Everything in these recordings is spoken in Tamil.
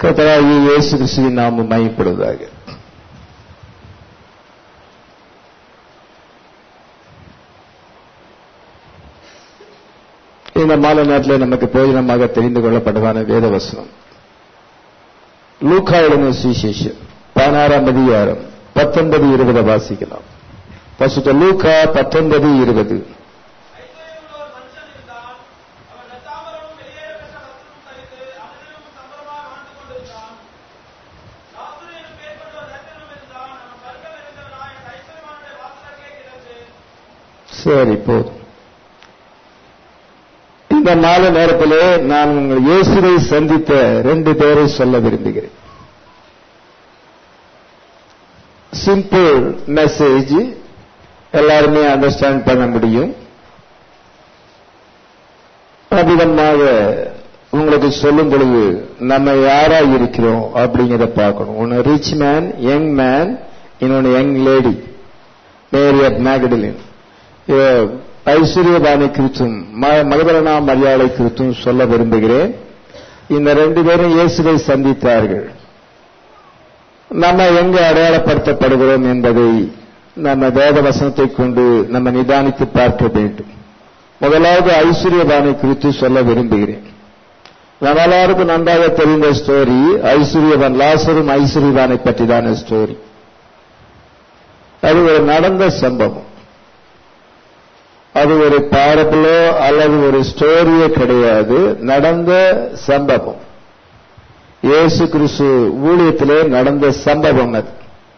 கத்தராகிய இயேசு கிறிஸ்துவின் நாமம் மயப்படுவதாக இந்த மாலை நேரத்தில் நமக்கு பிரயோஜனமாக தெரிந்து கொள்ளப்படுவான வேத வசனம் லூக்கா எழுதின சுவிசேஷம் பதினாறாம் அதிகாரம் பத்தொன்பது இருபது வாசிக்கலாம் பசுத்த லூக்கா பத்தொன்பது இருபது ஐஸ்வர்யமுள்ள ஒரு மனுஷன் இருந்தான் அவன் ரத்தாம்பரமும் வெளியேறப்பட்ட வஸ்திரமும் தரித்து அவனிலும் சம்பரமாக வாழ்ந்து கொண்டிருந்தான் லாசரு எனும் பேர் கொண்ட ஒரு தரித்திரனும் இருந்தான் அவன் வர்க்கம் இருந்தவனாய் அந்த ஐஸ்வர்யவானுடைய வாசலருகே கிடந்து சரி போதும் இந்த மாலை நேரத்திலே நான் உங்கள் இயேசுவை சந்தித்த ரெண்டு பேரை சொல்ல விரும்புகிறேன் சிம்பிள் மெசேஜ் எல்லாருமே அண்டர்ஸ்டாண்ட் பண்ண முடியும் அவ்விதமாக உங்களுக்கு சொல்லும் பொழுது நம்ம யாரா இருக்கிறோம் அப்படிங்கிறத பார்க்கணும் ஒன்னு ரிச் மேன் யங் மேன் இன்னொன்னு young lady Mary of Magdalene ஐஸ்வர்யபாணி குறித்தும் மகதலனா மரியாதை குறித்தும் சொல்ல விரும்புகிறேன் இந்த ரெண்டு பேரும் இயேசுவை சந்தித்தார்கள் நம்ம எங்கு அடையாளப்படுத்தப்படுகிறோம் என்பதை நம்ம வேத வசனத்தை கொண்டு நம்ம நிதானித்து பார்க்க வேண்டும் முதலாவது ஐஸ்வர்யபாணி குறித்து சொல்ல விரும்புகிறேன் நம்ம எல்லாருக்கும் நன்றாக தெரிந்த ஸ்டோரி ஐஸ்வர்யவான் லாசரும் ஐஸ்வர்யவானை பற்றிதான ஸ்டோரி அது ஒரு நடந்த சம்பவம் அது ஒரு பாரபிளோ அல்லது ஒரு ஸ்டோரியோ கிடையாது நடந்த சம்பவம் இயேசு கிறிஸ்து ஊழியத்திலே நடந்த சம்பவம் அது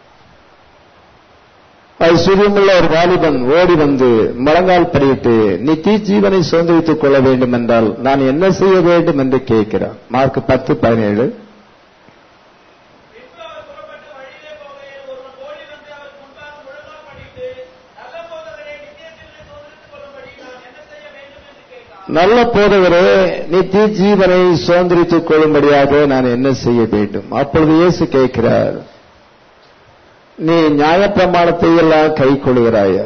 ஐஸ்வர்யமுள்ள ஒரு வாலிபன் ஓடி வந்து முழங்கால் படியிட்டு நித்திய ஜீவனை சுதந்திரித்துக் கொள்ள வேண்டும் என்றால் நான் என்ன செய்ய வேண்டும் என்று கேட்கிறான் மார்க் பத்து பதினேழு பின்பு அவர் புறப்பட்டு வழியிலே போகையில் ஒருவன் ஓடி வந்து அவர் முன்பாக முழங்கால் பண்ணிட்டு நல்ல போதகரே நித்திய ஜீவனை சோதரித்துக் கொள்ளும்படி நான் என்ன செய்ய வேண்டும் என்று கேட்டான் நல்ல போதவரே நித்திய ஜீவனை சுதந்திரித்துக் கொள்ளும்படியாக நான் என்ன செய்ய வேண்டும் அப்பொழுது இயேசு கேட்கிறார் நீ நியாயப்பிரமாணத்தை எல்லாம் கை கொள்கிறாயா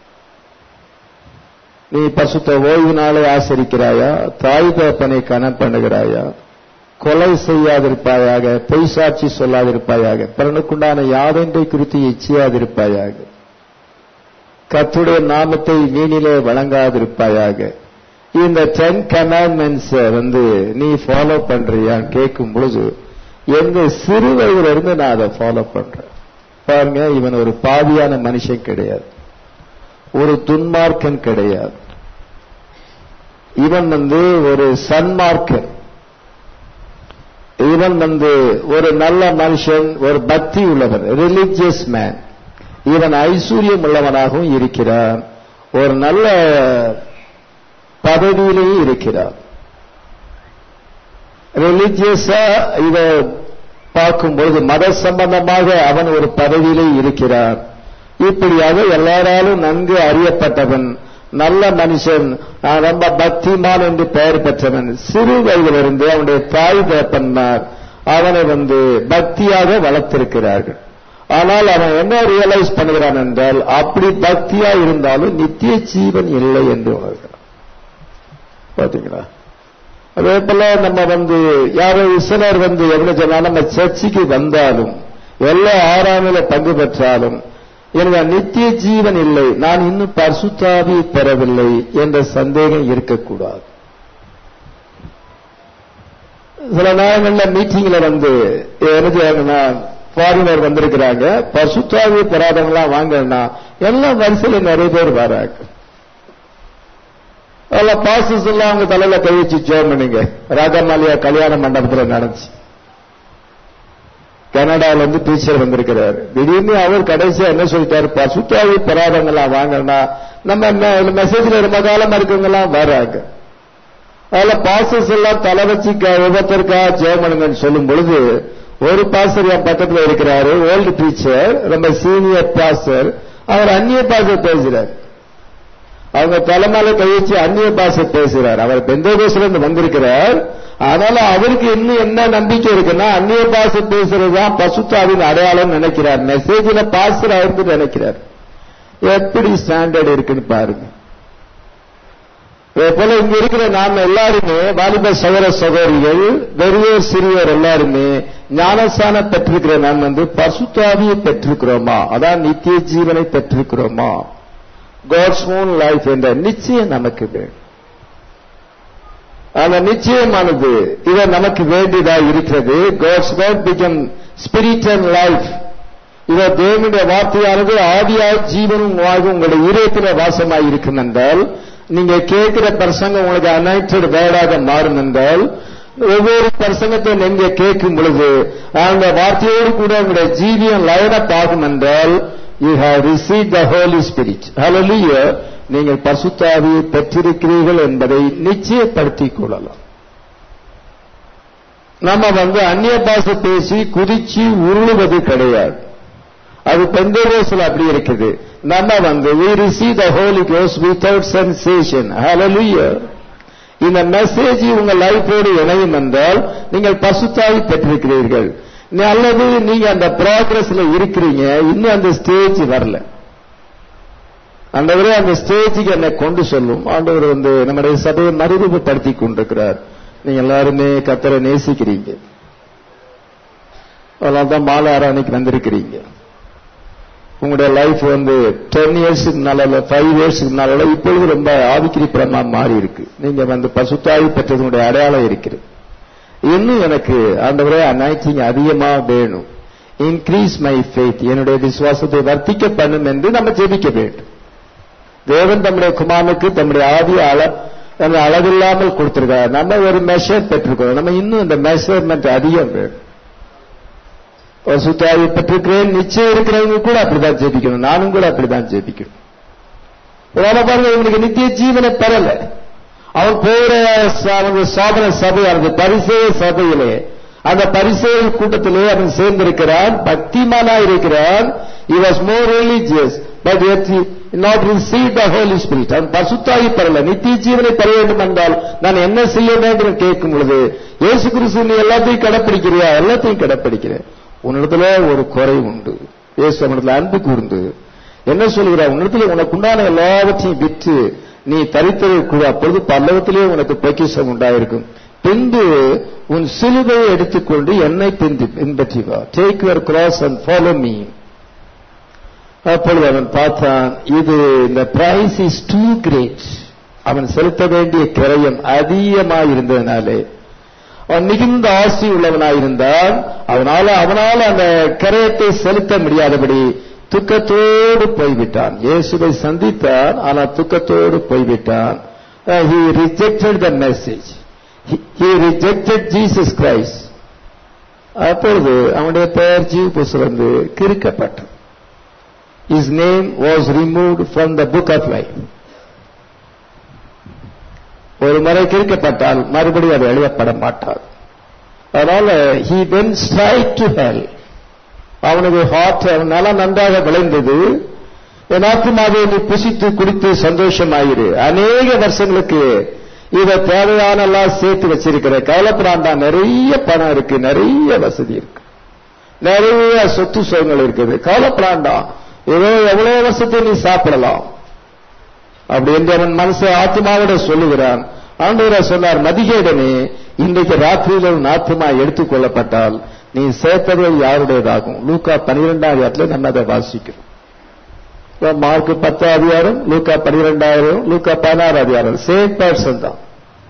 நீ பசுத்த ஓய்வு நாளை ஆசரிக்கிறாயா தாய் தகப்பனை கனம் பண்ணுகிறாயா கொலை செய்யாதிருப்பாயாக பொய் சாட்சி சொல்லாதிருப்பாயாக பிறனுக்குண்டான யாதொன்றை குறித்து இச்சையாதிருப்பாயாக கத்துடைய நாமத்தை மீனிலே வழங்காதிருப்பாயாக இந்த டென் கமாண்ட்மெண்ட்ஸ் வந்து நீ ஃபாலோ பண்றியான்னு கேட்கும் பொழுது எங்க சிறு வயதுல இருந்து நான் அதை ஃபாலோ பண்றேன் பாருங்க இவன் ஒரு பாவியான மனுஷன் கிடையாது ஒரு துன்மார்க்கன் கிடையாது இவன் வந்து ஒரு சன்மார்க்கன் இவன் வந்து ஒரு நல்ல மனுஷன் ஒரு பக்தி உள்ளவன் ரிலிஜியஸ் மேன் இவன் ஐஸ்வர்யம் உள்ளவனாகவும் இருக்கிறான் ஒரு நல்ல பதவியிலேயும் இருக்கிறான் ரிலிஜியஸா இத பார்க்கும்பொழுது மத சம்பந்தமாக அவன் ஒரு பதவியிலே இருக்கிறான் இப்படியாக எல்லாராலும் நன்கு அறியப்பட்டவன் நல்ல மனுஷன் நான் ரொம்ப பக்திமான் என்று பெயர் பெற்றவன் சிறு வயதிலிருந்து அவனுடைய தாய் தகப்பன்மார் அவனை வந்து பக்தியாக வளர்த்திருக்கிறார்கள் ஆனால் அவன் என்ன ரியலைஸ் பண்ணுகிறான் என்றால் அப்படி பக்தியா இருந்தாலும் நித்திய ஜீவன் இல்லை என்று உணர்கிறான் பாத்தீங்களா அதே போல நம்ம வந்து யாரோ சிலர் வந்து என்ன சொன்னா நம்ம சர்ச்சைக்கு வந்தாலும் எல்லா ஆறாமில பங்கு பெற்றாலும் எனக்கு நித்திய ஜீவன் இல்லை நான் இன்னும் பரிசுத்தாவி பெறவில்லை என்ற சந்தேகம் இருக்கக்கூடாது சில நேரங்கள்ல மீட்டிங்ல வந்து என்ன செய்யாங்கன்னா ஃபாரினர் வந்திருக்கிறாங்க பரிசுத்தாவி பெறாதவங்களாம் வாங்கன்னா எல்லாம் வரிசையில் நிறைய பேர் வராங்க அதில் பாசஸ் எல்லாம் அவங்க தலையில கை வச்சு ஜோம் பண்ணுங்க ராஜமாலியா கல்யாண மண்டபத்தில் நடந்துச்சு கனடால இருந்து டீச்சர் வந்திருக்கிறாரு திடீர்னு அவர் கடைசியா என்ன சொல்லிட்டாரு பசுத்தாவி பெறாதவங்களாம் வாங்கன்னா நம்ம மெசேஜ்ல ரொம்ப காலமா இருக்கவங்க எல்லாம் வராங்க அதுல பாசஸ் எல்லாம் தலை வச்சு விபத்திற்கா ஜெயம் பண்ணுங்கன்னு சொல்லும் பொழுது ஒரு பாஸ்டர் என் பக்கத்துல இருக்கிறாரு ஓல்டு டீச்சர் ரொம்ப சீனியர் பாஸ்டர் அவர் அந்நிய பாச பேசுறாரு அவங்க தலைமையில கை வச்சு அந்நிய பாஷை பேசுறார் அவர் பெந்தோகோசில இருந்து வந்திருக்கிறார் அதனால அவருக்கு இன்னும் என்ன நம்பிக்கை இருக்குன்னா அந்நிய பாஷை பேசுறதுதான் பசுத்தாவின் அடையாளம் நினைக்கிறார் மெசேஜில் பாஸ்டர் இருந்து நினைக்கிறார் எப்படி ஸ்டாண்டர்ட் இருக்குன்னு பாருங்க இதே போல இங்க இருக்கிற நாம எல்லாருமே வாலிப சகோதர சகோதரிகள் பெரியோர் சிறியோர் எல்லாருமே ஞானசான பெற்றிருக்கிற நாம் வந்து பசுத்தாவியை பெற்றிருக்கிறோமா அதான் நித்திய ஜீவனை பெற்றிருக்கிறோமா காட்ஸ் ஓன் லைஃப் என்ற நிச்சயம் நமக்கு வேண்டும் அந்த நிச்சயமானது இது நமக்கு வேண்டியதா இருக்கிறது God's word become spirit and life இத தேவனுடைய வார்த்தையானது ஆதியாய் ஜீவனும் வாழ்வும் உங்களுடைய இதயத்தில் வாசமாய் இருக்கும் என்றால் நீங்க கேட்கிற பிரசங்கம் உங்களுக்கு அனைட்டட் வேர்டாக மாறும் என்றால் ஒவ்வொரு பிரசங்கத்தை நீங்க கேட்கும் பொழுது அந்த வார்த்தையோடு கூட உங்களுடைய ஜீவியம் லைனப் ஆகும் என்றால் you have receive the Holi spirit ஹalleluya நீங்கள் பசுத்தாவியை பெற்றிருக்கிறீர்கள் என்பதை நிச்சயப்படுத்திக் கொள்ளலாம் நம்ம வந்து அந்நிய பாஷை பேசி குதிச்சு உருளுவது கிடையாது அது பெந்தகோஸ்ல அப்படி இருக்குது நம்ம வந்து we receive the holy ghost without sensation hallelujah இந்த மெசேஜ் உங்க லைஃபோடு இணையும் என்றால் நீங்கள் பசுத்தாவி பெற்றிருக்கிறீர்கள் நீ- அல்லது நீங்க அந்த ப்ராக்ரஸ்ல இருக்கிறீங்க இன்னும் அந்த ஸ்டேஜ் வரல ஆண்டவரே அந்த ஸ்டேஜுக்கு என்னை கொண்டு சொல்லும் ஆண்டவர் வந்து நம்முடைய சபையை மறுரூபப்படுத்தி கொண்டிருக்கிறார் நீங்க எல்லாருமே கத்தரை நேசிக்கிறீங்க அதனால தான் மாலை ஆராணிக்கு வந்திருக்கிறீங்க உங்களுடைய லைஃப் வந்து டென் இயர்ஸுக்கு முன்னால ஃபைவ் இயர்ஸுக்கு முன்னால இப்பொழுது ரொம்ப ஆவிக்கிரிப்புறமா மாறி இருக்கு நீங்க வந்து பசுத்தாவி பெற்றதனுடைய அடையாளம் இருக்கிறது இன்னும் எனக்கு ஆண்டவரே அனாய்ச்சிங் அதிகமா வேணும் இன்க்ரீஸ் மை ஃபெய்த் என்னுடைய விசுவாசத்தை வர்த்திக்க பண்ணும் என்று நம்ம ஜெபிக்க வேண்டும் தேவன் தம்முடைய குமாரனுக்கு தம்முடைய ஆதி அள அந்த அளவில்லாமல் கொடுத்திருக்கார் நம்ம ஒரு மெஷர் பெற்றிருக்கோம் நம்ம இன்னும் இந்த மெஷர்மெண்ட் அதிகம் வேணும் பசுத்தாவி பெற்றிருக்கிறேன் நிச்சயம் இருக்கிறவங்க கூட அப்படிதான் ஜெபிக்கணும் நானும் கூட அப்படிதான் ஜெபிக்கணும் ஒருவேளை பாருங்க இவனுக்கு நித்திய ஜீவனை பெறல அவன் போகிற ச- அவங்க சாதன சபையானது பரிசேய சபையிலே அந்த பரிசேய கூட்டத்திலே அவன் சேர்ந்திருக்கிறான் பக்திமானா இருக்கிறான் he was more religious but yet he not received the holy spirit அவன் பசுத்தாகி பெறல நித்திய ஜீவனை பெற வேண்டும் என்றால் நான் என்ன செய்ய வேண்டும் என்று கேட்கும் பொழுது இயேசு கிறிஸ்து நீ எல்லாத்தையும் கடைப்பிடிக்கிறியா எல்லாத்தையும் கடைப்பிடிக்கிறேன் உன்னிடத்துல ஒரு குறை உண்டு இயேசு அவனிடத்துல அன்பு கூர்ந்து என்ன சொல்கிறார் உன்னிடத்துல உனக்கு உண்டான எல்லாவற்றையும் விற்று நீ தரித்திருக்க அப்பொழுது பல்லவத்திலே உனக்கு பொக்கிஷம் உண்டாயிருக்கும் பின்பு உன் சிலுவையை எடுத்துக்கொண்டு என்னை பின்பு பின்பற்றி வா take your cross and follow me அப்பொழுது அவன் பார்த்தான் இது இந்த பிரைஸ் இஸ் டூ கிரேட் அவன் செலுத்த வேண்டிய கிரயம் அதிகமாயிருந்ததினாலே அவன் மிகுந்த ஆசி உள்ளவனாயிருந்தான் அவனால அவனால அந்த கரையத்தை செலுத்த முடியாதபடி துக்கத்தோடு போய்விட்டான் இயேசுவை சந்தித்தான் ஆனால் துக்கத்தோடு போய்விட்டான் he rejected the message he rejected Jesus Christ அப்பொழுது அவனுடைய பெயர் ஜீவ புஸ்தகம் கிறுக்கப்பட்டது his name was removed from the book of life ஒரு முறை கிறுக்கப்பட்டால் மறுபடியும் அது எழுதப்பட மாட்டார் அதனால he went straight to hell அவனுக்கு ஹார்ட் அவன் நலம் நன்றாக விளைந்தது என் ஆத்மாவை நீ புசித்து குடித்து சந்தோஷமாயிரு அநேக வருஷங்களுக்கு இத தேவையான எல்லாம் சேர்த்து வச்சிருக்கிற கவலைப்படாண்டா நிறைய பணம் இருக்கு நிறைய வசதி இருக்கு நிறைய சொத்து சுகங்கள் இருக்குது கவலைப்படாண்டா ஏதோ எவ்வளவு வருஷத்தை நீ சாப்பிடலாம் அப்படி என்று அவன் மனசு ஆத்மாவோட சொல்லுகிறான் ஆண்டவரா சொன்னார் மதிகேடனே இன்றைக்கு ராத்திரியில் உன் ஆத்மா எடுத்துக் கொள்ளப்பட்டால் நீ சேர்த்தது யாருடையதாகும் லூக்கா பனிரெண்டாம் இடத்துல நம்ம அதை வாசிக்கிறோம் இப்ப மார்க் பத்தாம் அதிகாரம் லூக்கா பனிரெண்டாயிரம் லூக்கா பதினாறு அதிகாரம் சேம் பர்சன் தான்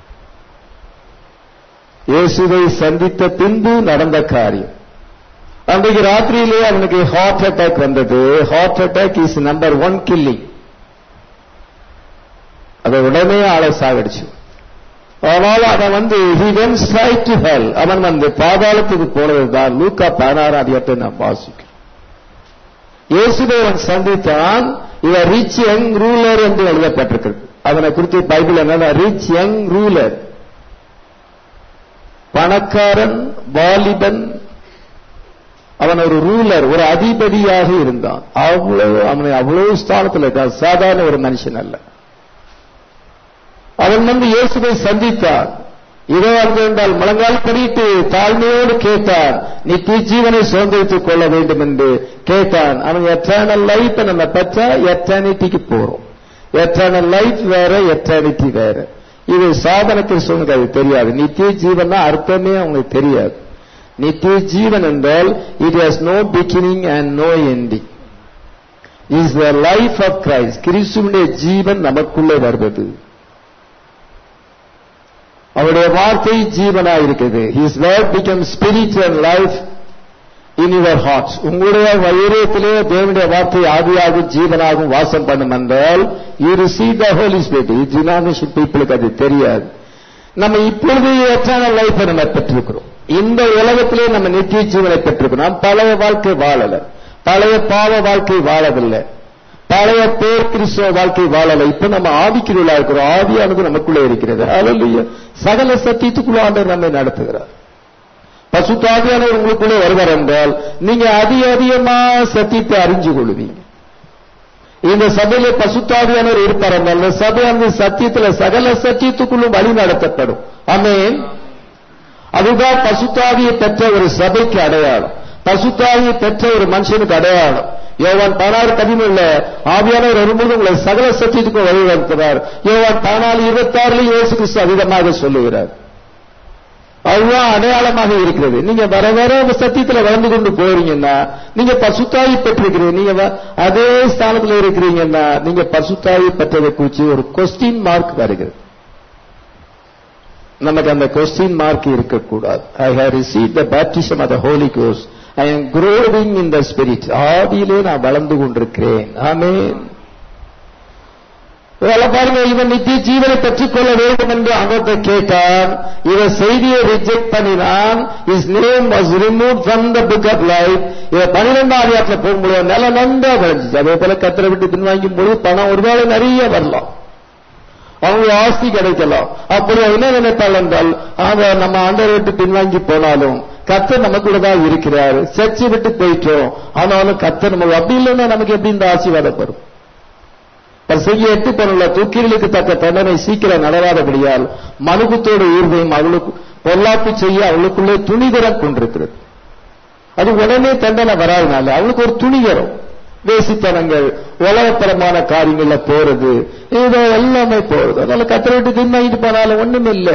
இயேசுவை சந்தித்த பின்பு நடந்த காரியம் அன்றைக்கு ராத்திரியிலே அவனுக்கு ஹார்ட் அட்டாக் வந்தது heart attack is number one killing அதை உடனே ஆளை சாகடிச்சு ஆனால் அவன் வந்து he went straight to hell அவன் வந்து பாதாளத்துக்கு போனதுதான் லூக்கா பதினாறு அதிகத்தை நாம் வாசிக்கிறோம் இயேசுவை அவன் சந்தித்தான் இவன் ரிச் யங் ரூலர் என்று எழுதப்பட்டிருக்கிறது அவனை குறித்து பைபிள் என்ன ரிச் யங் ரூலர் பணக்காரன் வாலிபன் அவன் ஒரு ரூலர் ஒரு அதிபதியாக இருந்தான் அவ்வளவு அவனை அவ்வளவு ஸ்தானத்தில் இருக்கான் சாதாரண ஒரு மனுஷன் அல்ல அவன் வந்து இயேசுவை சந்தித்தான் இதோ அங்கு என்றால் முழங்கால் படித்து தாழ்மையோடு கேட்டான் நித்திய ஜீவனை சுதந்திரித்துக் கொள்ள வேண்டும் என்று கேட்டான் அவன் எட்டர்னல் லைஃப் நம்ம பெற்றா எட்டர்னிட்டிக்கு போறோம் எட்டர்னல் லைஃப் வேற எட்டர்னிட்டி வேற இது சாதன கிறிஸ்தவனுக்கு அது தெரியாது நித்திய ஜீவன் அர்த்தமே அவங்களுக்கு தெரியாது நித்திய ஜீவன் என்றால் it has no beginning and no ending is the life of Christ கிறிஸ்துவனுடைய ஜீவன் நமக்குள்ளே வருவது அவருடைய வார்த்தை ஜீவனா இருக்குது his word become spirit and life in your hearts உங்களுடைய வைரத்திலே தேவனுடைய வார்த்தை ஆவியாகும் ஜீவனாகும் வாசம் பண்ணும் என்றால் you receive the Holi Spirit denomination பீப்புளுக்கு அது தெரியாது நம்ம இப்பொழுது எத்தனை லைஃப் நம்ம பெற்றிருக்கிறோம் இந்த உலகத்திலே நம்ம நித்திய ஜீவனை பெற்றிருக்கிறோம் நாம் பழைய வாழ்க்கை வாழல பழைய பாவ வாழ்க்கை வாழவில்லை பழைய பேர் கிறிஸ்தவ வாழ்க்கை வாழல இப்ப நம்ம ஆவிக்குள்ளா இருக்கிறோம் ஆவியானது நமக்குள்ளே இருக்கிறது அல்ல சகல சத்தியத்துக்குள்ள ஆண்டவர் நம்மை நடத்துகிறார் பசுத்தாவியானவர் உங்களுக்குள்ளே வருவார் என்றால் நீங்க அதிக அதிகமா சத்தியத்தை அறிஞ்சு கொள்வீங்க இந்த சபையில பசுத்தாவியானவர் இருப்பார் என்றால் இந்த சபையானது சத்தியத்துல சகல சத்தியத்துக்குள்ளும் வழி நடத்தப்படும் ஆமென் அதுதான் பசுத்தாவியை பெற்ற ஒரு சபைக்கு அடையாளம் பசுத்தாவியை பெற்ற ஒரு மனுஷனுக்கு அடையாளம் யோவான் பதினாறு பதிமூணுல ஆவியானவர் வரும்போது உங்களை சகல சத்தியத்துக்கும் வழிநடத்துகிறார் யோவான் பதினாலு இருபத்தி ஆறுல இயேசு கிறிஸ்து அதிகமாக சொல்லுகிறார் அதுதான் அடையாளமாக இருக்கிறது நீங்க வர வர அந்த சத்தியத்துல வளர்ந்து கொண்டு போறீங்கன்னா நீங்க பசுத்தாவி பெற்றிருக்கிறீங்க நீங்க வ- அதே ஸ்தானத்துல இருக்கிறீங்கன்னா நீங்க பசுத்தாவி பெற்றதை குறிச்சு ஒரு கொஸ்டின் மார்க் வருகிறது நமக்கு அந்த கொஸ்டின் மார்க் இருக்கக்கூடாது I have receive the baptism of the Holy கோஸ் I am growing in the spirit ஆவியிலே நான் வளர்ந்து கொண்டிருக்கிறேன் ஆமென் இதெல்லாம் பாருங்க இவன் நித்திய ஜீவனை பெற்றுக்கொள்ள வேண்டும் என்று அவர்கிட்ட கேட்டான் இவன் செய்தியை ரிஜெக்ட் பண்ணினான் his name was remove from the book of life இவன் பன்னிரெண்டாம் அதிகாரத்தில் போகும்போது நில நன்றா விளைஞ்சிச்சு அதே போல கத்திர விட்டு பின்வாங்கும் பொழுது பணம் ஒருவேளை நிறைய வரலாம் அவங்க ஆஸ்தி கிடைக்கலாம் அப்படி அவன் என்ன நினைத்தாள் என்றால் அவன் நம்ம ஆண்டவரை விட்டு பின்வாங்கி போனாலும் கத்தர் நம்ம கூட தான் இருக்கிறார் சர்ச்சை விட்டு போயிட்டோம் ஆனாலும் கத்தர் நம்ம அப்படி இல்லைன்னா நமக்கு எப்படி இந்த ஆசீர்வாதம் வரும் அவர் செய்ய எட்டு பண்ணுள்ள தூக்கிகளுக்கு தக்க தண்டனை சீக்கிரம் நடவாதபடியால் மனுகுத்தோடு ஈர்வையும் அவளுக்கு பொல்லாப்பு செய்ய அவளுக்குள்ளே துணிகரம் கொண்டிருக்கிறது அது உடனே தண்டனை வராதனால அவளுக்கு ஒரு துணிகரம் வேசித்தனங்கள் உலகப்பரமான காரியங்கள்ல போறது இதோ எல்லாமே போறது அதனால கத்திர விட்டு தின்னாயிட்டு போனாலும் ஒண்ணும் இல்லை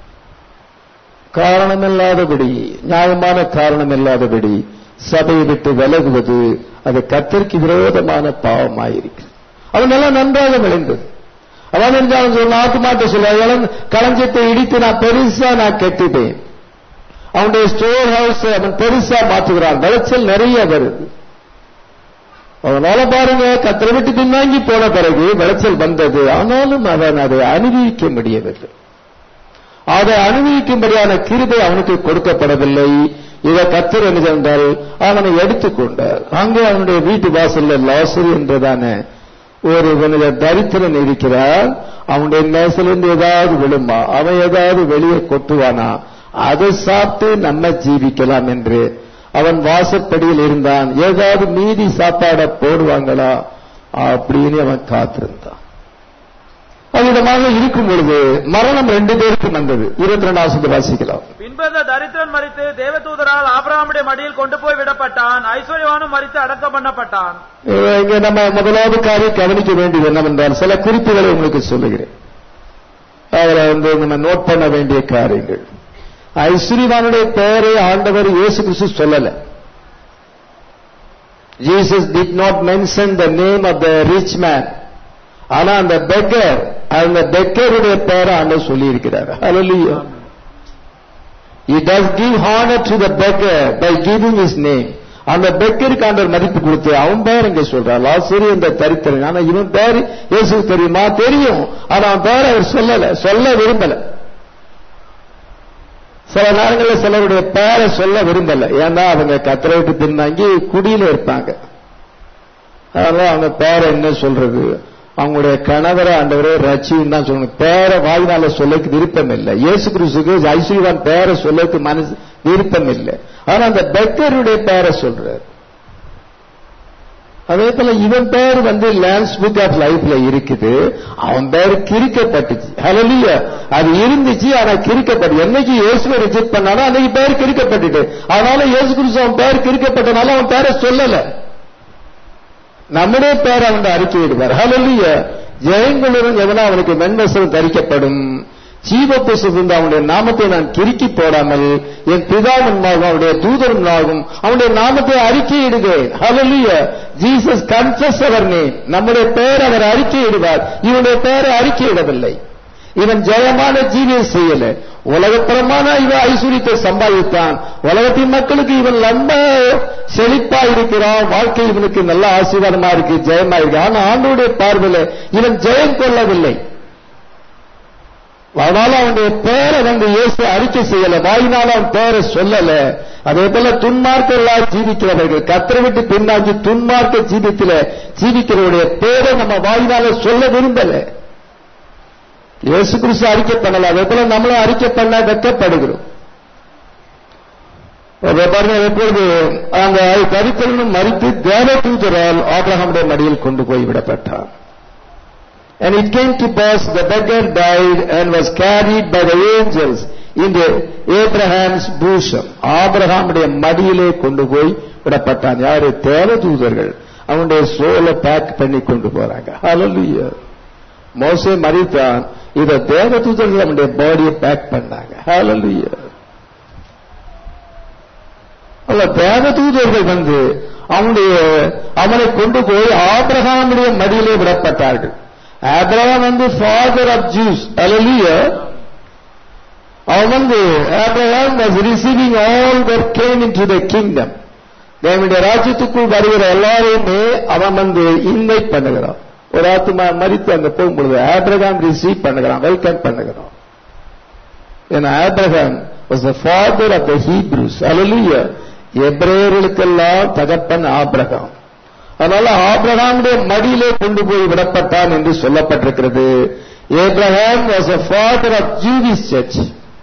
காரணம் இல்லாதபடி நியாயமான காரணம் இல்லாதபடி சபையை விட்டு விலகுவது அது கத்திற்கு விரோதமான பாவமாயிருக்கு அவனெல்லாம் நன்றாக விளைந்தது அவன் இருந்தாலும் சொல்ல நாட்டு மாட்ட சொல்ல களஞ்சத்தை இடித்து நான் பெருசா நான் கட்டிட்டேன் அவனுடைய ஸ்டோர் ஹவுஸ் அவன் பெருசா மாற்றுகிறான் விளைச்சல் நிறைய வருது அதனால பாருங்க கத்திர விட்டு பின்வாங்கி போன பிறகு விளைச்சல் வந்தது ஆனாலும் அவன் அதை அனுபவிக்க முடியவில்லை அதை அனுபவிக்கும்படியான கிருபை அவனுக்கு கொடுக்கப்படவில்லை இதை கத்தர் என்ன சென்றால் அவனை எடுத்துக்கொண்டார் அங்கே அவனுடைய வீட்டு வாசல்ல லாசரி என்றதான ஒரு இவனுடைய தரித்திரன் இருக்கிறார் அவனுடைய மேசிலிருந்து ஏதாவது விழுமா அவன் ஏதாவது வெளியே கொட்டுவானா அதை சாப்பிட்டு நம்ம ஜீவிக்கலாம் என்று அவன் வாசப்படியில் இருந்தான் ஏதாவது மீதி சாப்பாட போடுவாங்களா அப்படின்னு அவன் காத்திருந்தான் அவ்விதமாக இருக்கும் பொழுது மரணம் ரெண்டு பேருக்கும் வந்தது இருபத்தி ரெண்டாவது வாசிக்கலாம் பின்பந்த தரித்திரன் மறித்து தேவதூதரால் ஆபிரகாமுடைய மடியில் கொண்டு போய் விடப்பட்டான் ஐஸ்வர்யவானும் மறித்து அடக்கம் பண்ணப்பட்டான் இங்க நம்ம முதலாவது காரியம் கவனிக்க வேண்டியது என்னவென்றால் சில குறிப்புகளை உங்களுக்கு சொல்லுகிறேன் அதில் வந்து நம்ம நோட் பண்ண வேண்டிய காரியங்கள் ஐஸ்வர்யவானுடைய பெயரை ஆண்டவர் இயேசு கிறிஸ்து சொல்லல Jesus did not mention the name of the rich man ஆனா அந்த பெக்கர் அந்த பெக்கருடைய பெயரை ஆண்டவர் சொல்லி இருக்கிறார் ஹalleluya He does give honor to the beggar by giving his name. அந்த பெக்கருக்கு ஆண்டவர் மதிப்பு கொடுத்து அவன் பேர் இங்க சொல்றார் லாசரி இந்த தரித்திரன் ஆனா இவன் பேர் இயேசு தெரியுமா தெரியும் ஆனா அவன் பேர் அவர் சொல்லல சொல்ல விரும்பல சில நேரங்களில் சிலருடைய பேரை சொல்ல விரும்பல ஏன்னா அவங்க கத்திர விட்டு பின்னாங்கி குடியில இருப்பாங்க அதனால அவங்க பேரை என்ன சொல்றது அவங்களுடைய கணவரை ஆண்டவரே ரட்சின்னு தான் சொல்லணும் பேரை வாய்னால சொல்லக்கு விருப்பம் இல்லை இயேசு கிறிஸ்துக்கு ஐஸ்வர்யவான் பேரை சொல்லக்கு மனசு விருப்பம் இல்லை ஆனா அந்த பெக்கருடைய பேரை சொல்றாரு அதே போல இவன் பேர் வந்து லேண்ட்ஸ் புக் ஆஃப் லைஃப்ல இருக்குது அவன் பேர் கிரிக்கப்பட்டுச்சு ஹalleluya அது இருந்துச்சு ஆனா கிரிக்கப்பட்டு என்னைக்கு இயேசுவை ரிஜெக்ட் பண்ணானோ அன்னைக்கு பேர் கிரிக்கப்பட்டுட்டு அதனால இயேசு கிறிஸ்து அவன் பேர் கிரிக்கப்பட்டனால அவன் பேரை சொல்லல நம்முடைய பேர் அவன் அறிக்கையிடுவார் ஹalleluya ஜெயங்குளரும் எவனா அவனுக்கு மென்வசம் தரிக்கப்படும் ஜீவ புஸ்தகத்திலிருந்து அவனுடைய நாமத்தை நான் கிறுக்கி போடாமல் என் பிதாவின்மாகவும் அவருடைய தூதரனாகவும் அவனுடைய நாமத்தை அறிக்கையிடுகிறேன் ஹalleluya ஜீசஸ் கன்ஃபஸ் அவர் நேம் நம்முடைய பெயர் அவர் அறிக்கையிடுவார் இவனுடைய பெயரை அறிக்கையிடவில்லை இவன் ஜெயமான ஜீவியம் செய்யல உலகப்புறமான இவன் ஐஸ்வர்யத்தை சம்பாதித்தான் உலகத்தின் மக்களுக்கு இவன் ரொம்ப செழிப்பா இருக்கிறான் வாழ்க்கை இவனுக்கு நல்ல ஆசீர்வாதமா இருக்கு ஜெயமா இருக்கு ஆனா ஆண்டோடைய பார்வையில இவன் ஜெயம் கொள்ளவில்லை அதனால அவனுடைய பேரை வந்து இயேசு அறிக்கை செய்யல வாயினால அவன் பேரை சொல்லல அதே போல துன்மார்க்கெல்லாம் ஜீவிக்கிறவர்கள் கத்தரை விட்டு பின்னாங்கி துன்மார்க்க ஜீவித்தில ஜீவிக்கிறவருடைய பேரை நம்ம வாயினால சொல்ல விரும்பல இயேசு கிறிஸ்து அறிக்கை பண்ணல அதே போல நம்மளும் அறிக்கை பண்ண வெக்கப்படுகிறோம் அதே பாருங்க எப்பொழுது அந்த கரித்தலனும் மறித்து தேவ தூதரால் ஆபிரகாமுடைய மடியில் கொண்டு போய் விடப்பட்டார் And it came to pass the beggar died and was carried by the angels into Abraham's bosom. ஆபிரகாமுடைய மடியிலே கொண்டு போய் விடப்பட்டான் யாரு தேவதூதர்கள் அவனுடைய சோலை பேக் பண்ணி கொண்டு போறாங்க ஹalleluya மோசே மறித்தான் இத தேவதூதர்கள் அவனுடைய பாடியை பேக் பண்ணாங்க ஹalleluya அல்ல தேவதூதர்கள் வந்து அவனுடைய அவனை கொண்டு போய் ஆபிரகாமுடைய மடியிலே விடப்பட்டார்கள் ஆபிரகாம் வந்து ஃபாதர் ஆஃப் ஜூஸ் ஹalleluya அவன் வந்து Abraham was receiving all that came into the kingdom தேவனுடைய ராஜ்யத்துக்குள் வருகிற எல்லாரையுமே அவன் வந்து இன்வைட் பண்ணுகிறான் ஒரு ஆத்மா மறித்து அங்க போகும்பொழுது ஆபிரகாம் ரிசீவ் பண்ணுகிறான் வெல்கம் பண்ணுகிறான் ஏன்னா Abraham was the father of the Hebrews hallelujah எபிரேயர்களுக்கெல்லாம் தகப்பன் ஆபிரகாம் அதனால ஆபிரகாமுடைய மடியிலே கொண்டு போய் விடப்பட்டான் என்று சொல்லப்பட்டிருக்கிறது Abraham was a father of Jewish church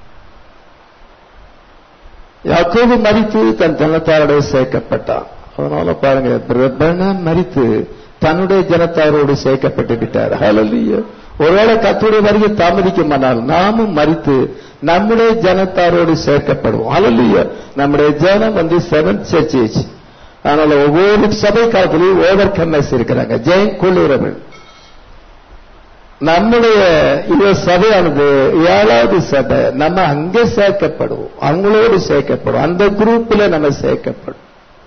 யாக்கோபு மறித்து தன் ஜனத்தாரோட சேர்க்கப்பட்டான் அதனால பாருங்க பிரபணம் மறித்து தன்னுடைய ஜனத்தாரோடு சேர்க்கப்பட்டு விட்டார் ஹalleluya ஒருவேளை கத்துடைய வருகை தாமதிக்குமானால் நாமும் மறித்து நம்முடைய ஜனத்தாரோடு சேர்க்கப்படுவோம் ஹalleluya நம்முடைய ஜனம் வந்து செவன்த் சர்ச்சேஜ் அதனால ஒவ்வொரு சபை காலத்திலையும் ஓவர் கம்மஸ் இருக்கிறாங்க ஜெயம் கொள்ளுறவர்கள் நம்முடைய இந்த சபையானது ஏழாவது சபை நம்ம அங்கே சேர்க்கப்படுவோம் அவங்களோடு சேர்க்கப்படும் அந்த குரூப்ல நம்ம சேர்க்கப்படும்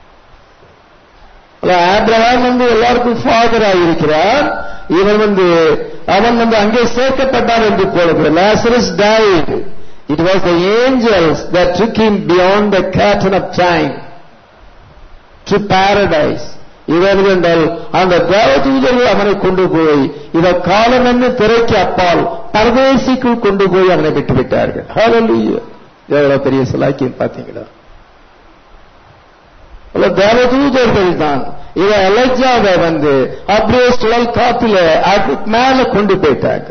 ஆப்ரஹாம் வந்து எல்லாருக்கும் ஃபாதர் ஆகியிருக்கிறார் இவன் வந்து அவன் வந்து அங்கே சேர்க்கப்பட்டான் என்று போடுகிறது Lazarus died it was the angels that took him beyond the curtain of time to paradise இவன் என்றால் அந்த தேவதூதர்கள் அவனை கொண்டு போய் இவ காலம் என்ன திரைக்கு அப்பால் பரதேசிக்குள் கொண்டு போய் அவனை விட்டு விட்டார்கள் ஹalleluya எவ்வளவு பெரிய சிலாக்கியம் பாத்தீங்களா தேவதூதர்கள் தான் இவ எலஜாவை வந்து அப்படியே சுழல் காத்துல அதுக்கு மேல கொண்டு போயிட்டாங்க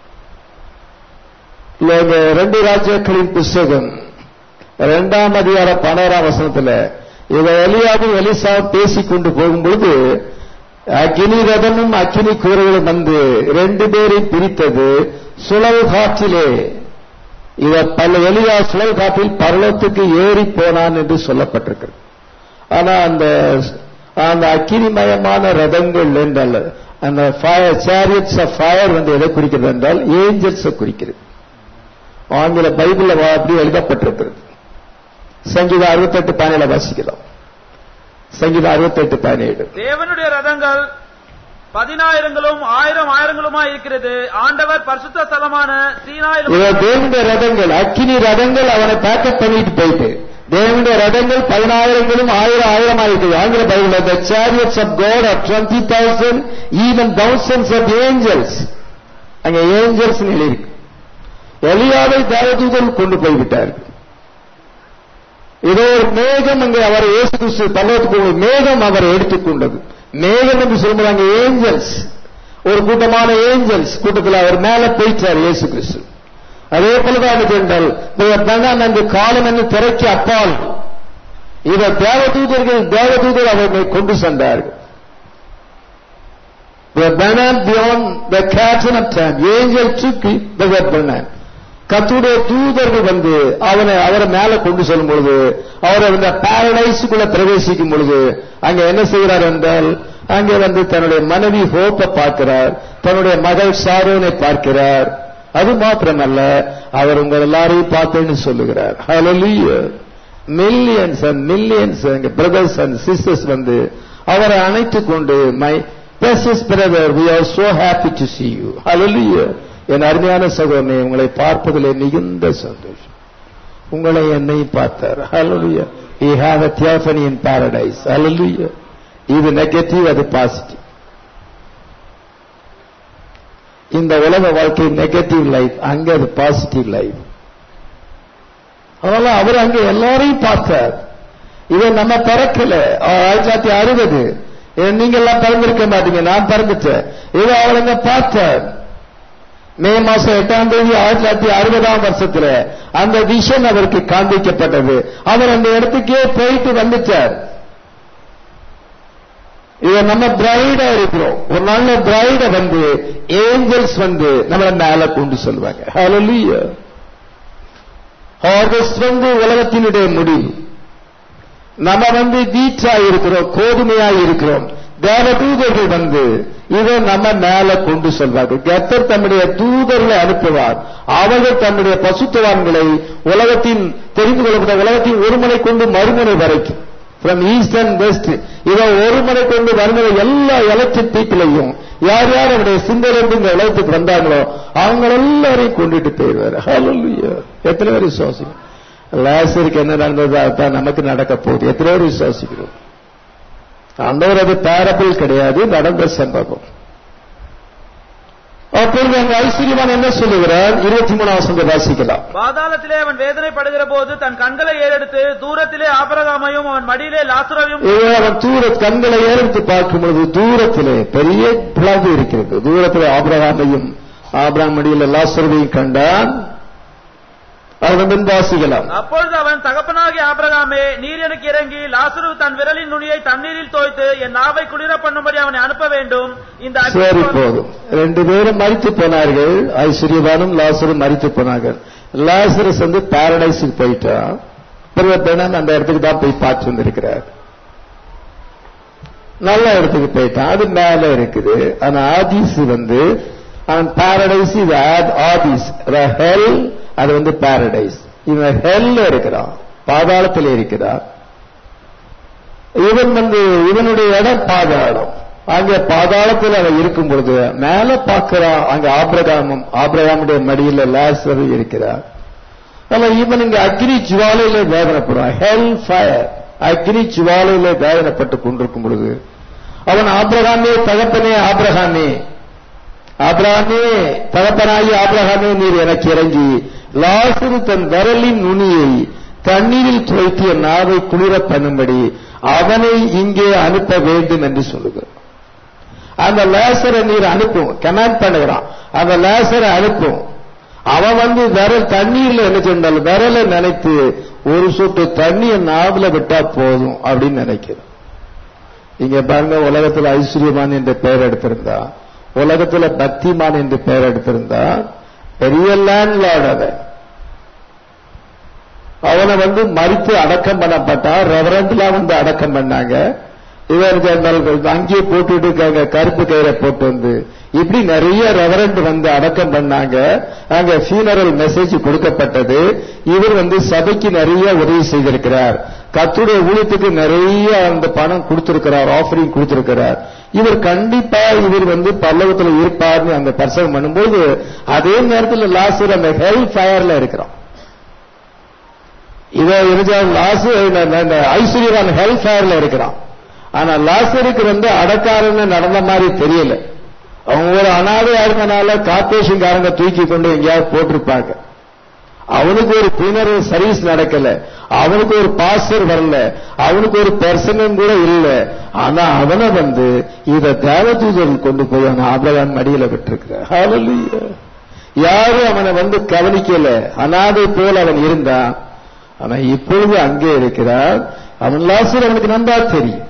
ரெண்டு ராஜாக்களின் புஸ்தகம் இரண்டாம் அதிகார பன்னெண்டாம் வசனத்துல இவ எலியாவும் எலிசாவும் பேசிக் கொண்டு போகும்பொழுது அக்கினி ரதமும் அக்கினி கூறுகளும் வந்து ரெண்டு பேரையும் பிரித்தது சுழல் காற்றிலே இவ பல எலியா சுழல் காற்றில் பர்வத்துக்கு ஏறி போனான் என்று சொல்லப்பட்டிருக்கிறது ஆனா அந்த அந்த அக்கினிமயமான ரதங்கள் என்றால் அந்த ஃபயர் சேரியட்ஸ் ஆஃப் ஃபயர் வந்து எதை குறிக்கிறது என்றால் ஏஞ்சல்ஸ் குறிக்கிறது ஆங்கில பைபிள்ல அப்படி எழுதப்பட்டிருக்கிறது சங்கீதம் அறுபத்தெட்டு பதினேழு வாசிக்கலாம் சங்கீதம் அறுபத்தெட்டு பதினேழு தேவனுடைய ரதங்கள் பதினாயிரங்களும் ஆயிரம் ஆயிரங்களுமா இருக்கிறது ஆண்டவர் பரிசுத்த ஸ்தலமான சீனாயிலும் இவ தேவனுடைய ரதங்கள் அக்கினி ரதங்கள் அவனை பேக்கப் பண்ணிட்டு போயிட்டு தேவனுடைய ரதங்கள் பதினாயிரங்களும் ஆயிரம் ஆயிரம் ஆயிருக்கு ஆங்கில Bible the chariots of God are twenty thousand even thousands of angels அங்க ஏஞ்சல்ஸ் எழுதியிருக்கு எலியாவை தேவதூதன் கொண்டு போய்விட்டார்கள் இதோ ஒரு மேகம் அங்கே அவர் இயேசு கிறிஸ்து பல்லவத்துக்கு மேகம் அவரை எடுத்துக்கொண்டது மேகம் என்று சொல்லும்போது அங்கே ஏஞ்சல்ஸ் ஒரு கூட்டமான ஏஞ்சல்ஸ் கூட்டத்தில் அவர் மேல போயிட்டார் இயேசு கிறிஸ்து அதே போலதான் என்றால் தங்கான் அங்கு காலம் என்று திரைக்கு அப்பால் இவர் தேவதூதர்கள் தேவதூதர் அவர்களை கொண்டு சென்றார்கள் The banner beyond the curtain of time. Angel took the word banner. கத்துடைய தூதர்கள் வந்து அவனை அவரை மேல கொண்டு செல்லும் பொழுது அவரை இந்த பாரடைஸுக்குள்ள பிரவேசிக்கும் பொழுது அங்க என்ன செய்கிறார் என்றால் அங்கே வந்து தன்னுடைய மனைவி ஹோப்பை பார்க்கிறார் தன்னுடைய மகள் சாரோனை பார்க்கிறார் அது மாத்திரமல்ல அவர் உங்கள் எல்லாரையும் பார்த்தேன்னு சொல்லுகிறார் hallelujah millions and millions brothers and sisters வந்து அவரை அணைத்துக் கொண்டு my precious brother we are so happy to see you hallelujah என் அருமையான சகோதரனை உங்களை பார்ப்பதிலே மிகுந்த சந்தோஷம் உங்களை என்னை பார்த்தார் hallelujah he have a theophany in paradise hallelujah இது நெகட்டிவ் அது பாசிட்டிவ் இந்த உலக வாழ்க்கை நெகட்டிவ் லைஃப் அங்க அது பாசிட்டிவ் லைஃப் அதனால அவர் அங்க எல்லாரையும் பார்த்தார் இதை நம்ம பிறக்கல ஆயிரத்தி தொள்ளாயிரத்தி அறுபது நீங்க எல்லாம் பிறந்திருக்க மாட்டீங்க நான் பிறந்துட்டேன் இதை அவர் அங்க பார்த்தார் மே மாசம் எட்டாம் தேதி ஆயிரத்தி தொள்ளாயிரத்தி அறுபதாம் வருஷத்துல அந்த விஷன் அவருக்கு காண்பிக்கப்பட்டது அவர் அந்த இடத்துக்கே போயிட்டு வந்துட்டார் இத நம்ம பிரைடா இருக்கிறோம் ஒரு நல்ல பிரைட வந்து ஏஞ்சல்ஸ் வந்து நம்மள மேல கொண்டு சொல்லுவாங்க ஹalleluya ஹார்வெஸ்ட் வந்து உலகத்தினுடைய முடிவு நம்ம வந்து வீச்சா இருக்கிறோம் கோதுமையா இருக்கிறோம் தேவ தூதர்கள் வந்து இதை நம்ம மேல கொண்டு செல்வார்கள் கர்த்தர் தம்முடைய தூதர்களை அனுப்புவார் அவர்கள் தம்முடைய பசுத்தவான்களை உலகத்தின் தெரிந்து கொள்ளப்பட்ட உலகத்தின் ஒருமுனை கொண்டு மறுமுனை வரைக்கும் ஃப்ரம் ஈஸ்ட் அண்ட் வெஸ்ட் இதை ஒருமுனை கொண்டு வருகிற எல்லா எலக்ட்ரிக் பீப்பிளையும் யார் யார் அவருடைய சிந்தையிலிருந்து இந்த உலகத்துக்கு வந்தாங்களோ அவங்க எல்லாரையும் கொண்டுட்டு போயிடுவார் ஹalleluya எத்தனை பேர் விசுவாசிங்க லாசருக்கு என்ன நடந்தது அதுதான் நமக்கு நடக்க போகுது எத்தனை பேர் விசுவாசிக்கிறோம் ஆண்டவர் அது பேரபிள் கிடையாது நடந்த சம்பவம் அப்பொழுது அங்க ஐஸ்வர்யவான் என்ன சொல்லுகிறார் இருபத்தி மூணாம் வசந்த வாசிக்கலாம் பாதாளத்திலே அவன் வேதனைப்படுகிற போது தன் கண்களை ஏறெடுத்து தூரத்திலே ஆபரகாமையும் அவன் மடியிலே லாசுரவையும் இதோ அவன் தூர கண்களை ஏறெடுத்து பார்க்கும் பொழுது தூரத்திலே பெரிய பிளவு இருக்கிறது தூரத்திலே ஆபிரகாமையும் ஆபிரகாம் மடியில் லாசரவையும் கண்டான் அவன் பின் வாசிக்கலாம் அப்பொழுது அவன் தகப்பனாகிய ஆபிரகாமே நீர் எனக்கு இறங்கி லாசுரு தன் விரலின் நுனியை தண்ணீரில் தோய்த்து என் நாவை குளிர பண்ணும்படி அவனை அனுப்ப வேண்டும் இந்த அக்னி சரி போதும் ரெண்டு பேரும் மறித்து போனார்கள் ஐஸ்வர்யவானும் லாசரும் மறித்து போனார்கள் லாசரஸ் வந்து பாரடைஸுக்கு போயிட்டான் பிறகு பெணன் அந்த இடத்துக்கு தான் போய் பார்த்து வந்திருக்கிறார் நல்ல இடத்துக்கு போயிட்டான் அது மேல இருக்குது ஆனா ஆதிஸ் வந்து அவன் பாரடைஸ் இது ஆத்- ஆதிஸ் ஹெல் அது வந்து பாரடைஸ் இவன் ஹெல்ல இருக்கிறான் பாதாளத்தில் இருக்கிறான் இவன் வந்து இவனுடைய இடம் பாதாளம் அங்க பாதாளத்தில் அவன் இருக்கும் பொழுது மேல பார்க்கிறான் அங்க ஆபிரகாமும் ஆபிரகாமுடைய மடியில லாசர் இருக்கிறார் ஆனா இவன் இங்க அக்னி ஜுவாலையில வேதனைப்படுறான் ஹெல் ஃபயர் அக்னி ஜுவாலையில வேதனைப்பட்டு கொண்டிருக்கும் பொழுது அவன் ஆபிரகாமே தகப்பனே ஆபிரகாமே ஆபிரகாமே தகப்பனாகி ஆபிரகாமே நீர் எனக்கு இறங்கி லாசரு தன் விரலின் நுனியை தண்ணீரில் துவைத்து என் நாவை குளிர பண்ணும்படி அவனை இங்கே அனுப்ப வேண்டும் என்று சொல்லுகிறார் அந்த லேசரை நீர் அனுப்பும் கமாண்ட் பண்ணுகிறான் அந்த லேசரை அனுப்பும் அவன் வந்து விரல் தண்ணீர்ல என்ன சொன்னால் விரலை நினைத்து ஒரு சொட்டு தண்ணியை நாவல விட்டா போதும் அப்படின்னு நினைக்கிறான் இங்க பாருங்க உலகத்துல ஐஸ்வர்யமான் என்று பெயர் எடுத்திருந்தா உலகத்துல பக்திமான் என்று பெயர் எடுத்திருந்தா பெரிய லேண்ட் லார்ட் அவன் அவனை வந்து மறித்து அடக்கம் பண்ணப்பட்டான் ரெவரண்ட்லாம் வந்து அடக்கம் பண்ணாங்க இவர் அங்கேயே போட்டுட்டு இருக்காங்க கருப்பு கயிறை போட்டு வந்து இப்படி நிறைய ரெவரண்ட் வந்து அடக்கம் பண்ணாங்க அங்க ஃபியூனரல் மெசேஜ் கொடுக்கப்பட்டது இவர் வந்து சபைக்கு நிறைய உதவி செய்திருக்கிறார் கத்துடைய ஊழியத்துக்கு நிறைய அந்த பணம் கொடுத்திருக்கிறார் ஆஃபரிங் கொடுத்திருக்கிறார் இவர் கண்டிப்பா இவர் வந்து பல்லவத்தில் இருப்பார்னு அந்த பர்சன் பண்ணும்போது அதே நேரத்தில் லாஸ்ட் அந்த ஹெல் ஃபயர்ல இருக்கிறான் இதை இருந்த லாசு இந்த ஐஸ்வர்யவான் ஹெல் ஃபயர்ல இருக்கிறான் ஆனா லாசருக்கு வந்து அடக்காரன்னு நடந்த மாதிரி தெரியல அவங்க ஒரு அனாதையா இருந்தனால கார்பரேஷன்காரங்க தூக்கி கொண்டு எங்கேயாவது போட்டிருப்பாங்க அவனுக்கு ஒரு பினரல் சர்வீஸ் நடக்கல அவனுக்கு ஒரு பாஸ்டர் வரல அவனுக்கு ஒரு பெர்சனும் கூட இல்ல ஆனா அவனை வந்து இத தேவதூதர்கள் கொண்டு போய் அவன் ஆபிரகாம் மடியில விட்டுருக்கிற யாரும் அவனை வந்து கவனிக்கல அனாதை போல் அவன் இருந்தான் ஆனா இப்பொழுது அங்கே இருக்கிறார் அவன் லாசர் அவனுக்கு நன்றா தெரியும்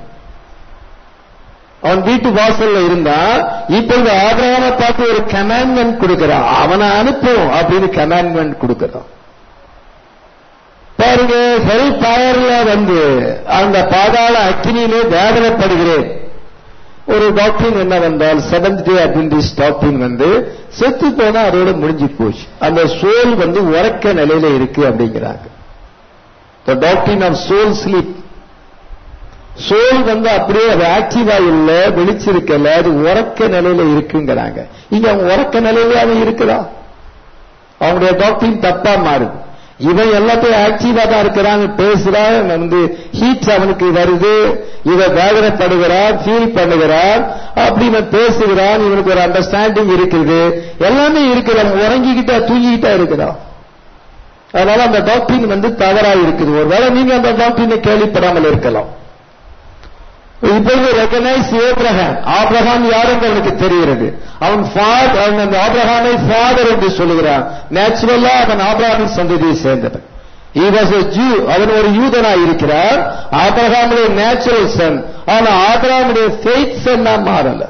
அவன் வீட்டு வாசல்ல இருந்தா இப்பொழுது ஆபிரகாம பார்த்து ஒரு கமாண்ட்மெண்ட் கொடுக்கிறான் அவனை அனுப்பும் அப்படின்னு கமாண்ட்மெண்ட் கொடுக்கிறான் பாருங்க ஹெல் பயர்ல வந்து அந்த பாதாள அக்கினியிலே வேதனைப்படுகிறேன் ஒரு டாக்டரின் என்னவென்றால் செவன்த் டே அட்வென்டிஸ் டாக்டரின் வந்து செத்து போனா அதோட முடிஞ்சு போச்சு அந்த சோல் வந்து உறக்க நிலையில இருக்கு அப்படிங்கிறாங்க த டாக்டரின் ஆஃப் சோல் ஸ்லீப் சோல் வந்து அப்படியே அது ஆக்டிவா இல்ல வெளிச்சிருக்கல அது உறக்க நிலையில இருக்குங்கிறாங்க இங்க அவன் உறக்க நிலையில அவன் இருக்கிறான் அவனுடைய டாக்டரின் தப்பா மாறுது இவன் எல்லாத்தையும் ஆக்டிவா தான் இருக்கிறான் பேசுறான் வந்து ஹீட் அவனுக்கு வருது இவன் வேதனைப்படுகிறான் ஃபீல் பண்ணுகிறான் அப்படி இவன் பேசுகிறான் இவனுக்கு ஒரு அண்டர்ஸ்டாண்டிங் இருக்குது எல்லாமே இருக்குது அவன் உறங்கிக்கிட்டா தூங்கிக்கிட்டா இருக்கிறான் அதனால அந்த டாக்டரின் வந்து தவறா இருக்குது ஒருவேளை நீங்க அந்த டாக்டரினை கேள்விப்படாமல் இருக்கலாம் இப்பொழுது ரெகனைஸ் ஏப்ரஹாம் ஆப்ரஹாம் யாருன்னு அவனுக்கு தெரிகிறது அவன் ஃபாதர் அவன் அந்த ஆப்ரஹாமை ஃபாதர் என்று சொல்லுகிறான் நேச்சுரலா அவன் ஆப்ரஹாமின் சந்ததியை சேர்ந்தவன் He was a Jew. அவன் ஒரு யூதனா இருக்கிறார் ஆபிரகாமுடைய நேச்சுரல் சன் ஆனா ஆபிரகாமுடைய ஃபெய்த் சன்னா மாறல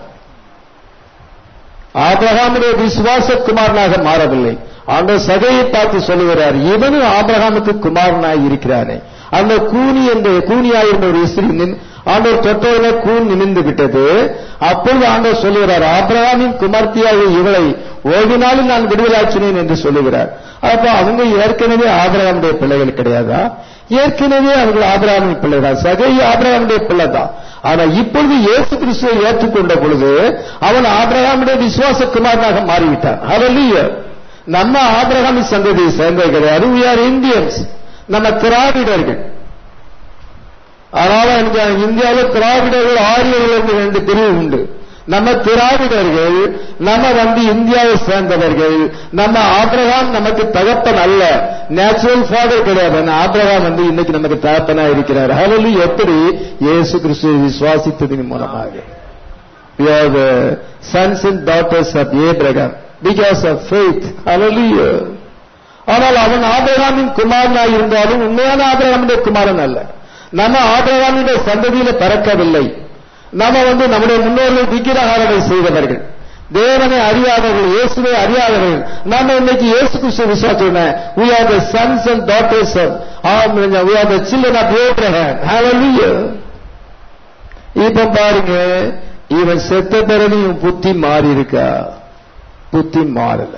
ஆபிரகாமுடைய விசுவாச குமாரனாக மாறவில்லை அந்த சகையை பார்த்து சொல்லுகிறார் இவனும் ஆபிரகாமுக்கு குமாரனாய் இருக்கிறானே அந்த கூனி என்ற கூனியாயிருந்த ஒரு ஸ்திரீ நின் ஆண்டவர் தொட்டவுடனே கூன் நிமிர்ந்து விட்டது அப்பொழுது ஆண்டவர் சொல்லுகிறார் ஆபிரகாமின் குமார்த்தியாக இவளை ஓவினாலும் நான் விடுதலாச்சினேன் என்று சொல்லுகிறார் அப்ப அவங்க ஏற்கனவே ஆபிரகாமுடைய பிள்ளைகள் கிடையாதா ஏற்கனவே அவர்கள் ஆபிரகாமின் பிள்ளைதான் சகை ஆபிரகாமுடைய பிள்ளைதான் ஆனா இப்பொழுது இயேசு கிறிஸ்துவை ஏற்றுக்கொண்ட பொழுது அவன் ஆபிரகாமுடைய விசுவாச குமாரனாக மாறிவிட்டான் ஹalleluya நம்ம ஆபிரகாமின் சந்ததியை சேர்ந்தது கிடையாது we are இந்தியன்ஸ் நம்ம திராவிடர்கள் அதனால எனக்கு இந்தியாவில் திராவிடர்கள் ஆரியர்கள் என்று ரெண்டு பிரிவு உண்டு நம்ம திராவிடர்கள் நம்ம வந்து இந்தியாவை சேர்ந்தவர்கள் நம்ம ஆபிரகாம் நமக்கு தகப்பன் அல்ல நேச்சுரல் ஃபாதர் கிடையாது ஆனா ஆபிரகாம் வந்து இன்னைக்கு நமக்கு தகப்பனா இருக்கிறார் ஹலலி எப்படி இயேசு கிறிஸ்துவை விசுவாசித்ததின் மூலமாக we are the sons and daughters of Abraham because of faith hallelujah ஆனால் அவன் ஆபிரகாமின் குமாரனாய் இருந்தாலும் உண்மையான ஆபிரகாமுடைய குமாரன் அல்ல நம்ம ஆபிரகாமுடைய சந்ததியில பிறக்கவில்லை நம்ம வந்து நம்முடைய முன்னோர்கள் விக்கிரகாரனை செய்தவர்கள் தேவனை அறியாதவர்கள் இயேசுவை அறியாதவர்கள் நாம இன்னைக்கு இயேசு கிறிஸ்து விசுவாசம் we are the sons and daughters of um, we are the children of Abraham hallelujah இப்ப பாருங்க இவன் செத்த பிறகு இவன் புத்தி மாறி இருக்கா புத்தி மாறல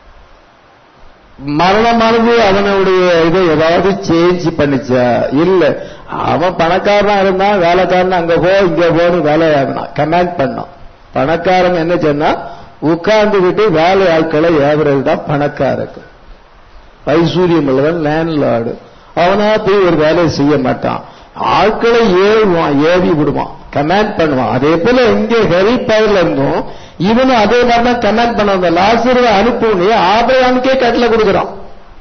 மரணமானது அவனுடைய இதை ஏதாவது சேஞ்ச் பண்ணிச்சா இல்ல அவன் பணக்காரனா இருந்தான் வேலைக்காரன் அங்க போ இங்க போன்னு வேலை கமாண்ட் பண்ணான் பணக்காரன் என்ன சொன்னா உட்கார்ந்து விட்டு வேலை ஆட்களை ஏவுறது தான் பணக்காரக்கு ஐஸ்வர்யம் உள்ளவன் லேண்ட்லார்டு அவனா போய் ஒரு வேலையை செய்ய மாட்டான் ஆட்களை ஏவுவான் ஏவி விடுவான் கமாண்ட் பண்ணுவான் அதே போல இங்கே ஹெரி பவர்ல இருந்தும் இவனும் அதே மாதிரி தான் கமாண்ட் பண்ண வந்த லாசருவை அனுப்புனே ஆபரகாமுக்கே கட்டளை கொடுக்கிறான்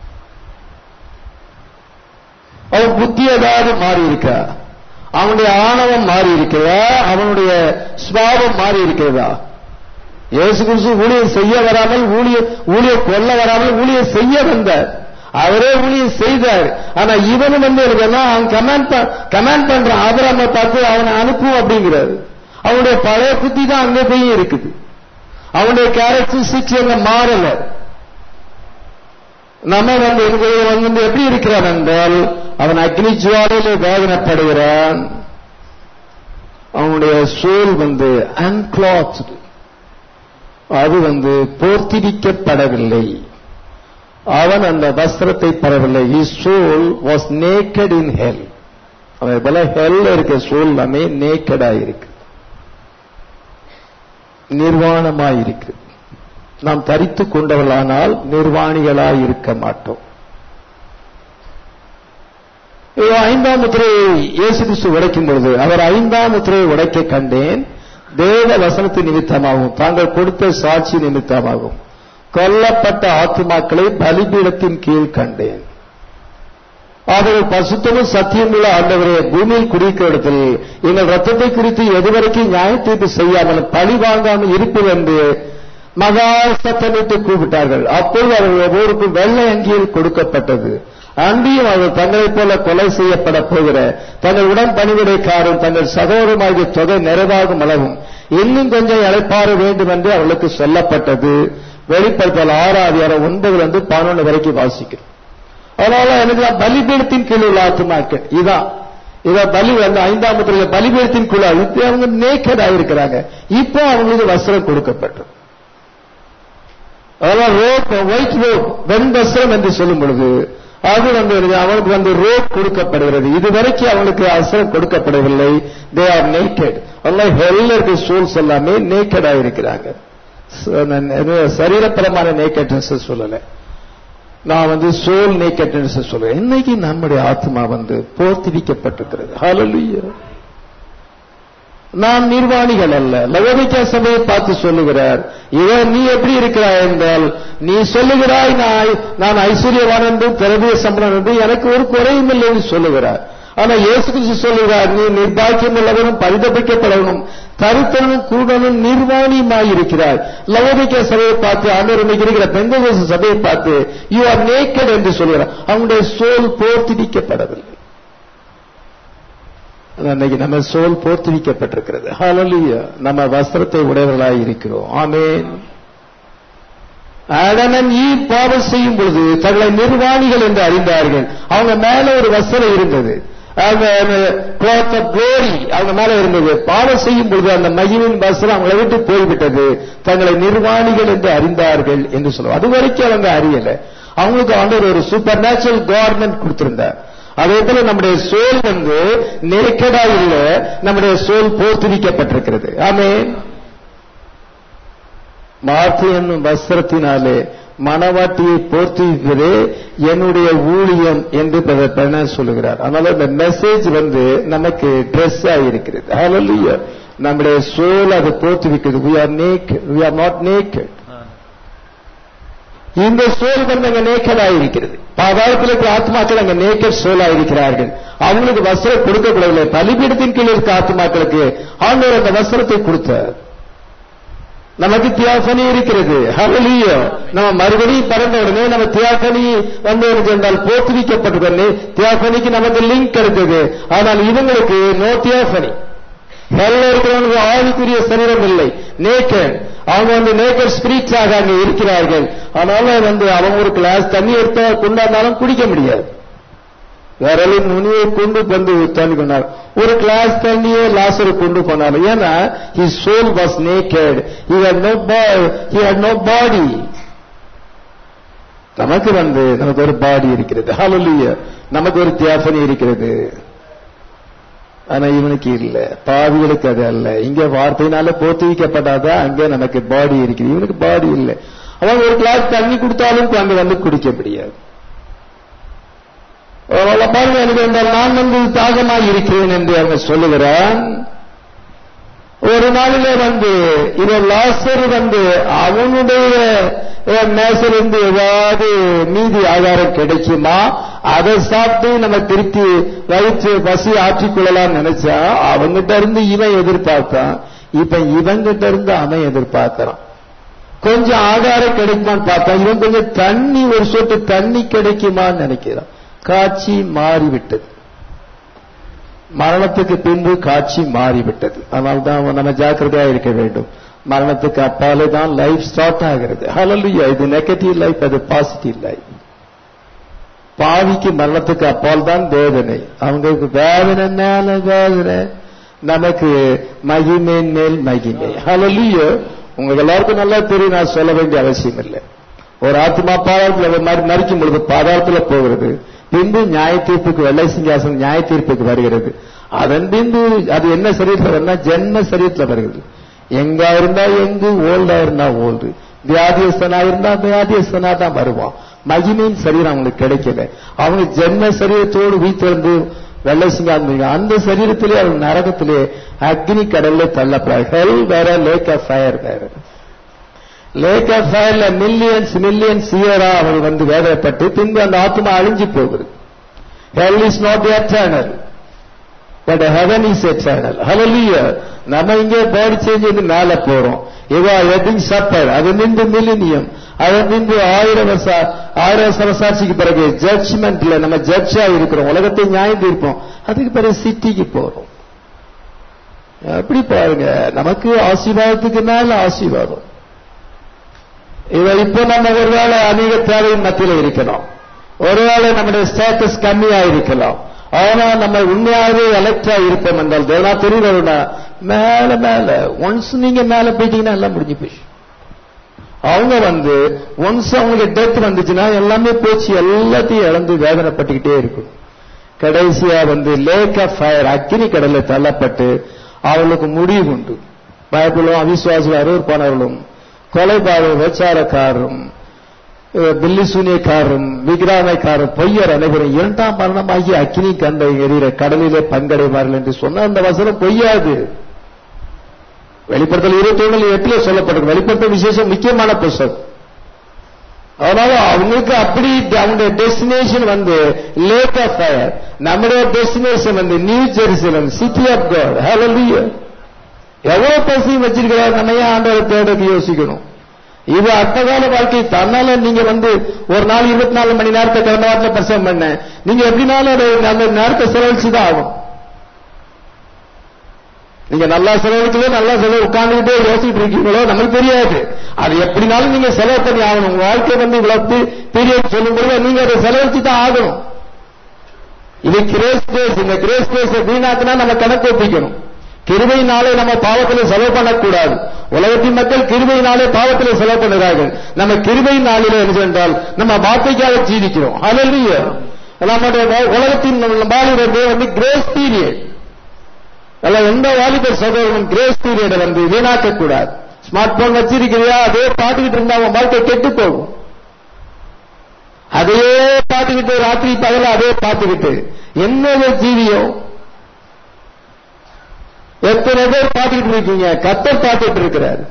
அவன் புத்தி ஏதாவது மாறி இருக்கா அவனுடைய ஆணவம் மாறி இருக்கிறதா அவனுடைய சுவாபம் மாறி இருக்கிறதா இயேசு கிறிஸ்து ஊழியர் செய்ய வராமல் ஊழிய ஊழிய கொல்ல வராமல் ஊழிய செய்ய வந்தார் அவரே ஊழியம் செய்தார் ஆனா இவனும் வந்து என்ன அவன் கமாண்ட் கமாண்ட் பண்றான் ஆபராம பார்த்து அவனை அனுப்பும் அப்படிங்கிறாரு அவனுடைய பழைய புத்தி தான் அங்க போய் இருக்குது அவனுடைய கேரக்டரிஸ்டிக்ஸ் எங்க மாறல நம்ம வந்து அவன் வந்து எப்படி இருக்கிறான் என்றால் அவன் அக்னி ஜுவாலையில வேதனைப்படுகிறான் அவனுடைய சோல் வந்து அன்கிளாத்டு அது வந்து போர்த்திரிக்கப்படவில்லை அவன் அந்த வஸ்திரத்தை பெறவில்லை his soul was naked in hell அவன் போல ஹெல்ல இருக்க சோல் எல்லாமே நேக்கடா இருக்கு நிர்வாணமாய் இருக்கு நாம் தரித்து கொண்டவர்களானால் நிர்வாணிகளாய் இருக்க மாட்டோம் ஐந்தாம் முத்திரையை இயேசு கிறிஸ்து உடைக்கும் பொழுது அவர் ஐந்தாம் முத்திரையை உடைக்க கண்டேன் தேவ வசனத்து நிமித்தமாகவும் தாங்கள் கொடுத்த சாட்சி நிமித்தமாகவும் கொல்லப்பட்ட ஆத்துமாக்களை பலிபீடத்தின் கீழ் கண்டேன் அவர்கள் பசுத்தமும் சத்தியமுள்ள ஆண்டவரே பூமியில் குடிக்கிற இடத்தில் எங்கள் ரத்தத்தை குறித்து எதுவரைக்கும் நியாய தீர்ப்பு செய்யாமல் பழி வாங்காமல் இருப்பது என்று மகா சத்தமிட்டு கூப்பிட்டார்கள் அப்பொழுது அவர்கள் ஒவ்வொருக்கும் வெள்ளை அங்கியில் கொடுக்கப்பட்டது அன்றியும் அவர்கள் தங்களைப் போல கொலை செய்யப்பட போகிற தங்கள் உடன் பணிவிடைக்காரும் தங்கள் சகோதரமாகிய தொகை நிறைவாகும் அளவும் இன்னும் கொஞ்சம் இழைப்பாற வேண்டும் என்று அவர்களுக்கு சொல்லப்பட்டது வெளிப்படுத்தல் ஆறாவது ஒன்பதுல இருந்து பதினொன்று வரைக்கும் வாசிக்கிறோம் அதனால எனக்கு பலிபீடத்தின் கீழ் உள்ள ஆத்துமாக்கள் இதான் இத பலி வந்து ஐந்தாம் முத்திரையில பலிபீடத்தின் குழா இப்ப அவங்க நேக்கட் ஆயிருக்கிறாங்க இப்போ அவங்களுக்கு வஸ்திரம் கொடுக்கப்பட்டது அதெல்லாம் ரோப் ஒயிட் ரோப் வெண் வஸ்திரம் என்று சொல்லும் பொழுது அது வந்து அவனுக்கு வந்து ரோப் கொடுக்கப்படுகிறது இதுவரைக்கும் அவனுக்கு வஸ்திரம் கொடுக்கப்படவில்லை தே ஆர் நேக்கட் அதெல்லாம் ஹெல்ல இருக்க சோல்ஸ் எல்லாமே நேக்கடா இருக்கிறாங்க ச- நான் இது சரீரப்பரமான நேக்கட்னஸ் சொல்லல நான் வந்து சோல் நேக்கட்னஸ் சொல்றேன் இன்னைக்கு நம்முடைய ஆத்மா வந்து போர்த்திவிக்கப்பட்டிருக்கிறது ஹalleluya நாம் நிர்வாணிகள் அல்ல லவோதிக்கா சபையை பார்த்து சொல்லுகிறார் இவன் நீ எப்படி இருக்கிறாய் என்றால் நீ சொல்லுகிறாய் நான் நான் ஐஸ்வர்யவான் என்று திரவிய சம்பளம் என்று எனக்கு ஒரு குறையும் இல்லை என்று சொல்லுகிறார் ஆனா இயேசு கிறிஸ்து சொல்லுகிறார் நீ நிர்பாக்கியம் உள்ளவனும் பரிதபிக்கப்படவனும் தருத்தனும் கூடனும் நிர்வாணியுமாயிருக்கிறாய் லவோதிக்கா சபையை பார்த்து ஆண்டவர் இன்னைக்கு இருக்கிற பெந்தகோச சபையை பார்த்து யூ ஆர் நேக்கட் என்று சொல்லுகிறார் அவனுடைய சோல் போர்த்திடிக்கப்படவில்லை அன்னைக்கு நம்ம சோல் போர்த்திவிக்கப்பட்டிருக்கிறது ஹalleluya நம்ம வஸ்திரத்தை உடையவர்களாய் இருக்கிறோம் ஆமென் ஆடமன் ஈ பாவம் செய்யும் பொழுது தங்களை நிர்வாணிகள் என்று அறிந்தார்கள் அவங்க மேல ஒரு வஸ்திரம் இருந்தது அவங்க cloth of glory அவங்க மேல இருந்தது பாவம் செய்யும் பொழுது அந்த மகிமின் வஸ்திரம் அவங்களை விட்டு போய்விட்டது தங்களை நிர்வாணிகள் என்று அறிந்தார்கள் என்று சொல்லுவோம் அது வரைக்கும் அவங்க அறியல அவங்களுக்கு ஆண்டவர் ஒரு சூப்பர் நேச்சுரல் கவர்மெண்ட் கொடுத்திருந்தார் அதே போல நம்முடைய சோல் வந்து நேக்கடா இல்ல நம்முடைய சோல் போர்த்திரிக்கப்பட்டிருக்கிறது ஆமே மார்த்து என்னும் வஸ்திரத்தினாலே மணவாட்டியை போர்த்திப்பதே என்னுடைய ஊழியம் என்று பிரதர் பெர்னார்ட் சொல்லுகிறார் அதனால இந்த மெசேஜ் வந்து நமக்கு ட்ரெஸ் ஆகிருக்கிறது ஹalleluya நம்முடைய சோல் அது போர்த்திவிக்கிறது we are naked we are not naked இந்த சோல் வந்து அங்க நேக்கடா இருக்கிறது பாதாளத்தில் இருக்கிற ஆத்மாக்கள் அங்க நேக்கட் சோலா இருக்கிறார்கள் அவங்களுக்கு வஸ்திரம் கொடுக்கப்படவில்லை பலிபீடத்தின் கீழ் இருக்க ஆத்மாக்களுக்கு ஆண்டவர் அந்த வஸ்திரத்தை கொடுத்தார் நமக்கு தியாசனி இருக்கிறது ஹalleluya நம்ம மறுபடியும் பிறந்த உடனே நம்ம தியாசனி வந்து எனக்கு என்றால் போற்றுவிக்கப்பட்டது தியாசனிக்கு நமக்கு லிங்க் கிடைத்தது ஆனால் இவங்களுக்கு நோ தியாசனி ஹெல்ல இருக்கிறவங்களுக்கு ஆவிக்குரிய சரீரம் இல்லை நேக்கட் அவங்க வந்து நேக்கட் ஸ்பிரிட்ஸ் ஆக அங்க இருக்கிறார்கள் அதனால வந்து அவங்க ஒரு கிளாஸ் தண்ணி எடுத்தா கொண்டாந்தாலும் குடிக்க முடியாது விரலின் நுனியை கொண்டு வந்து தண்ணி கொண்டார் ஒரு கிளாஸ் தண்ணியே லாசரு கொண்டு போனாலும் ஏன்னா his soul was naked he had no bo- he had no body நமக்கு வந்து நமக்கு ஒரு பாடி இருக்கிறது ஹalleluya நமக்கு ஒரு தியாசனி இருக்கிறது ஆனா இவனுக்கு இல்ல பாவிகளுக்கு அது அல்ல இங்க வார்த்தையினால போத்திவிக்கப்படாதான் அங்க நமக்கு பாடி இருக்குது இவனுக்கு பாடி இல்லை அவன் ஒரு கிளாஸ் தண்ணி கொடுத்தாலும் அங்க வந்து குடிக்க முடியாது அவளை பாருங்க எனக்கு என்றால் நான் வந்து தாகமாய் இருக்கிறேன் என்று அவன் சொல்லுகிறான் ஒரு நாளிலே வந்து இவன் லாசர் வந்து அவனுடைய மேசிலிருந்து ஏதாவது மீதி ஆகாரம் கிடைக்குமா அதை சாப்பிட்டு நம்ம திருப்பி வயிற்று பசி ஆற்றிக்கொள்ளலாம் நினைச்சா அவங்கிட்ட இருந்து இவன் எதிர்பார்த்தான் இப்ப இவங்கிட்ட இருந்து அவன் எதிர்பார்க்கறான் கொஞ்சம் ஆகாரம் கிடைக்குமான்னு பார்த்தா இவன் கொஞ்சம் தண்ணி ஒரு சொட்டு தண்ணி கிடைக்குமான்னு நினைக்கிறான் காட்சி மாறிவிட்டது மரணத்துக்கு பின்பு காட்சி மாறிவிட்டது அதனால்தான் நம்ம ஜாக்கிரதையா இருக்க வேண்டும் மரணத்துக்கு அப்பாலே தான் லைஃப் ஸ்டார்ட் ஆகிறது ஹalleluya இது நெகட்டிவ் லைஃப் அது பாசிட்டிவ் லைஃப் பாவிக்கு மரணத்துக்கு அப்பால் தான் வேதனை அவங்களுக்கு வேதனை மேல வேதனை நமக்கு மகிமை மேல் மகிமை ஹalleluya உங்களுக்கு எல்லாருக்கும் நல்லா தெரியும் நான் சொல்ல வேண்டிய அவசியம் இல்லை ஒரு ஆத்மா பாதாளத்தில் மறிக்கும் பொழுது பாதாளத்தில் போகிறது பின்பு நியாய தீர்ப்புக்கு வெள்ளை சிங்காசனம் நியாய தீர்ப்புக்கு வருகிறது அதன் பின்பு அது என்ன சரீரத்தில் வரும்னா ஜென்ம சரீரத்தில் வருகிறது எங்க இருந்தா எங்கு ஓல்டா இருந்தா ஓல்டு வியாதியஸ்தனா இருந்தா வியாதியஸ்தனா தான் வருவான் மகிமையின் சரீரம் அவங்களுக்கு கிடைக்கல அவங்க ஜென்ம சரீரத்தோடு வீட்டிலிருந்து வெள்ளை சிங்காசனம் அந்த சரீரத்திலே அவங்க நரகத்திலே அக்னி கடல்ல தள்ளப்படுறாங்க ஹெல் வேற லேக் ஆஃப் ஃபயர் வேற லேக் ஆஃப் ஃபயர்ல மில்லியன்ஸ் மில்லியன்ஸ் இயரா அவங்க வந்து வேதனைப்பட்டு பின்பு அந்த ஆத்மா அழிஞ்சு போகுது hell is not eternal but heaven is eternal hallelujah நம்ம இங்கே பாடி சேஞ்ச் பண்ணி மேல போறோம் இவா எதிங் சப்பர் அது நின்று மில்லினியம் அது நின்று ஆயிரம் வருஷ ஆயிரம் வருஷாட்சிக்கு பிறகு ஜட்ஜ்மெண்ட்ல நம்ம ஜட்ஜா இருக்கிறோம் உலகத்தை நியாயம் தீர்ப்போம் அதுக்கு பிறகு சிட்டிக்கு போறோம் அப்படி பாருங்க நமக்கு ஆசீர்வாதத்துக்கு மேல ஆசீர்வாதம் இதை இப்போ நம்ம ஒருவேளை அதிக தேவையின் மத்தியில் இருக்கணும் ஒருவேளை நம்முடைய ஸ்டேட்டஸ் கம்மியா இருக்கலாம் ஆனா நம்ம உண்மையாகவே எலக்ட்ரா இருப்போம் என்றால் தேவனா தெரியுறா மேல மேல ஒன்ஸ் நீங்க மேல போயிட்டீங்கன்னா எல்லாம் முடிஞ்சு போச்சு அவங்க வந்து ஒன்ஸ் அவங்களுக்கு டெத் வந்துச்சுன்னா எல்லாமே போச்சு எல்லாத்தையும் இழந்து வேதனைப்பட்டுக்கிட்டே இருக்கும் கடைசியா வந்து லேக் ஆஃப் ஃபயர் அக்கினி கடல்ல தள்ளப்பட்டு அவளுக்கு முடிவு உண்டு பயப்புகளும் அவிசுவாசிகள் அறுவர் போனவர்களும் கொலைபாடும் விபச்சாரக்காரரும் அஹ், பில்லி சூனியக்காரரும் விகிராமைக்காரரும் பொய்யர் அனைவரும் இரண்டாம் மரணமாகி அக்கினி கண்ட எரிகிற கடலிலே பங்கடைவார்கள் என்று சொன்ன அந்த வசனம் பொய்யாது வெளிப்படுத்தல் இருபத்தி ஒண்ணு எட்டுல சொல்லப்பட்டிருக்கு வெளிப்படுத்தல் விசேஷம் முக்கியமான புஸ்தகம் அதனால அவங்களுக்கு அப்படி அவங்க டெஸ்டினேஷன் வந்து லேக் ஆஃப் ஃபயர் நம்முடைய டெஸ்டினேஷன் வந்து new Jerusalem city of God hallelujah எவ்வளவு பசி வச்சிருக்கிறார் நம்ம ஏன் ஆண்டவரை தேடக்கு யோசிக்கணும் இது அட்டகால வாழ்க்கை தன்னால நீங்க வந்து ஒரு நாள் இருபத்தி நாலு மணி நேரத்தை கடந்த வாரத்தில் பிரசவம் பண்ண நீங்க எப்படினாலும் அதை அந்த நேரத்தை செலவழிச்சு தான் ஆகும் நீங்க நல்லா செலவழிக்கல நல்லா செலவு உட்கார்ந்துகிட்டே யோசிச்சுட்டு இருக்கீங்களோ நமக்கு தெரியாது அது எப்படினாலும் நீங்க செலவு பண்ணி ஆகணும் உங்க வாழ்க்கை வந்து இவ்வளவு பீரியட் சொல்லும்போது நீங்க அதை செலவழிச்சு தான் ஆகணும் இது கிரேஸ் டேஸ் இந்த கிரேஸ் டேஸ் வீணாக்குனா நம்ம கணக்கு ஒப்பிக்கணும் கிருபையினாலே நம்ம பாவத்தில் செலவு பண்ணக்கூடாது உலகத்தின் மக்கள் கிருபையினாலே பாவத்தில் செலவு பண்ணுகிறார்கள் நம்ம கிருபை நாளிலே என்ன சென்றால் நம்ம வார்த்தைக்காக ஜீவிக்கிறோம் ஹalleluya நம்முடைய உலகத்தின் வாலிபர்கள் வந்து கிரேஸ் பீரியட் அல்ல எந்த வாலிபர் சகோதரனும் கிரேஸ் பீரியட வந்து வீணாக்க கூடாது ஸ்மார்ட் போன் வச்சிருக்கிறியா அதே பார்த்துக்கிட்டு இருந்தா அவன் வாழ்க்கை கெட்டு போகும் அதையே பார்த்துக்கிட்டு ராத்திரி பகல அதே பார்த்துக்கிட்டு என்ன ஜீவியம் எத்தனை பேர் பார்த்துக்கிட்டு இருக்கீங்க கத்தர் பார்த்துட்டு இருக்கிறார்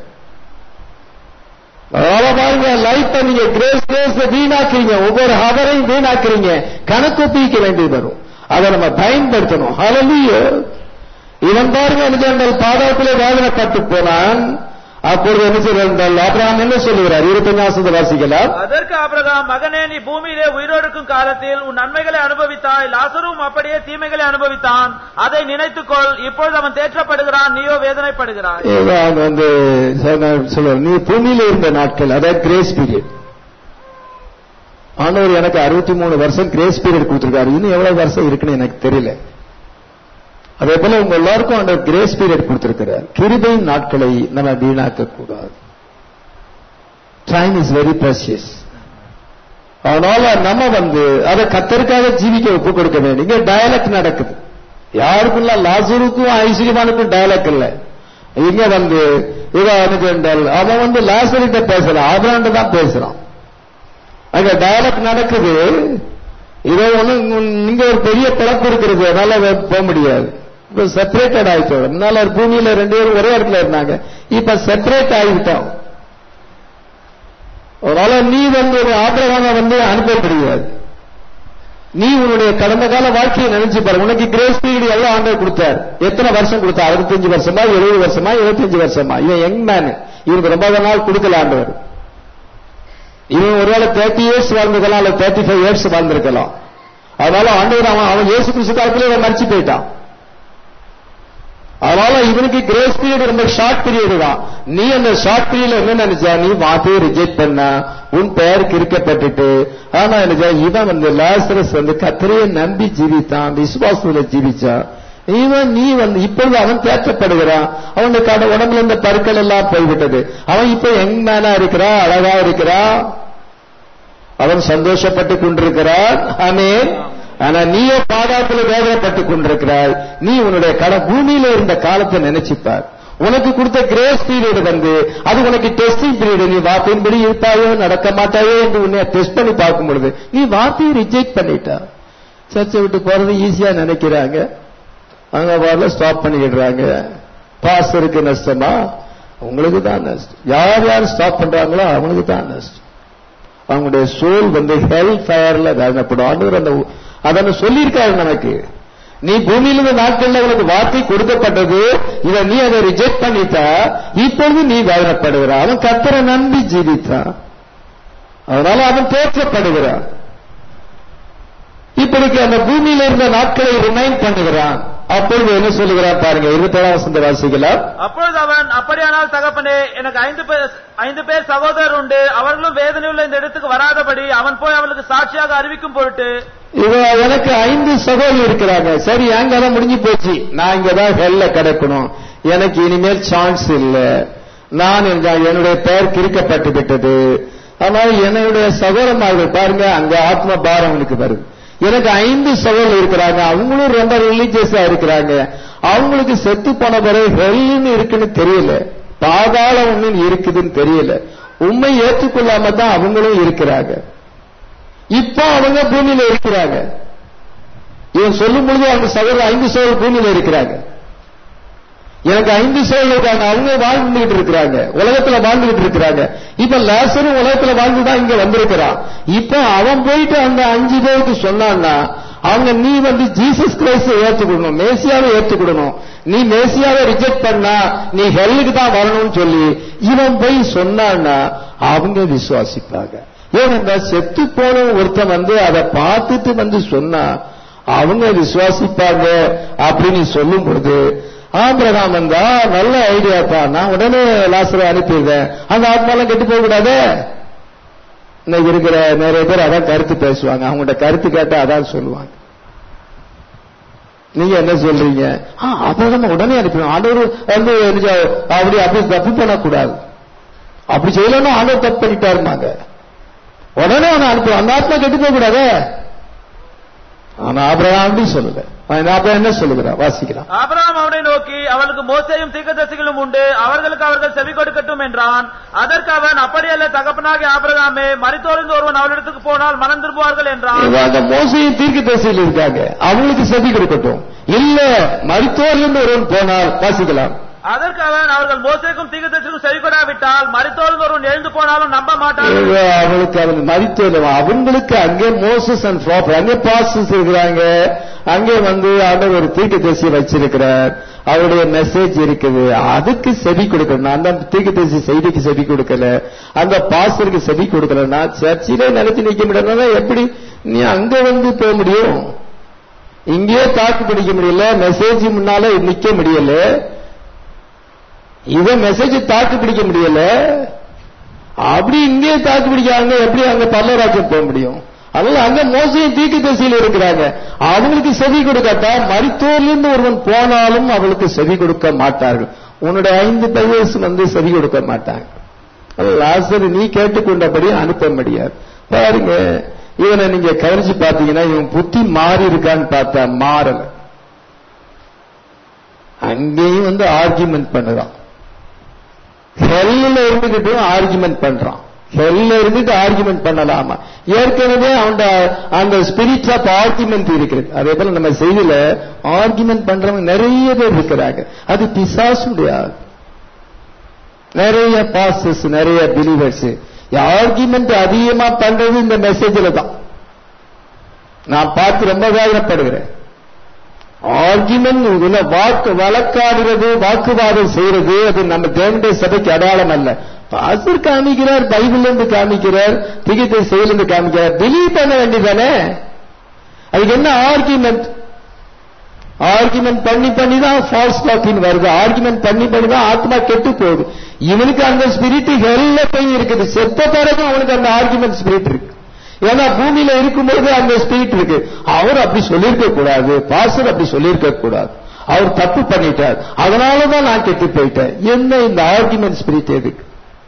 அதனால பாருங்க லைஃப் நீங்க கிரேஸ் கிரேஸ் வீணாக்குறீங்க ஒவ்வொரு ஹவரையும் வீணாக்குறீங்க கணக்கு ஒப்பிக்க வேண்டியது வரும் அதை நம்ம பயன்படுத்தணும் ஹalleluya இவன் பாருங்க என்ன செய்தால் பாதாளத்திலே வேதனைப்பட்டு போனான் அப்பொழுது என்ன செய்தால் அப்ரஹாம் என்ன சொல்லுகிறார் இருபத்தஞ்சாம் வாசிக்கலாம் அதற்கு ஆபிரகாம் மகனே நீ பூமியிலே உயிரோடுக்கும் காலத்தில் உன் நன்மைகளை அனுபவித்தாய் லாசரும் அப்படியே தீமைகளை அனுபவித்தான் அதை நினைத்துக்கொள் இப்பொழுது அவன் தேற்றப்படுகிறான் நீயோ வேதனைப்படுகிறாய் இவன் வந்து சொல்லுவார் நீ பூமியில இருந்த நாட்கள் அதாவது கிரேஸ் பீரியட் ஆனவர் எனக்கு அறுபத்தி மூணு வருஷம் கிரேஸ் பீரியட் கொடுத்திருக்காரு இன்னும் எவ்வளவு வருஷம் இருக்குன்னு எனக்கு தெரியல அதே போல உங்க எல்லாருக்கும் அந்த கிரேஸ் பீரியட் கொடுத்திருக்கிறார் கிருபை நாட்களை நம்ம வீணாக்க கூடாது டைம் இஸ் வெரி precious அதனால நம்ம வந்து அதை கத்தருக்காக ஜீவிக்க ஒப்பு கொடுக்க வேண்டும் இங்க டயலக்ட் நடக்குது யாருக்கும் இல்ல லாசருக்கும் ஐஸ்வர்யமானுக்கும் டயலக்ட் இல்ல இங்க வந்து இவன் என்றால் அவன் வந்து லாசரிட்ட பேசலாம் ஆபராண்ட தான் பேசுறான் அங்க டயலக்ட் நடக்குது இதோ ஒண்ணு நீங்க ஒரு பெரிய பிறப்பு இருக்கிறது அதனால அவ போக முடியாது இப்ப செப்பரேட்டட் ஆயிட்டோம் முன்னால ஒரு பூமியில ரெண்டு பேரும் ஒரே இடத்துல இருந்தாங்க இப்ப செப்பரேட் ஆகிட்டோம் அதனால நீ வந்து ஒரு ஆபிரகாம வந்து அனுப்ப முடியாது நீ உன்னுடைய கடந்த கால வாழ்க்கையை நினைச்சு பாரு உனக்கு கிரேஸ் பீரியட் எவ்வளவு ஆண்டவர் கொடுத்தார் எத்தனை வருஷம் கொடுத்தார் அறுபத்தஞ்சு வருஷமா எழுபது வருஷமா இருபத்தஞ்சு வருஷமா இவன் யங் மேன் இவனுக்கு ரொம்ப நாள் கொடுக்கல ஆண்டவர் இவன் ஒருவேளை தேர்ட்டி இயர்ஸ் வாழ்ந்திருக்கலாம் அல்ல தேர்ட்டி ஃபைவ் இயர்ஸ் வாழ்ந்திருக்கலாம் அதனால ஆண்டவர் அவன் அவன் இயேசு கிறிஸ்து காலத்திலே அவன் மறிச்சு போயிட்டான் அதனால இவனுக்கு கிரேஸ் பீரியட் ரொம்ப ஷார்ட் பீரியட் தான் நீ அந்த ஷார்ட் பீரியட்ல என்ன நினைச்சா நீ வார்த்தையை ரிஜெக்ட் பண்ண உன் பெயர் கிறுக்கப்பட்டுட்டு ஆனா என்ன இவன் வந்து லாசரஸ் வந்து கத்திரையை நம்பி ஜீவித்தான் விசுவாசத்துல ஜீவிச்சான் இவன் நீ வந்து இப்பொழுது அவன் தேற்றப்படுகிறான் அவனுடைய கட உடம்புல இந்த பருக்கள் எல்லாம் போய்விட்டது அவன் இப்ப யங் மேனா இருக்கிறா அழகா இருக்கிறா அவன் சந்தோஷப்பட்டு கொண்டிருக்கிறான் ஆமென் ஆனா நீயோ பாதாளத்துல வேதனைப்பட்டு கொண்டிருக்கிறாய் நீ உன்னுடைய கட பூமியில இருந்த காலத்தை நினைச்சுப்பார் உனக்கு கொடுத்த கிரேஸ் பீரியட் வந்து அது உனக்கு டெஸ்டிங் பீரியட் நீ வார்த்தையின்படி இருப்பாயோ நடக்க மாட்டாயோ என்று உன்னை டெஸ்ட் பண்ணி பார்க்கும் பொழுது நீ வார்த்தையை ரிஜெக்ட் பண்ணிட்டா சர்ச்சை விட்டு போறது ஈஸியா நினைக்கிறாங்க அங்க வரல ஸ்டாப் பண்ணிடுறாங்க பாஸ்டருக்கு நஷ்டமா உங்களுக்கு தான் நஷ்டம் யார் யார் ஸ்டாப் பண்றாங்களோ அவங்களுக்கு தான் நஷ்டம் அவங்களுடைய சோல் வந்து ஹெல் ஃபயர்ல வேதனைப்படும் ஆண்டவர் அந்த அதன்னு சொல்லியிருக்காரு நமக்கு நீ பூமியில இருந்த நாட்கள்ல உனக்கு வார்த்தை கொடுக்கப்பட்டது இதை நீ அதை ரிஜெக்ட் பண்ணிட்டா இப்பொழுது நீ வேதனைப்படுகிற அவன் கத்தரை நம்பி ஜீவித்தான் அதனால அவன் தேற்றப்படுகிறான் இப்படிக்கு அந்த பூமியில இருந்த நாட்களை ரிமைண்ட் பண்ணுகிறான் அப்பொழுது என்ன சொல்லுகிறார் பாருங்க இருபத்தேழாம் வசந்த வாசிக்கலாம் அப்பொழுது அவன் அப்படியானால் தகப்பனே எனக்கு ஐந்து பேர் ஐந்து பேர் சகோதரர் உண்டு அவர்களும் வேதனையுள்ள இந்த இடத்துக்கு வராதபடி அவன் போய் அவளுக்கு சாட்சியாக அறிவிக்கும் பொருட்டு இவ எனக்கு ஐந்து சகோதரி இருக்கிறாங்க சரி என் கதை முடிஞ்சு போச்சு நான் இங்கதான் ஹெல்ல கிடக்கணும் எனக்கு இனிமேல் சான்ஸ் இல்ல நான் இந்த- என்னுடைய பெயர் கிறுக்கப்பட்டு விட்டது ஆனால் என்னுடைய சகோதரமார்கள் பாருங்க அங்க ஆத்ம பாரம் எனக்கு வருது எனக்கு ஐந்து சகோதரர் இருக்கிறாங்க அவங்களும் ரொம்ப ரிலீஜியஸா இருக்கிறாங்க அவங்களுக்கு செத்து போன பிறகு ஹெல்னு இருக்குன்னு தெரியல பாதாளம் ஒண்ணு இருக்குதுன்னு தெரியல உண்மை ஏற்றுக்கொள்ளாம தான் அவங்களும் இருக்கிறாங்க இப்போ அவங்க பூமியில இருக்கிறாங்க இவன் சொல்லும் பொழுது அவங்க சகோதரர் ஐந்து சகோதரர் பூமியில இருக்கிறாங்க எனக்கு ஐந்து சகோதரர் இருக்காங்க அவங்க வாழ்ந்துகிட்டு இருக்கிறாங்க உலகத்துல வாழ்ந்துகிட்டு இருக்கிறாங்க இப்ப லேசரும் உலகத்துல வாழ்ந்துதான் இங்க வந்திருக்கிறான் இப்ப அவன் போயிட்டு அந்த அஞ்சு பேருக்கு சொன்னான்னா அவங்க நீ வந்து ஜீசஸ் கிரைஸ்ட ஏத்துக்கணும் மேசியாவை ஏத்துக்கணும் நீ மேசியாவை ரிஜெக்ட் பண்ணா நீ ஹெல்லுக்கு தான் வரணும்னு சொல்லி இவன் போய் சொன்னான்னா அவங்க விசுவாசிப்பாங்க ஏனென்றால் செத்து போன ஒருத்தன் வந்து அதை பார்த்துட்டு வந்து சொன்னா அவங்க விசுவாசிப்பாங்க அப்படின்னு சொல்லும் பொழுது ஆந்திரகாம் வந்தா நல்ல ஐடியாப்பா நான் உடனே லாசரை அனுப்பிடுறேன் அந்த ஆத்மாலாம் கெட்டு போக கூடாது இன்னைக்கு இருக்கிற நிறைய பேர் அதான் கருத்து பேசுவாங்க அவங்கள்ட்ட கருத்து கேட்டா அதான் சொல்லுவாங்க நீங்க என்ன சொல்றீங்க ஆ, அப்புறம் உடனே அனுப்பிடுவோம் ஆண்டவர் வந்து என்ன செய்ய- அப்படி அப்படி தப்பு பண்ணக்கூடாது அப்படி செய்யலன்னா ஆண்டவர் தப்பு பண்ணிட்டாருமாங்க உடனே அவனை அனுப்புவோம் அந்த ஆத்மா கெட்டு போக கூடாது ஆனா அப்புறம் அப்படி சொல்லுங்க அப்புறம் என்ன சொல்லுகிறா வாசிக்கலாம் ஆபிரகாம் அவனை நோக்கி அவளுக்கு மோசையும் தீர்க்கதரிசிகளும் உண்டு அவர்களுக்கு அவர்கள் செவி கொடுக்கட்டும் என்றான் அதற்கு அவன் அப்படியல்ல தகப்பனாகி ஆபிரகாமே மரித்தோர்ந்து ஒருவன் அவளிடத்துக்கு போனால் மனம் திரும்புவார்கள் என்றான் இவன் அந்த மோசையும் தீர்க்க தரிசியில் இருக்காங்க அவங்களுக்கு செவி கொடுக்கட்டும் இல்ல மருத்துவர்லேருந்து ஒருவன் போனால் வாசிக்கலாம் அதற்கு அவன் அவர்கள் மோசைக்கும் தீர்க்கதரிசிக்கும் செவி கொடாவிட்டால் மரித்தோர்ந்து ஒருவன் எழுந்து போனாலும் நம்ப மாட்டார்கள் இவ அவளுக்கு அவன் மருத்துவ அவங்களுக்கு அங்கே மோசஸ் அண்ட் ப்ராப்பர் அங்கே பாஸ்டர்ஸ் இருக்கிறாங்க அங்கே வந்து ஆண்டவர் ஒரு தீர்க்க தரிசி வச்சிருக்கிறார் அவருடைய மெசேஜ் இருக்குது அதுக்கு செவி கொடுக்கணும் அந்த தீர்க்க தரிசி செய்திக்கு செவி கொடுக்கல அந்த பாஸ்டருக்கு செவி கொடுக்கலன்னா சர்ச்சிலே நிலைச்சு நிக்க முடியலன்னா எப்படி நீ அங்க வந்து போக முடியும் இங்கேயே தாக்கு பிடிக்க முடியல மெசேஜ் முன்னால நிக்க முடியல இவ மெசேஜ் தாக்கு பிடிக்க முடியல அப்படி இங்கே தாக்கு பிடிக்காங்க எப்படி அங்க பல்லராஜ்யம் போக முடியும் அதனால அங்க மோசையும் தீக்கு திசையில் இருக்கிறாங்க அவங்களுக்கு செவி கொடுக்காட்டா மருத்துவர்லேருந்து ஒருவன் போனாலும் அவளுக்கு செவி கொடுக்க மாட்டார்கள் உன்னுடைய ஐந்து பையசு வந்து செவி கொடுக்க மாட்டாங்க லாசர் நீ கேட்டுக்கொண்டபடி அனுப்ப முடியாது பாருங்க இவனை நீங்க கவனிச்சு பார்த்தீங்கன்னா இவன் புத்தி மாறி இருக்கான்னு பார்த்தா மாறல அங்கேயும் வந்து ஆர்கியூமெண்ட் பண்ணுறான் ஹெல்ல இருந்துகிட்டு ஆர்குமெண்ட் பண்றான் ஹெல்ல இருந்துட்டு ஆர்குமெண்ட் பண்ணலாமா ஏற்கனவே அவன் அந்த ஸ்பிரிட் ஆஃப் ஆர்குமெண்ட் இருக்கிறது அதே போல நம்ம செய்தியில ஆர்குமெண்ட் பண்றவங்க நிறைய பேர் இருக்கிறாங்க அது பிசாசுடைய ஆள். நிறைய பாஸ்டர்ஸ் நிறைய பிலீவர்ஸ் ஆர்குமெண்ட் அதிகமா பண்றது இந்த மெசேஜில் தான் நான் பார்த்து ரொம்ப வேதனைப்படுகிறேன் ஆர்குமெண்ட் வாக்கு வழக்காடுறது வாக்குவாதம் செய்யறது அது நம்ம தேவனுடைய சபைக்கு அடையாளம் அல்ல பாஸ்டர் காமிக்கிறார் பைபிள் இருந்து காமிக்கிறார் திகத்தை செயலிருந்து காமிக்கிறார் பிலீவ் பண்ண வேண்டியதானே அதுக்கு என்ன ஆர்குமெண்ட் ஆர்குமெண்ட் பண்ணி பண்ணி தான் ஃபால்ஸ் டாக்கின் வருது ஆர்குமெண்ட் பண்ணி பண்ணி தான் ஆத்மா கெட்டு போகுது இவனுக்கு அந்த ஸ்பிரிட் ஹெல்ல போய் இருக்குது செத்த பிறகு அவனுக்கு அந்த ஆர்குமெண்ட் ஸ்பிரிட் இருக்கு ஏன்னா பூமியில இருக்கும்போது அந்த ஸ்பிரிட் இருக்கு அவர் அப்படி சொல்லியிருக்க கூடாது பாஸ்டர் அப்படி சொல்லியிருக்க கூடாது அவர் தப்பு பண்ணிட்டார் அதனாலதான் நான் கெட்டு போயிட்டேன் என்ன இந்த ஆர்குமெண்ட் ஸ்பிரிட் எதுக்கு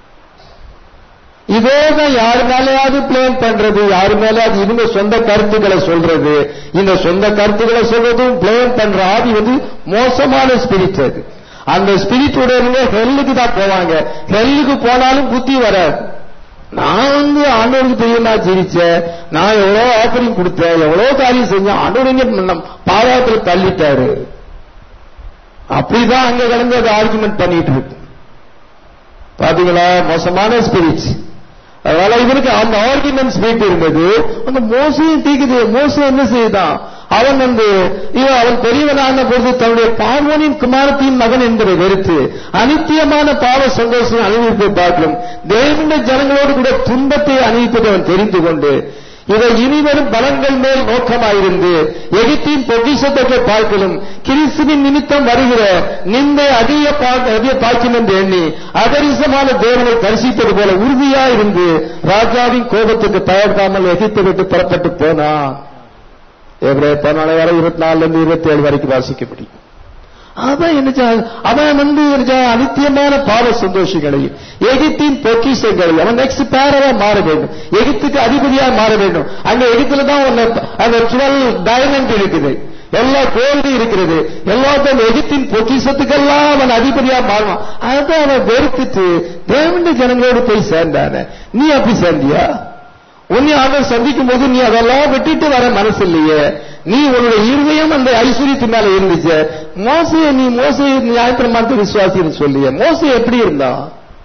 இதே தான் யாரு மேலேயாவது பிளேன் பண்றது யாரு மேலேயாவது இவங்க சொந்த கருத்துக்களை சொல்றது இந்த சொந்த கருத்துக்களை சொல்றதும் பிளேன் பண்ற ஆதி வந்து மோசமான ஸ்பிரிட் அது அந்த ஸ்பிரிட் உடையவங்க ஹெல்லுக்கு தான் போவாங்க ஹெல்லுக்கு போனாலும் புத்தி வராது நான் வந்து ஆண்டவருக்கு தெரியுமா ஜீவிச்சேன் நான் எவ்வளவு ஆஃபரிங் கொடுத்தேன் எவ்வளவு காரியம் செஞ்சேன் ஆண்டவர் இங்க பாதாளத்தில் தள்ளிட்டாரு அப்படிதான் அங்க கிடந்து அது ஆர்குமெண்ட் பண்ணிட்டு இருக்கு பாத்தீங்களா மோசமான ஸ்பிரிட் அதனால இவருக்கு அந்த ஆர்குமெண்ட் ஸ்பிரிட் இருந்தது அந்த மோசையும் தீக்குது மோசம் என்ன செய்தான் அவன் வந்து இவன் அவன் பெரியவனான பொழுது தன்னுடைய பார்வோனின் குமாரத்தின் மகன் என்பதை வெறுத்து அனித்தியமான பாவ சந்தோஷம் அனுபவிப்பை பார்க்கலும் தேவனுடைய ஜனங்களோடு கூட துன்பத்தை அனுபவிப்பதை அவன் தெரிந்து கொண்டு இதை இனிவரும் பலன்கள் மேல் நோக்கமாயிருந்து எகிப்தின் பொக்கிஷத்தை பார்க்கலும் கிறிஸ்துவின் நிமித்தம் வருகிற நிந்தை அதிக பா- அதிக பாக்கியம் என்று எண்ணி அபரிசமான தேவனை தரிசிப்பது போல உறுதியா இருந்து ராஜாவின் கோபத்துக்கு தயர்க்காமல் எகிப்தை விட்டு புறப்பட்டு போனான் எவ்வளவு பதினாலு வரை இருபத்தி நாலுல இருந்து இருபத்தி ஏழு வரைக்கும் வாசிக்க முடியும் அவன் என்ன செஞ்சான்? அவன் வந்து என்ன செஞ்சான்? அனித்தியமான பாவ சந்தோஷங்களை எகிப்தின் பொக்கிஷங்களை அவன் நெக்ஸ்ட் பேரவா மாற வேண்டும் எகிப்துக்கு அதிபதியா மாற வேண்டும் அங்க எகிப்துல தான் உன்னை அந்த டுவெல் டைமண்ட் இருக்குது எல்லா கோல்டு இருக்கிறது எல்லாத்தையும் எகிப்தின் பொக்கிஷத்துக்கெல்லாம் அவன் அதிபதியா மாறுவான் அதை அவன் வெறுத்துட்டு தேவண்ட ஜனங்களோடு போய் சேர்ந்தானே நீ அப்படி சேர்ந்தியா உன்னை அவர் சந்திக்கும் போது நீ அதெல்லாம் விட்டுட்டு வர மனசு இல்லையே நீ உன்னுடைய இருதயம் அந்த ஐஸ்வர்யத்தின் மேல இருந்துச்சு மோசைய நீ மோசையை நியாயப்பிரமாணத்தை விசுவாசின்னு சொல்லிய மோசை எப்படி இருந்தான்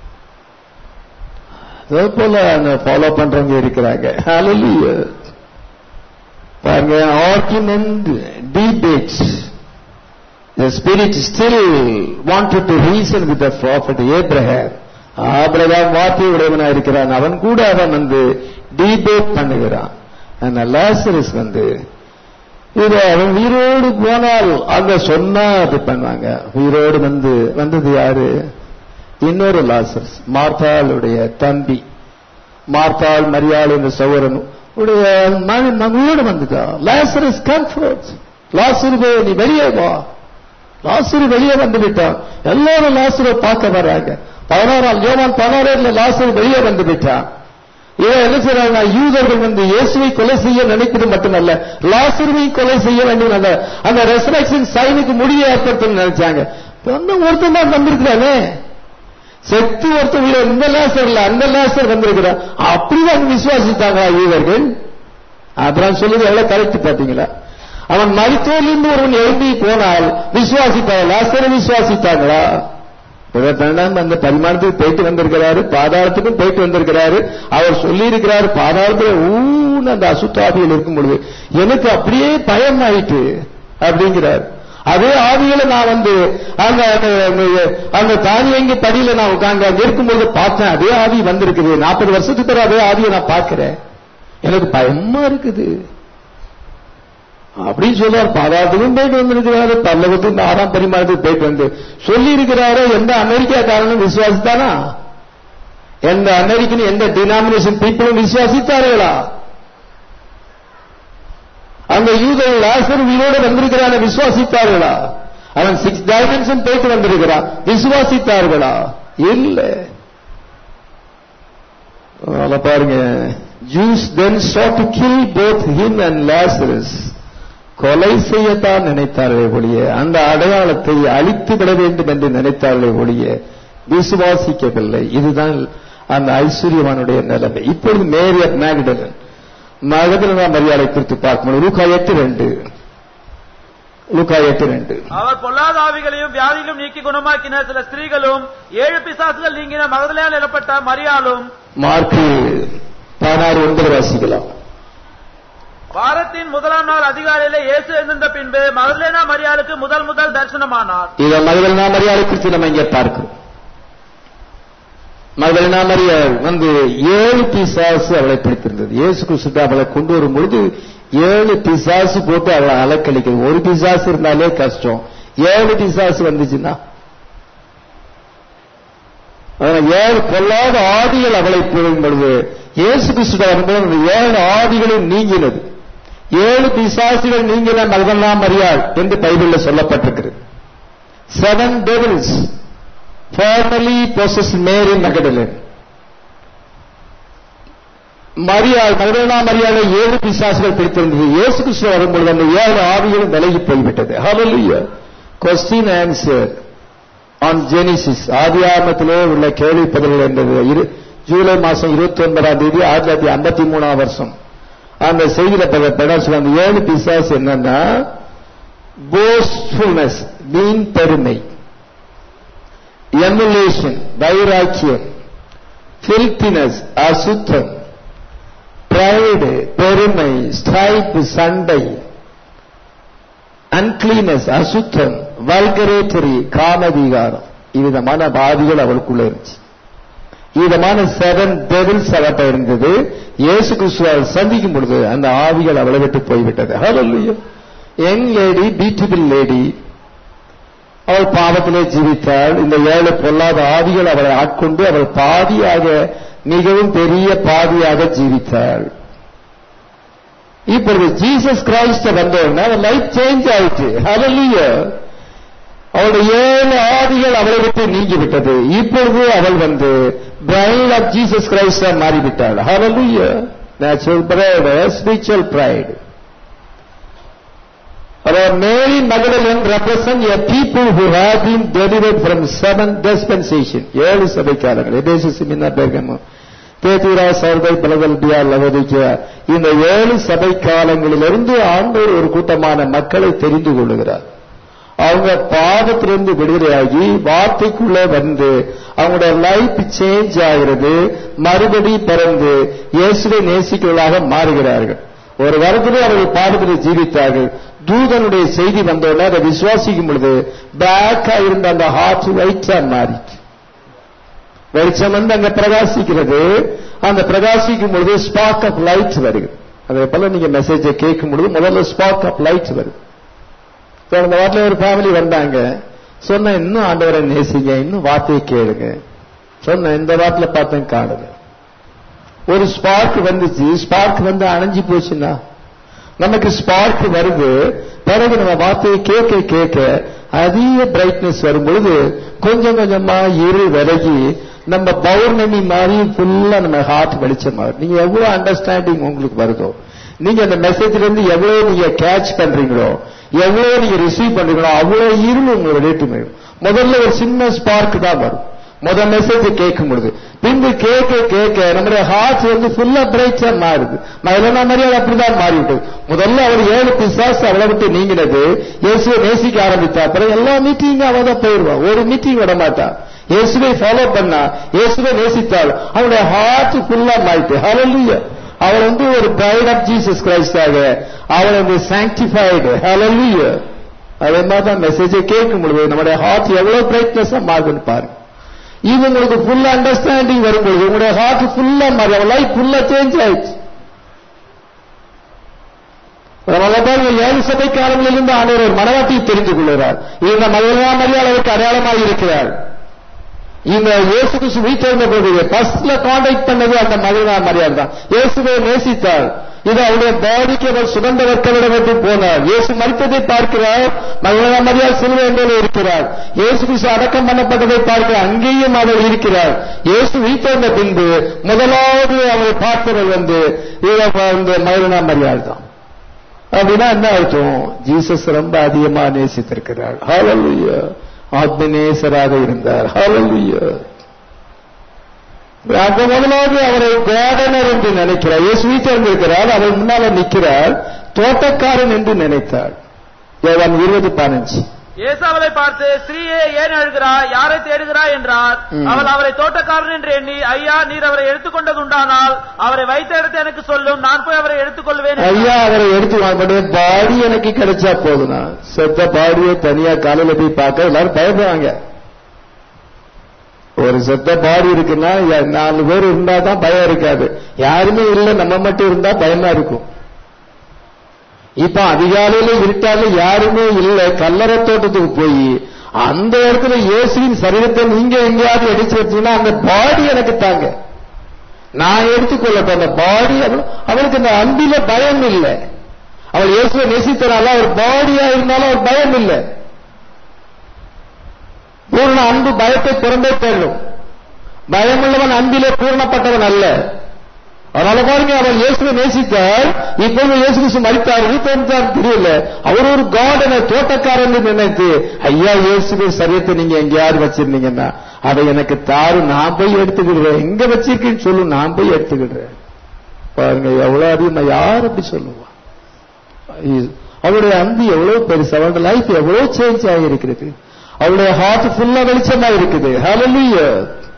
அதே போல ஃபாலோ பண்றவங்க இருக்கிறாங்க Hallelujah. பாருங்க argument debates The spirit still wanted to reason with the prophet Abraham. Abraham வார்த்தை உடையவனா இருக்கிறான் அவன் கூட அவன் வந்து டிபேட் பண்ணுகிறான் ஆனா லாசரஸ் வந்து இது அவன் உயிரோடு போனால் அங்க சொன்னா அது பண்ணுவாங்க உயிரோடு வந்து வந்தது யாரு இன்னொரு லாசரஸ் மார்த்தாளுடைய தம்பி மார்த்தாள் மரியாள் என்ற சௌரன் உடைய மகன் மகளோடு வந்துட்டா லாசரஸ் கம்ஃபர்ட் லாசரு நீ வெளியே வா லாசரு வெளியே வந்து விட்டான் எல்லாரும் லாசரை பார்க்க வர்றாங்க பதினாறாம் யோவான் பதினாறுல லாசரு வெளியே வந்து விட்டான் இவன் என்ன செய்றாங்க யூதர்கள் வந்து இயேசுவை கொலை செய்ய நினைப்பது மட்டுமல்ல லாசருவை கொலை செய்ய வேண்டும் அந்த அந்த ரெசரக்ஷன் சைனுக்கு முடிவு ஏற்படுத்தணும்னு நினைச்சாங்க ஒன்னும் ஒருத்தன் தான் வந்திருக்கிறானே செத்து ஒருத்தன் உயிரை இந்த லாசர் இல்ல அந்த லாசர் வந்திருக்கிறான் அப்படிதான் விசுவாசித்தாங்களா யூதர்கள் அப்புறம் சொல்லுது எவ்வளவு கரெக்ட் பாத்தீங்களா அவன் மருத்துவலிருந்து ஒருவன் எழுப்பி போனால் விசுவாசித்தாங்க லாசரை விசுவாசித்தாங்களா இருபத்தி அந்த பரிமாணத்துக்கு போயிட்டு வந்திருக்கிறாரு பாதாளத்துக்கும் போயிட்டு வந்திருக்கிறாரு அவர் சொல்லி இருக்கிறாரு பாதாளத்துல ஊன்னு அந்த அசுத்தாவியில் இருக்கும் பொழுது எனக்கு அப்படியே பயம் ஆயிட்டு அப்படிங்கிறார் அதே ஆவியில நான் வந்து அங்க அந்த- அந்த தானியங்கி படியில நான் உட்கார்ந்து அங்க இருக்கும்போது பார்த்தேன் அதே ஆவி வந்திருக்குது நாற்பது வருஷத்துக்கு பிறகு அதே ஆவியை நான் பார்க்கிறேன் எனக்கு பயமா இருக்குது அப்படின்னு சொல்றாரு பாதாளத்துக்கும் போயிட்டு வந்திருக்கிறாரு பல்லவத்துக்கு ஆறாம் பரிமாணத்துக்கு போயிட்டு வந்து சொல்லி இருக்கிறாரு எந்த அமெரிக்காக்காரனும் விசுவாசித்தானா எந்த அமெரிக்கன் எந்த டினாமினேஷன் பீப்புளும் விசுவாசித்தார்களா அந்த யூதர்கள் லாசர் உயிரோடு வந்திருக்கிறான விசுவாசித்தார்களா அவன் சிக்ஸ் டைமென்ஷன் போயிட்டு வந்திருக்கிறான் விசுவாசித்தார்களா இல்ல அதனால பாருங்க Jews then sought to kill both him and Lazarus கொலை செய்யத்தான் நினைத்தார்களே ஒழிய அந்த அடையாளத்தை அழித்து விட வேண்டும் என்று நினைத்தார்களே ஒழிய விசுவாசிக்கவில்லை இதுதான் அந்த ஐஸ்வர்யவானுடைய நிலைமை இப்பொழுது மேரியர் மேகடலன் மகதலனா மரியாதை குறித்து பார்க்கணும் லூக்கா எட்டு ரெண்டு லூக்கா எட்டு ரெண்டு அவர் பொல்லாத ஆவிகளையும் வியாதிகளும் நீக்கி குணமாக்கின சில ஸ்திரீகளும் ஏழு பிசாசுகள் நீங்கின மகதலையால் எனப்பட்ட மரியாளும் மார்க்கு பதினாறு ஒன்பது வாசிக்கலாம் வாரத்தின் முதலாம் நாள் அதிகாலையிலே இயேசு எழுந்த பின்பு மகதலேனா மரியாளுக்கு முதல் முதல் தரிசனமானார் இதை மகதலனா மரியாதை குறித்து நம்ம இங்கே பார்க்கிறோம் மகதலனா மரியாள் வந்து ஏழு பிசாசு அவளை பிடித்திருந்தது இயேசு கிறிஸ்து அவளை கொண்டு வரும் பொழுது ஏழு பிசாசு போட்டு அவளை அலக்கழிக்கிறது ஒரு பிசாசு இருந்தாலே கஷ்டம் ஏழு பிசாசு வந்துச்சுன்னா அதனால ஏழு பொல்லாத ஆதிகள் அவளை போடும் பொழுது இயேசு கிறிஸ்து வரும்போது அந்த ஏழு ஆதிகளும் நீங்கினது ஏழு பிசாசுகள் நீங்கின மகதலனா மரியாள் என்று பைபிள்ல சொல்லப்பட்டிருக்கிறது seven devils formerly possessed Mary Magdalene. மரியாள் மகதலனா மரியாதை ஏழு பிசாசுகள் பிடித்திருந்தது இயேசு கிறிஸ்து வரும்பொழுது அந்த ஏழு ஆவிகளும் விலகி போய்விட்டது hallelujah question answer on Genesis ஆதியாமத்திலே உள்ள கேள்வி பதில்கள் என்பது இரு- ஜூலை மாசம் இருபத்தி ஒன்பதாம் தேதி ஆயிரத்தி தொள்ளாயிரத்தி ஐம்பத்தி மூணாம் வருஷம் அந்த செய்தியில பல படம் சொல்ல அந்த ஏழு பிசாசு என்னன்னா போஸ்ட்ஃபுல்னஸ் வீண் பெருமை எமுலேஷன் வைராக்கியம் ஃபில்தினஸ் அசுத்தம் பிரைடு பெருமை ஸ்ட்ரைப் சண்டை அன்கிளீனஸ் அசுத்தம் வல்கரேட்டரி காமதிகாரம் இவ்விதமான பாதிகள் அவளுக்குள்ள இருந்துச்சு விதமான செவன் டெவில்ஸ் அவட்ட இருந்தது இயேசு கிறிஸ்துவை சந்திக்கும் பொழுது அந்த ஆவிகள் அவளை விட்டு போய்விட்டது hallelujah young lady beautiful lady அவள் பாவத்திலே ஜீவித்தாள் இந்த ஏழு பொல்லாத ஆவிகள் அவளை ஆட்கொண்டு அவள் பாதியாக மிகவும் பெரிய பாதியாக ஜீவித்தாள் இப்பொழுது ஜீசஸ் கிரைஸ்ட வந்தோடனே அவள் லைஃப் சேஞ்ச் ஆயிடுச்சு ஹalleluya அவளுடைய ஏழு ஆவிகள் அவளை விட்டு நீங்கிவிட்டது இப்பொழுது அவள் வந்து பிரைட் ஆஃப் ஜீசஸ் கிரைஸ்டா மாறிவிட்டாள் hallelujah natural bride spiritual bride Our Mary Magdalene represent a people who have been delivered from seven dispensation. ஏழு சபை காலங்கள் எபேசு சிமினா பெர்கமோ தேத்திரா சர்தை பலதல்பியா லவோதிக்கா இந்த ஏழு சபை காலங்களிலிருந்து ஆண்டவர் ஒரு கூட்டமான மக்களை தெரிந்து கொள்ளுகிறார் அவங்க பாவத்திலிருந்து விடுதலையாகி வார்த்தைக்குள்ளே வந்து அவங்களுடைய லைஃப் சேஞ்ச் ஆகிறது மறுபடி பிறந்து இயேசுவை நேசிக்கிறவர்களாக மாறுகிறார்கள் ஒரு வருடத்திலே அவர்கள் பாவத்தில் ஜீவித்தார்கள் தூதனுடைய செய்தி வந்தோடனே அதை விசுவாசிக்கும் பொழுது பேக்கா இருந்த அந்த ஹார்ட் ஒயிட்டா மாறிச்சு வெளிச்சம் வந்து அங்க பிரகாசிக்கிறது அந்த பிரகாசிக்கும் பொழுது ஸ்பார்க் ஆஃப் லைட் வருது அதே போல நீங்க மெசேஜை கேட்கும் பொழுது முதல்ல ஸ்பார்க் ஆஃப் லைட் வருது இப்ப அந்த வாட்டில் ஒரு ஃபேமிலி வந்தாங்க சொன்ன இன்னும் ஆண்டவரை நேசிங்க இன்னும் வார்த்தையை கேளுங்க சொன்ன இந்த வாட்டில் பார்த்தேன் காணுங்க ஒரு ஸ்பார்க் வந்துச்சு ஸ்பார்க் வந்து அணைஞ்சு போச்சுன்னா நமக்கு ஸ்பார்க் வருது பிறகு நம்ம வார்த்தையை கேட்க கேட்க அதிக பிரைட்னஸ் வரும் பொழுது கொஞ்சம் கொஞ்சமா இருள் விலகி நம்ம பௌர்ணமி மாதிரி ஃபுல்லா நம்ம ஹார்ட் வெளிச்சமாகும் நீங்க எவ்வளவு அண்டர்ஸ்டாண்டிங் உங்களுக்கு வருதோ நீங்க அந்த மெசேஜ்ல இருந்து எவ்வளவு நீங்க கேட்ச் பண்றீங்களோ எவ்வளவு நீங்க ரிசீவ் பண்றீங்களோ அவ்வளவு இருள் உங்களை ரேட்டு முதல்ல ஒரு சின்ன ஸ்பார்க் தான் வரும் முதல் மெசேஜ் கேட்கும் பொழுது பின்பு கேட்க கேட்க நம்முடைய ஹார்ட் வந்து ஃபுல்லா பிரைட்டா மாறுது மயிலனா மரியாதை அப்படிதான் மாறிவிட்டது முதல்ல அவர் ஏழு பிசாசு அவளை விட்டு நீங்கினது இயேசுவை நேசிக்க ஆரம்பித்தா அப்புறம் எல்லா மீட்டிங்கும் அவ தான் போயிருவான் ஒரு மீட்டிங் விட மாட்டா இயேசுவை ஃபாலோ பண்ணா இயேசுவை நேசித்தாள் அவனுடைய ஹார்ட் ஃபுல்லா மாறிட்டு ஹalleluya அவள் வந்து ஒரு பிரைட் ஆஃப் ஜீசஸ் கிரைஸ்டாக அவள் வந்து சாங்டிஃபைடு ஹalleluya அதே மாதிரி தான் மெசேஜை கேட்கும் பொழுது நம்முடைய ஹார்ட் எவ்வளவு பிரைட்னஸா மாறுதுன்னு பாருங்க இது உங்களுக்கு ஃபுல் அண்டர்ஸ்டாண்டிங் வரும்பொழுது உங்களுடைய ஹார்ட் ஃபுல்லா மாறி லைஃப் ஃபுல்லா சேஞ்ச் ஆயிடுச்சு பாருங்க ஏழு சபை காலங்களிலிருந்து ஆண்டவர் ஒரு மனவாட்டியை தெரிந்து கொள்கிறார் இந்த மகிழா மரியாதைக்கு அடையாளமாக இருக்கிறார் இந்த இயேசு கிறிஸ்து வீட்டிருந்த போது பஸ்ட்ல கான்டாக்ட் பண்ணது அந்த மகிழா மரியாதை தான் இயேசுவை நேசித்தார் இது அவருடைய பாடிக்கு அவர் சுகந்த வைக்க விட வேண்டும் போனார் இயேசு மறித்ததை பார்க்கிறார் மகிழா மரியாதை சிலுவை என்பதில் இருக்கிறார் இயேசு கிறிஸ்து அடக்கம் பண்ணப்பட்டதை பார்க்கிறார் அங்கேயும் அவர் இருக்கிறார் இயேசு வீட்டிருந்த பின்பு முதலாவது அவரை பார்த்தவர் வந்து இந்த மகிழா மரியாதை தான் அப்படின்னா என்ன அர்த்தம் ஜீசஸ் ரொம்ப அதிகமா நேசித்திருக்கிறார் ஹalleluya ஆத்மநேசராக இருந்தார் ஹalleluya அந்த முதலாவது அவரை கார்டனர் என்று நினைக்கிறார் இயேசு வீட்டில் இருக்கிறார் அவர் முன்னால நிற்கிறார் தோட்டக்காரன் என்று நினைத்தார் யோவான் இருபது பதினஞ்சு இயேசு அவளை பார்த்து ஸ்ரீயே ஏன் அழுகிறாய் யாரை தேடுகிறாய் என்றார் ம். அவள் அவரை தோட்டக்காரன் என்று எண்ணி ஐயா நீர் அவரை எடுத்துக்கொண்டது உண்டானால் அவரை வைத்த இடத்தை எனக்கு சொல்லும் நான் போய் அவரை எடுத்துக்கொள்வேன் என்றார். ஐயா அவரை எடுத்து வாங்க பாடி எனக்கு கிடைச்சா போதுனா செத்த பாடியை தனியா காலையில போய் பார்க்க எல்லாரும் பயப்படுவாங்க ஒரு செத்த பாடி இருக்குன்னா யா- நாலு பேர் இருந்தா தான் பயம் இருக்காது யாருமே இல்லை நம்ம மட்டும் இருந்தா பயமா இருக்கும் இப்ப அதிகாலையில இருட்டால யாருமே இல்லை கல்லறை தோட்டத்துக்கு போய் அந்த இடத்துல இயேசுவின் சரீரத்தை நீங்க எங்கேயாவது எடுத்து வச்சீங்கன்னா அந்த பாடி எனக்கு தாங்க நான் எடுத்துக்கொள்ளட்டும் அந்த பாடி அவளுக்கு அந்த அன்பில பயம் இல்லை அவள் இயேசுவை நேசித்தனால அவர் பாடியா இருந்தாலும் அவர் பயம் இல்லை பூர்ண அன்பு பயத்தை திறந்தே தள்ளும் பயமுள்ளவன் அன்பிலே பூர்ணப்பட்டவன் அல்ல அதனால பாருங்க அவர் இயேசுவை நேசித்தார் இப்பொழுது இயேசு கிறிஸ்து மறித்தார் வீட்டார் தெரியல அவர் ஒரு கார்டனை தோட்டக்காரன் என்று நினைத்து ஐயா இயேசுவை சரியத்தை நீங்க எங்கேயாவது வச்சிருந்தீங்கன்னா அதை எனக்கு தாரு நான் போய் எடுத்துக்கிடுறேன் எங்க வச்சிருக்கேன்னு சொல்லு நான் போய் எடுத்துக்கிடுறேன் பாருங்க எவ்வளவு அதிகமா யார் அப்படி சொல்லுவா இது- அவருடைய அன்பு எவ்வளவு பெருசு அவருடைய லைஃப் எவ்வளவு சேஞ்ச் ஆகியிருக்கிறது அவருடைய ஹார்ட் ஃபுல்லா வெளிச்சமா இருக்குது ஹalleluya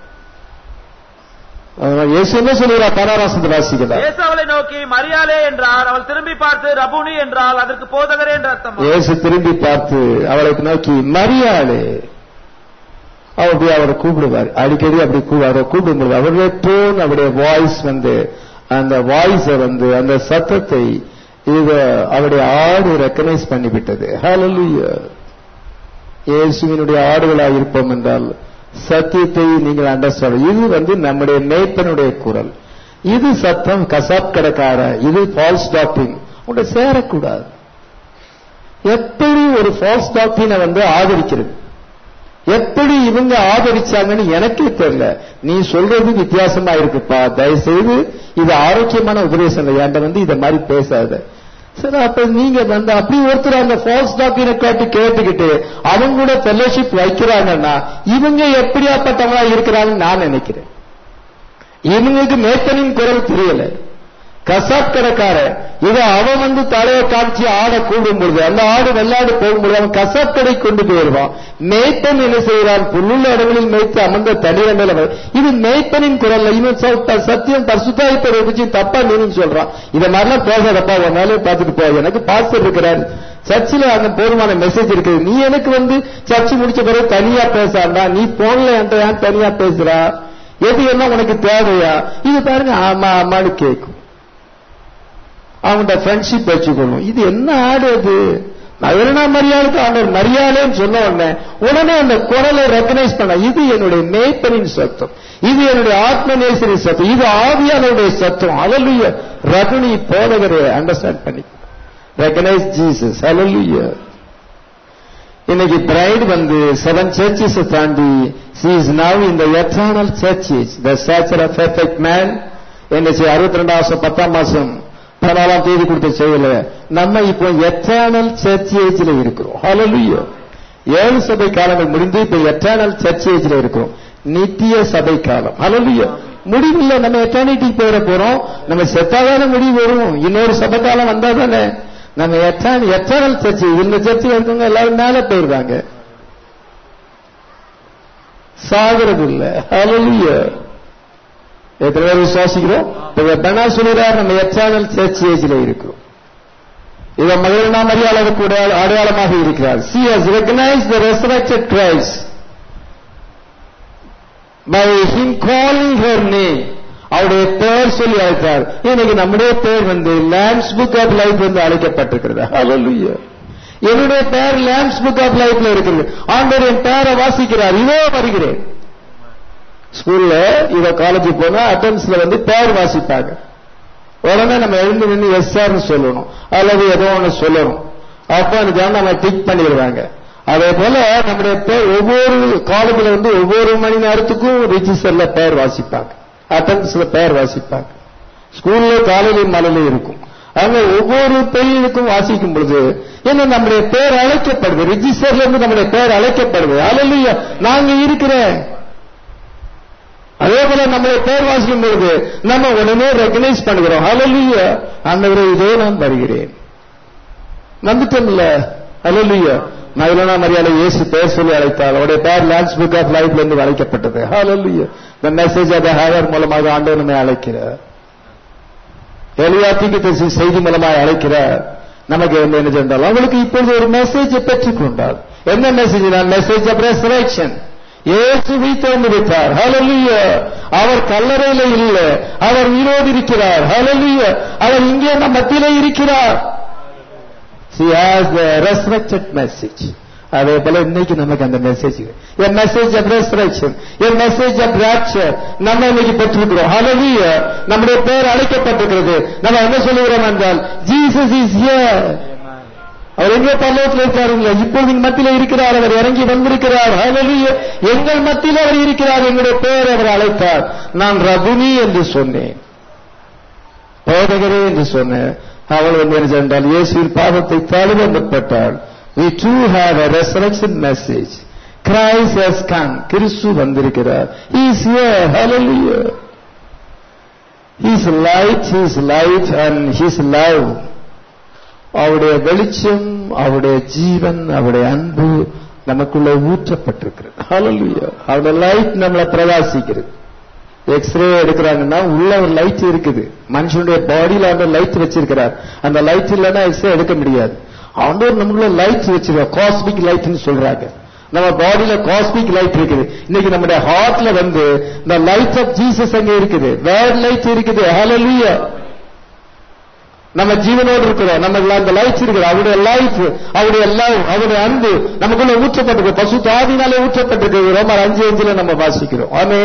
அதனால இயேசு என்ன சொல்லுகிறார் பராராசத்தை வாசிக்கிறார் இயேசு அவளை நோக்கி மரியாளே என்றார் அவள் திரும்பி பார்த்து ரபுனி என்றால் அதற்கு போதகரே என்று அர்த்தம் இயேசு திரும்பி பார்த்து அவளை நோக்கி மரியாளே அவர் போய் அவரை கூப்பிடுவார் அடிக்கடி அப்படி கூ- அவரை கூப்பிடும்போது அவருடைய டோன் அவருடைய வாய்ஸ் வந்து அந்த வாய்ஸை வந்து அந்த சத்தத்தை இது அவருடைய ஆடு ரெக்கனைஸ் பண்ணிவிட்டது ஹalleluya இயேசுவினுடைய ஆடுகளாக இருப்போம் என்றால் சத்தியத்தை நீங்கள் அண்டர்ஸ்டாண்ட் இது வந்து நம்முடைய மேய்ப்பனுடைய குரல் இது சத்தம் கசாப் கடைக்கார இது ஃபால்ஸ் டாக்டின் உங்களை சேரக்கூடாது எப்படி ஒரு ஃபால்ஸ் டாக்டினை வந்து ஆதரிக்கிறது எப்படி இவங்க ஆதரிச்சாங்கன்னு எனக்கே தெரியல நீ சொல்றது வித்தியாசமா இருக்குப்பா தயவு செய்து இது ஆரோக்கியமான உபதேசம் இல்லை என்கிட்ட வந்து இதை மாதிரி பேசாத சரி அப்ப நீங்க வந்து அப்படி ஒருத்தர் அந்த ஃபால்ஸ் டாக்டரை கேட்டு கேட்டுக்கிட்டு அவங்க கூட ஃபெல்லோஷிப் வைக்கிறாங்கன்னா இவங்க எப்படியாப்பட்டவங்களா இருக்கிறாங்கன்னு நான் நினைக்கிறேன் இவங்களுக்கு மேத்தனின் குரல் தெரியல கசாப் கடைக்கார இதை அவன் வந்து தலையை காமிச்சு ஆடை கூடும் பொழுது அந்த ஆடு வெள்ளாடு போகும்பொழுது அவன் கசாப் கடை கொண்டு போயிடுவான் மேய்ப்பன் என்ன செய்கிறான் புல்லுள்ள இடங்களில் மேய்த்து அமர்ந்த தண்ணீர மேல வ- இது மேய்ப்பனின் குரல்ல இவன் சொல் ப- சத்தியம் பரிசுத்தாயத்தை வச்சு தப்பா நீங்க சொல்றான் இதை மாதிரிலாம் பேசாதப்பா உன் மேலே பார்த்துட்டு போ எனக்கு பாஸ்டர் இருக்கிறார் சர்ச்சில் அந்த போதுமான மெசேஜ் இருக்குது நீ எனக்கு வந்து சர்ச் முடிச்ச பிறகு தனியா பேசாண்டா நீ போன்ல என்கிட்ட ஏன் தனியா பேசுறா எது என்ன உனக்கு தேவையா இது பாருங்க ஆமா ஆமான்னு கேட்கும் அவங்கள்ட்ட ஃப்ரெண்ட்ஷிப் வச்சுக்கணும் இது என்ன ஆடு அது நகரணா மரியாளுக்கு ஆண்டவர் மரியாதைன்னு சொன்ன உடனே உடனே அந்த குரலை ரெக்கனைஸ் பண்ண இது என்னுடைய மேய்ப்பனின் சத்தம் இது என்னுடைய ஆத்ம நேசரின் சத்தம் இது ஆவியாளருடைய சத்தம் அலலுய ரகுனி போதகரை அண்டர்ஸ்டாண்ட் பண்ணி ரெக்கனைஸ் ஜீசஸ் அலலுய இன்னைக்கு பிரைட் வந்து செவன் சர்ச்சஸ் தாண்டி சி இஸ் நவ் இந்த eternal churches the stature of perfect man என்ன செய்ய அறுபத்தி ரெண்டாம் வருஷம் பத்தாம் மாசம் பதினாலாம் தேதி கொடுத்த செய்யல நம்ம இப்போ எட்டர்னல் சர்ச் ஏஜ்ல இருக்கிறோம் ஹalleluya ஏழு சபை காலங்கள் முடிந்து இப்ப எட்டர்னல் சர்ச் ஏஜ்ல இருக்கிறோம் நித்திய சபை காலம் ஹalleluya முடிவில்லை நம்ம எட்டர்னிட்டி போயிட போறோம் நம்ம செத்தாதான முடிவு வரும் இன்னொரு சபை காலம் வந்தா தானே நம்ம எட்டர்னல் சர்ச் இந்த சர்ச்சில் இருக்கவங்க எல்லாரும் மேல போயிருவாங்க சாகிறது இல்ல ஹalleluya எத்தனை பேர் விசுவாசிக்கிறோம் இப்ப பெனா சொல்லுறார் நம்ம எச்சானல் சர்ச் ஏஜ்ல இருக்கிறோம் இவ மகிழ்னா மரியாதை கூட அடையாளமாக இருக்கிறார் she has recognise the resurrected Christ by him calling her name அவருடைய பெயர் சொல்லி அழைத்தார் இன்னைக்கு நம்முடைய பெயர் வந்து லேம்ஸ் புக் ஆஃப் லைஃப் வந்து அழைக்கப்பட்டிருக்கிறது ஹalleluya என்னுடைய பெயர் லேம்ஸ் புக் ஆஃப் லைஃப்ல இருக்கிறது ஆண்டவர் என் பெயரை வாசிக்கிறார் இதோ வருகிறேன் ஸ்கூல்ல இவ காலேஜ் போனா அட்டன்ஸ்ல வந்து பேர் வாசிப்பாங்க உடனே நம்ம எழுந்து நின்று எஸ்ஆர்னு சொல்லணும் அல்லது ஏதோ ஒன்று சொல்லணும் அப்போ அதுக்கு நம்ம டிக் பண்ணிடுவாங்க அதே போல நம்முடைய பேர் ஒவ்வொரு காலேஜ்ல வந்து ஒவ்வொரு மணி நேரத்துக்கும் ரிஜிஸ்டர்ல பேர் வாசிப்பாங்க அட்டன்ஸ்ல பேர் வாசிப்பாங்க ஸ்கூல்ல காலையில மலையில இருக்கும் அங்க ஒவ்வொரு பெண்களுக்கும் வாசிக்கும் பொழுது என்ன நம்முடைய பேர் அழைக்கப்படுது ரிஜிஸ்டர்ல இருந்து நம்முடைய பேர் அழைக்கப்படுது அலலுயா நாங்க இருக்கிறேன் அதே போல நம்மளை பேர் வாசிக்கும் பொழுது நம்ம உடனே ரெகனைஸ் பண்ணுகிறோம் ஹalleluya ஆண்டவரே இதோ நான் வருகிறேன் வந்துட்டோம்ல ஹalleluya மகிழனா மரியாதை இயேசு பேர் சொல்லி அழைத்தால் அவருடைய பேர் லான்ஸ் புக் ஆஃப் லைஃப்ல இருந்து அழைக்கப்பட்டது ஹalleluya இந்த மெசேஜ் அதை ஹேவர் மூலமாக ஆண்டவர் நம்மை அழைக்கிறார் எலியாத்திக்கு தெரிசி செய்தி மூலமாக அழைக்கிறார் நமக்கு வந்து என்ன சென்றால் அவங்களுக்கு இப்பொழுது ஒரு மெசேஜ் பெற்றுக்கொண்டார் என்ன மெசேஜ் மெசேஜ் ஆஃப் ரெசரக்ஷன் இயேசு வீட்டிலிருந்து விட்டார் ஹalleluya அவர் கல்லறையில இல்ல அவர் உயிரோடு இருக்கிறார் ஹalleluya அவர் இங்கே நம் மத்தியிலே இருக்கிறார் she has the resurrected message அதே போல இன்னைக்கு நமக்கு அந்த message a message of resurrection a message of rapture நம்ம இன்னைக்கு பெற்றிருக்கிறோம் ஹalleluya நம்முடைய பெயர் அழைக்கப்பட்டிருக்கிறது நம்ம என்ன சொல்லுகிறோம் என்றால் ஜீசஸ் இஸ் here அவர் எங்கே பல்லவத்தில் இருக்காருங்க இப்பொழுது எங்கள் மத்தியில இருக்கிறார் அவர் இறங்கி வந்திருக்கிறார் ஹalleluya எங்கள் மத்தியில் அவர் இருக்கிறார் எங்களுடைய பெயர் அவர் அழைத்தார் நான் ரகுனி என்று சொன்னேன் போதகரே என்று சொன்னேன் அவள் வந்து என்ன சென்றால் இயேசுவின் பாவத்தை தழுவ முற்பட்டாள் we too have a resurrection message Christ has come கிறிஸ்து வந்திருக்கிறார் he is here hallelujah his light his light and his love அவருடைய வெளிச்சம் அவருடைய ஜீவன் அவருடைய அன்பு நமக்குள்ள ஊற்றப்பட்டிருக்கிறது ஹalleluya அவருடைய லைட் நம்மளை பிரகாசிக்கிறது எக்ஸ்ரே எடுக்கிறாங்கன்னா உள்ள ஒரு லைட் இருக்குது மனுஷனுடைய பாடியில அந்த லைட் வச்சிருக்கிறார் அந்த லைட் இல்லைன்னா எக்ஸ்ரே எடுக்க முடியாது ஆண்டவர் நமக்குள்ள லைட் வச்சிருக்கார் காஸ்மிக் லைட்னு சொல்றாங்க நம்ம பாடியில காஸ்மிக் லைட் இருக்குது இன்னைக்கு நம்முடைய ஹார்ட்ல வந்து இந்த லைட் ஆஃப் ஜீசஸ் அங்க இருக்குது வேர்ட் லைட் இருக்குது ஹalleluya நம்ம ஜீவனோடு இருக்கிறோம் நம்ம அந்த லைஃப் இருக்குது அவருடைய லைஃப் அவருடைய லவ் அவருடைய அன்பு நமக்குள்ள ஊற்றப்பட்டிருக்கு பசு தாதினாலே ஊற்றப்பட்டிருக்கு ரோமர் அஞ்சு அஞ்சுல நம்ம வாசிக்கிறோம் ஆமே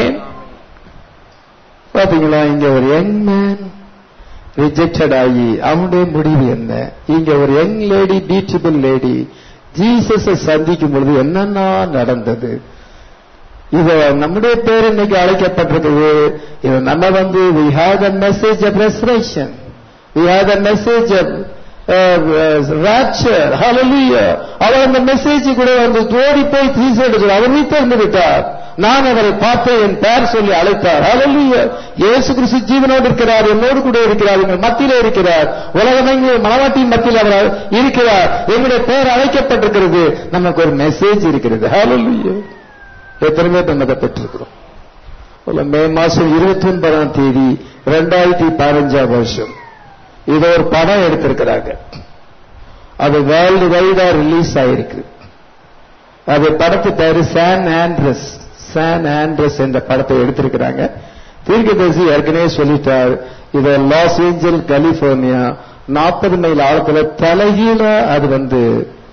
பாத்தீங்களா இங்க ஒரு யங் மேன் ரிஜெக்டட் ஆகி அவனுடைய முடிவு என்ன இங்க ஒரு யங் லேடி பியூட்டிஃபுல் லேடி ஜீசஸ சந்திக்கும் பொழுது என்னென்ன நடந்தது இது நம்முடைய பேர் இன்னைக்கு அழைக்கப்பட்டிருக்குது இது நம்ம வந்து we have the message of resurrection we have the message of uh, uh, rapture hallelujah அவர் அந்த மெசேஜ் கூட வந்து ஓடி போய் தீசெடுத்து அவர் வீட்டில் விட்டார் நான் அவரை பார்த்து என் பெயர் சொல்லி அழைத்தார் hallelujah இயேசு கிறிஸ்து ஜீவனோடு இருக்கிறார் என்னோடு கூட இருக்கிறார் எங்கள் மத்தியிலே இருக்கிறார் உலகமெங்கிலும் மனவாட்டியின் மத்தியில் அவர் இருக்கிறார் எங்களுடைய பெயர் அழைக்கப்பட்டிருக்கிறது நமக்கு ஒரு மெசேஜ் இருக்கிறது hallelujah எத்தனை பேர் நம்ம அதை பெற்றிருக்கிறோம் இல்ல, மே மாசம் இருபத்தி ஒன்பதாம் தேதி ரெண்டாயிரத்தி பதினஞ்சாம் வருஷம் இது ஒரு படம் எடுத்திருக்கிறாங்க அது வேர்ல்டு வைடா ரிலீஸ் ஆயிருக்கு அது படத்து பேரு சான் ஆண்ட்ரஸ் சான் ஆண்ட்ரஸ் என்ற படத்தை எடுத்திருக்கிறாங்க தீர்க்கதரிசி ஏற்கனவே சொல்லிட்டார் இது லாஸ் ஏஞ்சல் கலிபோர்னியா நாற்பது மைல் ஆழத்துல தலைகீழ அது வந்து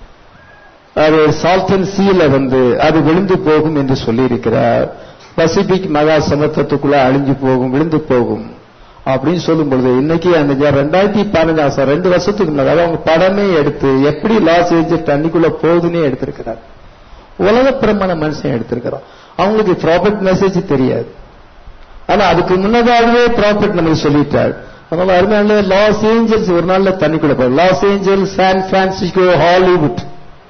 அது சால்டன் சீல வந்து அது விழுந்து போகும் என்று சொல்லியிருக்கிறார் பசிபிக் மகா சமுத்திரத்துக்குள்ள அழிஞ்சு போகும் விழுந்து போகும் அப்படின்னு சொல்லும் பொழுது இன்னைக்கு அந்த ஜ- ரெண்டாயிரத்தி பதினஞ்சு வருஷம் ரெண்டு வருஷத்துக்கு முன்னாடி அதாவது அவங்க படமே எடுத்து எப்படி லாஸ் ஏஞ்சல் தண்ணிக்குள்ள போகுதுன்னே எடுத்திருக்கிறார் உலக பிரமாண மனுஷன் எடுத்திருக்கிறான் அவங்களுக்கு ப்ராஃபிட் மெசேஜ் தெரியாது ஆனா அதுக்கு முன்னதாகவே ப்ராஃபிட் நமக்கு சொல்லிட்டார் அதனால அருமையான லாஸ் ஏஞ்சல்ஸ் ஒரு நாள்ல தண்ணிக்குள்ள போகும் Los Angeles San Francisco Hollywood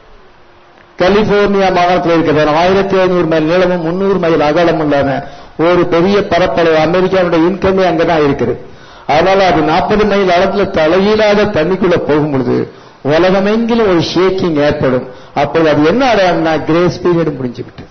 California மாகாணத்தில் இருக்கிறது ஆயிரத்தி ஐநூறு மைல் நீளமும் முன்னூறு மைல் அகலம் உள்ளன ஒரு பெரிய பரப்பளவு அமெரிக்காவுடைய இன்கமே அங்கதான் இருக்குது அதனால அது நாற்பது மைல் அளத்துல தலையீழாத தண்ணிக்குள்ள போகும் பொழுது உலகமெங்கிலும் ஒரு ஷேக்கிங் ஏற்படும் அப்போது அது என்ன அடையாளம்னா கிரேஸ் பீரியட் முடிஞ்சு விட்டது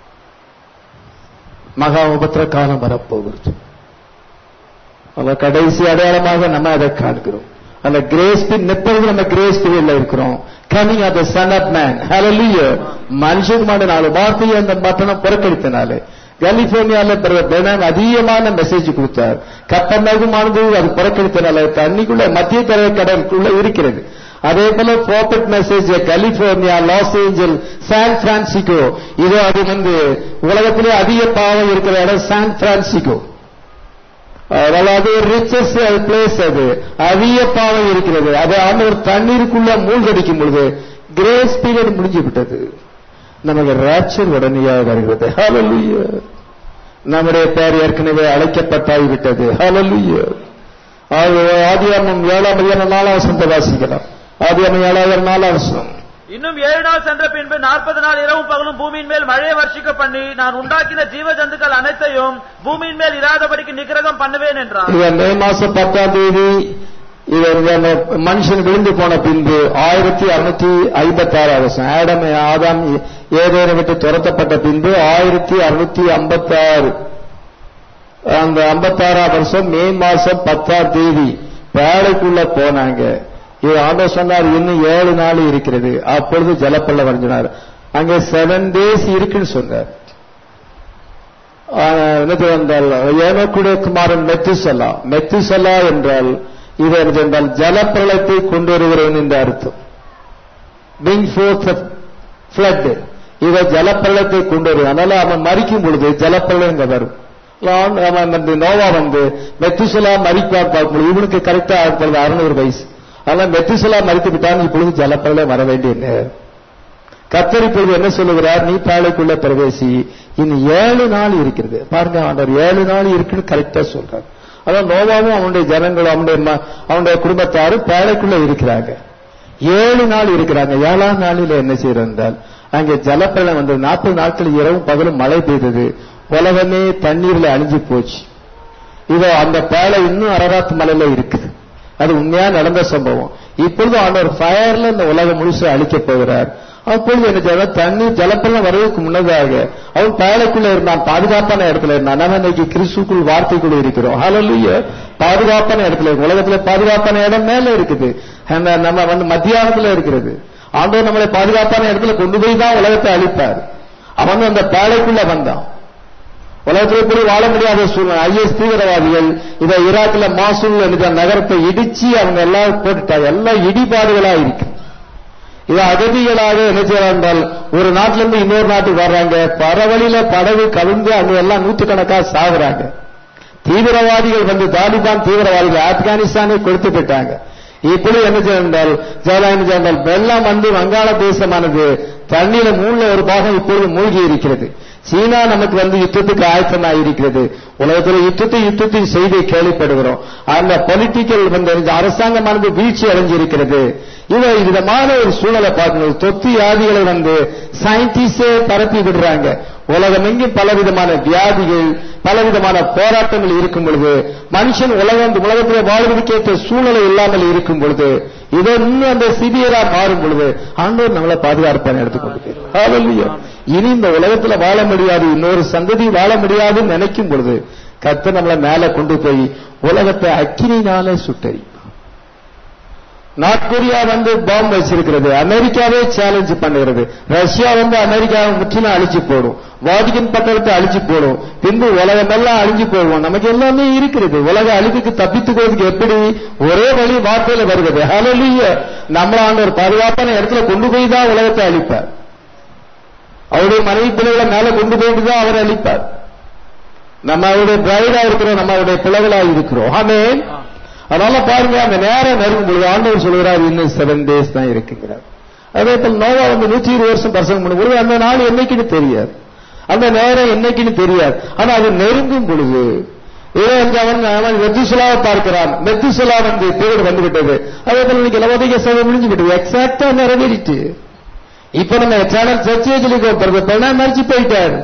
மகா உபத்திர காலம் வரப்போகிறது அந்த கடைசி அடையாளமாக நம்ம அதை காண்கிறோம் அந்த கிரேஸ் பீரியட் எப்பொழுது நம்ம கிரேஸ் பீரியட்ல இருக்கிறோம் coming of the son of man hallelujah மனுஷகுமான நாலு வார்த்தையை அந்த பட்டணம் புறக்கணித்தனாலே கலிபோர்னியால பெனன் அதிகமான மெசேஜ் கொடுத்தார் கப்பநகுமானது அது புறக்கணித்தனால தண்ணிக்குள்ள மத்திய தரை கடலுக்குள்ள இருக்கிறது அதே போல prophet message California Los Angeles San Francisco இது அது வந்து உலகத்திலே அதிக பாவம் இருக்கிற இடம் சான் பிரான்சிகோ அதனால அது ஒரு ரிச்சஸ் பிளேஸ் அது அதிக பாவம் இருக்கிறது அது ஆண்டவர் தண்ணீருக்குள்ள மூழ்கடிக்கும் பொழுது கிரேஸ் பீரியட் முடிஞ்சு விட்டது நமக்கு ராச்சர் உடனேயாக வருகிறது ஹalleluya நம்முடைய பெயர் ஏற்கனவே அழைக்கப்பட்டாய் விட்டது ஹalleluya ஆதியாமம் ஏழாம் அதிகாரம் நாலாம் வசனத்தை வாசிக்கலாம் ஆதியாமம் ஏழாயிரம் நாலாம் வசனம் இன்னும் ஏழு நாள் சென்ற பின்பு நாற்பது நாள் இரவும் பகலும் பூமியின் மேல் மழையை வர்ஷிக்க பண்ணி நான் உண்டாக்கின ஜீவ ஜந்துக்கள் அனைத்தையும் பூமியின் மேல் இராதபடிக்கு நிகிரகம் பண்ணுவேன் என்றார் இது மே மாசம் பத்தாம் தேதி இது அந்த மனுஷன் விழுந்து போன பின்பு ஆயிரத்தி அறுநூத்தி ஐம்பத்தி ஆறாம் வருஷம் ஆடம் ஆதாம் ஏதேனை விட்டு துரத்தப்பட்ட பின்பு ஆயிரத்தி அறுநூத்தி ஐம்பத்தி ஆறு அந்த ஐம்பத்தாறாம் வருஷம் மே மாசம் பத்தாம் தேதி வேலைக்குள்ள போனாங்க இது ஆண்டவர் சொன்னார் இன்னும் ஏழு நாள் இருக்கிறது அப்பொழுது ஜலப்பள்ள வரைஞ்சினார் அங்கே செவன் டேஸ் இருக்குன்னு சொன்னார் ஆஹ் என்னது என்றால் ஏனோக்குடைய குமாரன் மெத்துசலா மெத்துசலா என்றால் இது என்னது என்றால் ஜலப்பிரளயத்தை கொண்டு வருகிறவன் என்று அர்த்தம் பிங் ஃபோர்த் ஃபிளட் இவ ஜலப்பிரளயத்தை கொண்டு வருவான் அதனால அவன் மறிக்கும் பொழுது ஜலப்பிரளயம் இங்க வரும் அவன் அவன் வந்து நோவா வந்து மெத்துசலா மறிப்பான் பார்க்கும்போது இவனுக்கு கரெக்டா இப்பொழுது அறுநூறு வயசு அதனால மெத்துசலா மறித்து விட்டான் இப்பொழுது ஜலப்பிரளயம் வர வேண்டிய நேரம் கத்தர் இப்பொழுது என்ன சொல்லுகிறார் நீ பாலைக்குள்ள பிரவேசி இன்னும் ஏழு நாள் இருக்கிறது பாருங்க ஆண்டவர் ஏழு நாள் இருக்குன்னு கரெக்டா சொல்றார் அதான் நோவாவும் அவனுடைய ஜனங்களும் அவனுடைய ம- அவனுடைய குடும்பத்தாரும் பாலைக்குள்ள இருக்கிறாங்க ஏழு நாள் இருக்கிறாங்க ஏழாம் நாளில என்ன செய்யறோம் என்றால் அங்கே ஜலப்பிரளயம் வந்தது நாற்பது நாட்கள் இரவும் பகலும் மழை பெய்தது உலகமே தண்ணீர்ல அழிஞ்சு போச்சு இதோ அந்த பாலை இன்னும் அரராத் மலையில இருக்குது அது உண்மையா நடந்த சம்பவம் இப்பொழுது ஆண்டவர் ஃபயர்ல இந்த உலகம் முழுசு அழிக்கப் போகிறார் அப்பொழுது என்ன செய்யணும் தண்ணி ஜலப்பெல்லாம் வருவதற்கு முன்னதாக அவன் பாலைக்குள்ள இருந்தான் பாதுகாப்பான இடத்துல இருந்தான் நம்ம இன்னைக்கு கிறிஸ்துக்குள் வார்த்தைக்குள்ள இருக்கிறோம் ஹalleluya பாதுகாப்பான இடத்துல இருக்கு உலகத்துல பாதுகாப்பான இடம் மேல இருக்குது அந்த நம்ம வந்து மத்தியானத்துல இருக்கிறது ஆண்டவர் நம்மளை பாதுகாப்பான இடத்துல கொண்டு போய் தான் உலகத்தை அழிப்பார் அவன் அந்த பாலைக்குள்ள வந்தான் உலகத்தில் கூட வாழ முடியாத சூழ்நிலை ஐஎஸ் தீவிரவாதிகள் இதை ஈராக்ல மாசூல் என்ற நகரத்தை இடிச்சு அவங்க எல்லாம் போட்டுட்டாங்க எல்லாம் இடிபாடுகளா இருக்கு இது அகதிகளாக என்ன செய்யறாங்க என்றால் ஒரு நாட்டில இருந்து இன்னொரு நாட்டுக்கு வர்றாங்க பரவழியில படகு கவிழ்ந்து அங்க எல்லாம் நூற்றுக்கணக்கா சாகுறாங்க தீவிரவாதிகள் வந்து தாலிபான் தீவிரவாதிகள் ஆப்கானிஸ்தானை கொடுத்து போயிட்டாங்க இப்படி என்ன செய்தால் ஜெயலலிதா என்றால் வெள்ளம் வந்து வங்காள தேசமானது தண்ணீர மூணுல ஒரு பாகம் இப்பொழுது மூழ்கி இருக்கிறது சீனா நமக்கு வந்து யுத்தத்துக்கு ஆயத்தமாக இருக்கிறது உலகத்தில் யுத்தத்தை யுத்தத்தின் செய்தி கேள்விப்படுகிறோம் அந்த பொலிட்டிக்கல் வந்து அரசாங்கமானது வீழ்ச்சி அடைஞ்சிருக்கிறது இவை விதமான ஒரு சூழலை பார்க்கணும் தொத்து வியாதிகளை வந்து சயின்டிஸ்டே பரப்பி விடுறாங்க உலகம் எங்கும் பலவிதமான வியாதிகள் பலவிதமான போராட்டங்கள் இருக்கும் பொழுது மனுஷன் உலகம் உலகத்தில் வாழ்வதற்கேற்ற சூழ்நிலை இல்லாமல் இருக்கும் பொழுது இதை இன்னும் அந்த சிவியரா மாறும் பொழுது ஆண்டவர் நம்மளை பாதுகாப்பான எடுத்துக்கொண்டு போயிருக்கார் இனி இந்த உலகத்துல வாழ முடியாது இன்னொரு சந்ததி வாழ முடியாதுன்னு நினைக்கும் பொழுது கத்த நம்மளை மேல கொண்டு போய் உலகத்தை அக்கினினாலே சுட்டறி நார்த் கொரியா வந்து பாம்பு வச்சிருக்கிறது அமெரிக்காவே சேலஞ்ச் பண்ணுகிறது ரஷ்யா வந்து அமெரிக்காவை முற்றிலும் அழிச்சு போடும் வாடிகன் பட்டணத்தை அழிச்சு போடும் பின்பு உலகம் எல்லாம் அழிஞ்சு போவோம் நமக்கு எல்லாமே இருக்கிறது உலக அழிவுக்கு தப்பித்துக்கிறதுக்கு எப்படி ஒரே வழி வார்த்தையில வருகிறது ஹalleluya நம்மள ஆண்டு ஒரு பாதுகாப்பான இடத்துல கொண்டு போய் தான் உலகத்தை அழிப்பார் அவருடைய மனைவி பிள்ளைகளை மேல கொண்டு போயிட்டு தான் அவர் அழிப்பார் நம்ம அவருடைய பிரைடா இருக்கிறோம் நம்ம அவருடைய பிள்ளைகளா இருக்கிறோம் ஆமே அதனால பாருங்க அந்த நேரம் நெருங்கும் பொழுது ஆண்டவர் சொல்கிறார் இன்னும் செவன் டேஸ் தான் இருக்குங்கிறார் அதே போல நோவா வந்து நூற்றி இருபது வருஷம் பிரசங்கம் பண்ணும்போது அந்த நாள் என்னைக்குன்னு தெரியாது அந்த நேரம் என்னைக்குன்னு தெரியாது ஆனா அது நெருங்கும் பொழுது இதோ இங்க அவன் அவன் மெத்துசுலாவை பார்க்கிறான் மெத்துசுலா வந்து பேர் வந்து விட்டது அதே போல இன்னைக்கு லவோதிக சபை முடிஞ்சு விட்டது எக்ஸாக்டா நிறைவேறிட்டு இப்ப நம்ம சேனல் சர்ச்சேஜில் பெண்ணா மறிச்சு போயிட்டாரு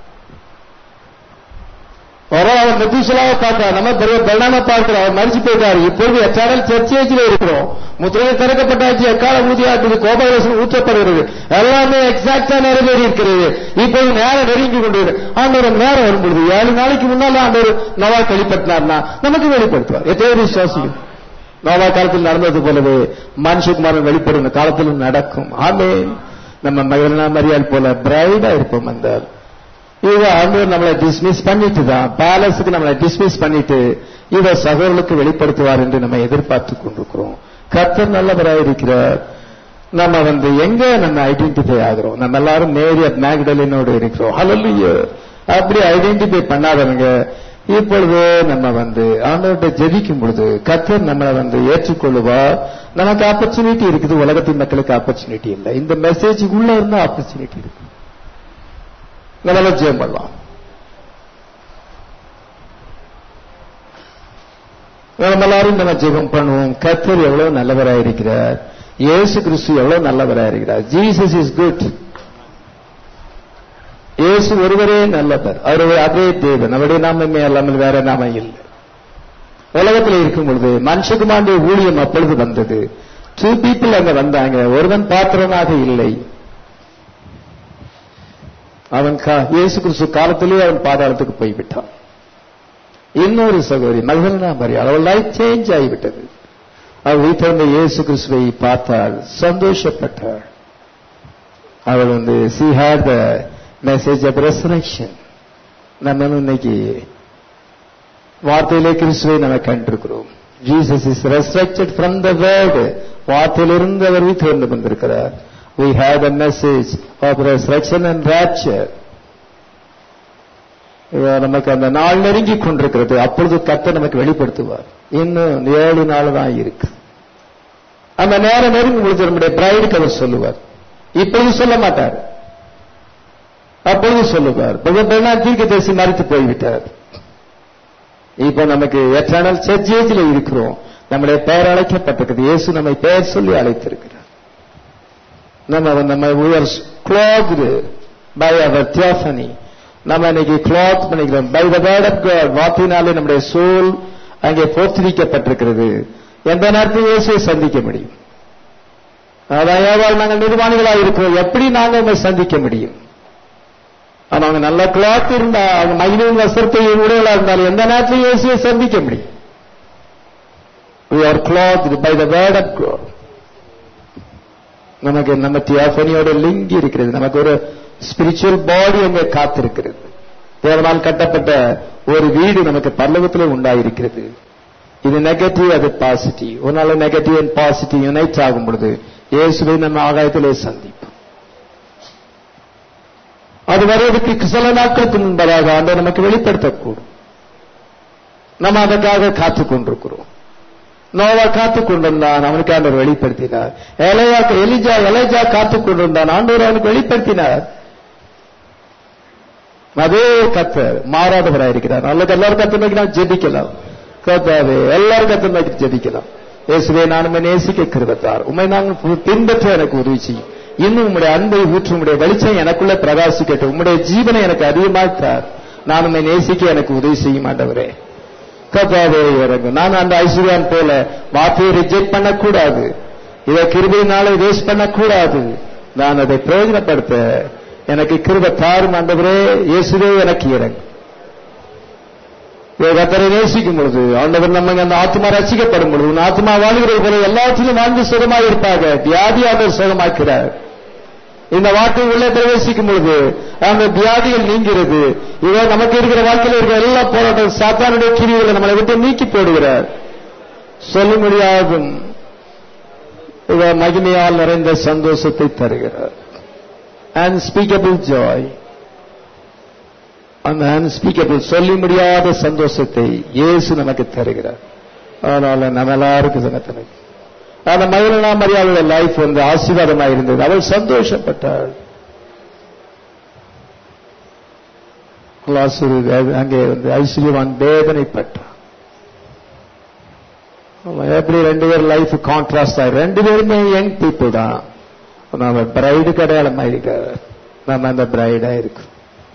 அவன் மெத்துசுலாவை பார்த்தா நம்ம பெருநாம பார்க்கிறோம் அவர் மறிச்சு போயிட்டாரு இப்பொழுது எச்சாடல் சர்ச்சேஜில் இருக்கிறோம் முத்திரை திறக்கப்பட்டாச்சு எக்கால ஊதியாட்டுது கோபாலசன் ஊற்றப்படுகிறது எல்லாமே எக்ஸாக்டா நிறைவேறி இருக்கிறது இப்போது நேரம் நெருங்கி கொண்டு ஆண்டவர் நேரம் வரும்பொழுது ஏழு நாளைக்கு முன்னால ஆண்டவர் நவா வெளிப்படுத்தினார்னா நமக்கு வெளிப்படுத்துவார் எத்தனை விசுவாசிகள் நோவா காலத்தில் நடந்தது போலவே மனுஷகுமாரன் வெளிப்படும் காலத்திலும் நடக்கும் ஆமே நம்ம மகிழ்னா மரியாதை போல பிரைடா இருப்போம் வந்தால் இவ ஆண்டவர் நம்மளை டிஸ்மிஸ் பண்ணிட்டு தான் பேலஸுக்கு நம்மளை டிஸ்மிஸ் பண்ணிட்டு இவ சகோதரர்களுக்கு வெளிப்படுத்துவார் என்று நம்ம எதிர்பார்த்து கொண்டிருக்கிறோம் கர்த்தர் நல்லவராக இருக்கிறார் நம்ம வந்து எங்க நம்ம ஐடென்டிஃபை ஆகிறோம் நம்ம எல்லாரும் மேரி மேக்டலினோடு இருக்கிறோம் ஹalleluya அப்படி ஐடென்டிஃபை பண்ணாதவங்க இப்பொழுது நம்ம வந்து ஆண்டவர்கிட்ட ஜெபிக்கும் பொழுது கர்த்தர் நம்மளை வந்து ஏற்றுக்கொள்ளுவார் நமக்கு ஆப்பர்ச்சுனிட்டி இருக்குது உலகத்தின் மக்களுக்கு ஆப்பர்ச்சுனிட்டி இல்லை இந்த மெசேஜ் உள்ள இருந்தா ஆப்பர்ச்சுனிட்டி இருக்கு நம்ம ஜெயம் பண்ணலாம் நம்ம எல்லாரும் நம்ம ஜெபம் பண்ணுவோம் கர்த்தர் எவ்வளவு நல்லவராக இருக்கிறார் இயேசு கிறிஸ்து எவ்வளவு நல்லவராக இருக்கிறார் ஜீசஸ் இஸ் குட் இயேசு ஒருவரே நல்லவர் அவர் அதே தேவன் அவருடைய நாமமே அல்லாமல் வேற நாம இல்லை உலகத்தில் இருக்கும் பொழுது மனுஷகுமாருடைய ஊழியம் அப்பொழுது வந்தது டூ பீப்புள் அங்க வந்தாங்க ஒருவன் பாத்திரனாக இல்லை அவன் இயேசு கிறிஸ்து காலத்திலே அவன் பாதாளத்துக்கு போய்விட்டான் இன்னொரு சகோதரி மகனா மரி அவள் லைஃப் சேஞ்ச் ஆகிவிட்டது அவள் வீட்டிலிருந்த இயேசு கிறிஸ்துவை பார்த்தாள் சந்தோஷப்பட்டாள் அவள் வந்து she had the message of resurrection நம்ம இன்னைக்கு வார்த்தையிலே கிறிஸ்துவை நம்ம கண்டிருக்கிறோம் Jesus is resurrected from the word வார்த்தையிலிருந்து அவர் வீட்டு வந்திருக்கிறார் we have the message of resurrection and rapture நமக்கு அந்த நாள் நெருங்கி கொண்டிருக்கிறது அப்பொழுது கத்த நமக்கு வெளிப்படுத்துவார் இன்னும் ஏழு நாள் தான் இருக்கு அந்த நேரம் நெருங்கும் பொழுது நம்முடைய பிரைடுக்கு அவர் சொல்லுவார் இப்பொழுது சொல்ல மாட்டார் அப்பொழுது சொல்லுவார் பெண்ணா தீர்க்க தேசி மறித்து போய்விட்டார் இப்ப நமக்கு எட்டர்னல் சர்ச்சேஜில் இருக்கிறோம் நம்முடைய பெயர் அழைக்கப்பட்டிருக்கிறது இயேசு நம்மை பெயர் சொல்லி அழைத்திருக்கிறார் நம்ம நம்ம உயர் கிளாத்டு பை அவர் தியோஃபனி நம்ம இன்னைக்கு கிளாத் பண்ணிக்கிறோம் by the word of God வார்த்தையினாலே நம்முடைய சோல் அங்கே போற்றுவிக்கப்பட்டிருக்கிறது எந்த நேரத்தில் இயேசுவை சந்திக்க முடியும் அதாவது நாங்கள் நிர்வாணிகளாக இருக்கிறோம் எப்படி நாங்கள் உங்களை சந்திக்க முடியும் ஆனா அவங்க நல்ல கிளாத் இருந்தா அவங்க மகிழும் வசத்தை உடைகளா இருந்தாலும் எந்த நேரத்திலும் இயேசுவை சந்திக்க முடியும் we are clothed by the word of God நமக்கு நம்ம தியாபனியோட லிங்க் இருக்கிறது நமக்கு ஒரு ஸ்பிரிச்சுவல் பாடி அங்கே காத்திருக்கிறது தேவனால் கட்டப்பட்ட ஒரு வீடு நமக்கு பல்லவத்தில் உண்டாயிருக்கிறது இது நெகட்டிவ் அது பாசிட்டிவ் ஒரு நாள் நெகட்டிவ் அண்ட் பாசிட்டிவ் யுனைட் ஆகும் பொழுது இயேசுவை நம்ம ஆகாயத்திலே சந்திப்போம் அது வருவதற்கு சில நாட்களுக்கு முன்பதாக ஆண்டு நமக்கு வெளிப்படுத்தக்கூடும் நம்ம அதற்காக காத்துக் கொண்டிருக்கிறோம் நோவா காத்துக் கொண்டிருந்தான் அவனுக்கு ஆண்டவர் வெளிப்படுத்தினார் எலையா எலிஜா எலைஜா காத்துக் கொண்டிருந்தான் ஆண்டவர் அவனுக்கு வெளிப்படுத்தினார் அதே கத்தர் மாறாதவராக இருக்கிறார் அல்லது எல்லாரும் கத்த நோக்கி நாம் ஜெபிக்கலாம் கத்தாவே எல்லாரும் கத்த நோக்கி ஜெபிக்கலாம் இயேசுவே நான் உண்மை நேசிக்க கிருபத்தார் உண்மை நாங்கள் பின்பற்ற எனக்கு உதவி செய்யும் இன்னும் உம்முடைய அன்பை ஊற்று உம்முடைய வெளிச்சம் எனக்குள்ள பிரகாசிக்கட்டும் உம்முடைய ஜீவனை எனக்கு அதிகமாக்கார் நான் உண்மை நேசிக்க எனக்கு உதவி செய்யும் ஆண்டவரே கத்தாவே இறங்கும் நான் அந்த ஐஸ்வர்யான் போல வார்த்தையை ரிஜெக்ட் பண்ணக்கூடாது இதை கிருபையினால வேஸ்ட் பண்ணக்கூடாது நான் அதை பிரயோஜனப்படுத்த எனக்கு கிருப தாரும் ஆண்டவரே இயேசுவே எனக்கு இறங்கும் கத்தரை நேசிக்கும் பொழுது ஆண்டவர் நம்ம அந்த ஆத்மா ரசிக்கப்படும் பொழுது உன் ஆத்மா வாழ்கிறது போல எல்லாத்திலும் வாழ்ந்து சுகமாக இருப்பாங்க வியாதி ஆண்டவர் சுகமாக்கிறார் இந்த வார்த்தை உள்ளே பிரவேசிக்கும் பொழுது அந்த வியாதிகள் நீங்கிறது இதோ நமக்கு இருக்கிற வாழ்க்கையில் இருக்கிற எல்லா போராட்டம் சாத்தானுடைய கிரிகளை நம்மளை விட்டு நீக்கி போடுகிறார் சொல்ல முடியாதும் இதோ மகிமையால் நிறைந்த சந்தோஷத்தை தருகிறார் அன்ஸ்பீக்கபிள் ஜாய் அந்த அன்ஸ்பீக்கபிள் சொல்லி முடியாத சந்தோஷத்தை இயேசு நமக்கு தருகிறார் அதனால நம்ம எல்லாருக்கும் சங்கத்தனுக்கு அந்த மகிழனா மரியாதையோட லைஃப் வந்து ஆசீர்வாதமாக இருந்தது அவள் சந்தோஷப்பட்டாள் லாசுரு அங்கே வந்து ஐஸ்வர்யவான் வேதனைப்பட்டான் எப்படி ரெண்டு பேர் லைஃப் கான்ட்ராஸ்ட் ஆயிரு ரெண்டு பேருமே யங் பீப்புள் தான் நம்ம பிரைடுக்கு அடையாளம் ஆயிருக்காரு நம்ம அந்த பிரைடா இருக்கும்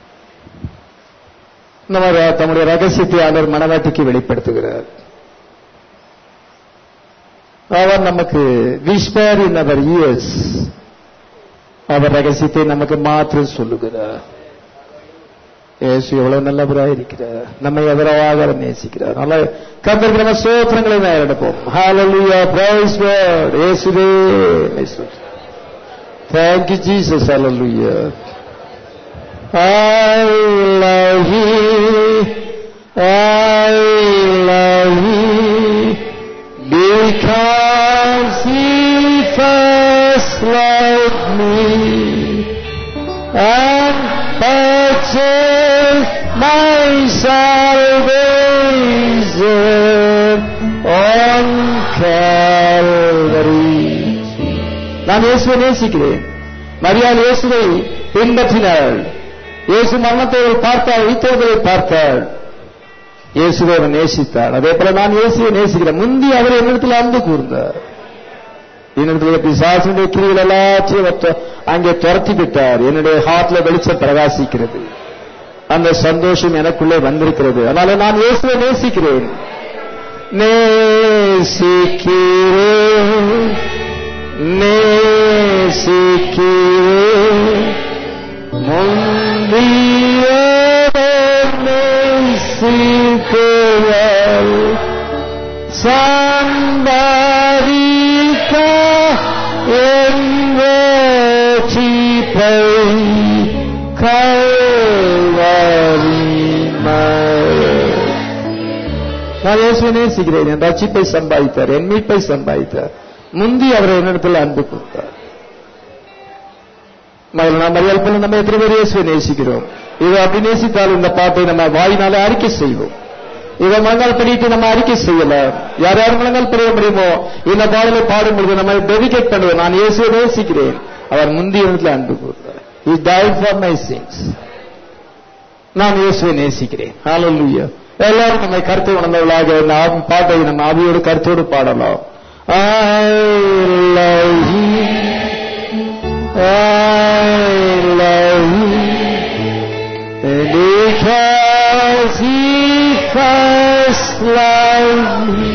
நம்ம தம்முடைய ரகசியத்தை ஆண்டவர் மனவாட்டிக்கு வெளிப்படுத்துகிறார் அவர் நமக்கு விஸ்பர் இன் அவர் இயர்ஸ் அவர் ரகசியத்தை நமக்கு மாத்திரம் சொல்லுகிறார் இயேசு எவ்வளவு நல்லவராக இருக்கிறார் நம்மை எதிராக நேசிக்கிறார் அதனால கந்தருக்கு நம்ம சோத்திரங்களை நான் எடுப்போம் ஹalleluya praise god இயேசுவே thank you jesus hallelujah I love you I love you because he first loved me and purchased my salvation on Calvary. நான் இயேசுவை நேசிக்கிறேன் மரியாதை இயேசுவை பின்பற்றினாள் இயேசு மரணத்தை அவள் பார்த்தாள் உயிர்த்தெழுதலை பார்த்தாள் இயேசுவை அவன் நேசித்தாள் அதே போல நான் இயேசுவை நேசிக்கிறேன் முந்தி அவர் என்னிடத்தில் அன்பு கூர்ந்தார் என்னிடத்தில் பிசாசனுடைய கிரிகள் எல்லாத்தையும் அங்கே துரத்தி விட்டார் என்னுடைய ஹார்ட்ல வெளிச்சம் பிரகாசிக்கிறது அந்த சந்தோஷம் எனக்குள்ளே வந்திருக்கிறது அதனால நான் இயேசுவை நேசிக்கிறேன் நேசிக்கிறேன் நேசிக்கிறேன் முந்தியோட நேசிக்கிறேன் சம்பாதிக்க என்ற சீப்பை நான் இயேசுவை நேசிக்கிறேன் என் ரட்சிப்பை சம்பாதித்தார் என் மீட்பை சம்பாதித்தார் முந்தி அவர் என்னிடத்தில் அன்பு கொடுத்தார் முதல்ல நாம் மரியாதை பண்ண நம்ம எத்தனை பேர் இயேசுவை நேசிக்கிறோம் இதை அப்படி நேசித்தால் இந்த பாட்டை நம்ம வாயினால அறிக்கை செய்வோம் இதை முழங்கால் பண்ணிட்டு நம்ம அறிக்கை செய்யலாம் யார் யார் முழங்கால் பெரிய முடியுமோ இந்த பாடலை பாடும்பொழுது நம்ம டெடிகேட் பண்ணுவோம் நான் இயேசுவை நேசிக்கிறேன் அவர் முந்தைய இடத்துல அன்பு கூறுறார் He died for my sins. நான் இயேசுவை நேசிக்கிறேன் ஹalleluya எல்லாரும் நம்மை கருத்து உணர்ந்தவர்களாக இந்த ஆவி- பாட்டை நம்ம ஆவியோடு கருத்தோடு பாடலாம் I love you. I love you. And because he first loved me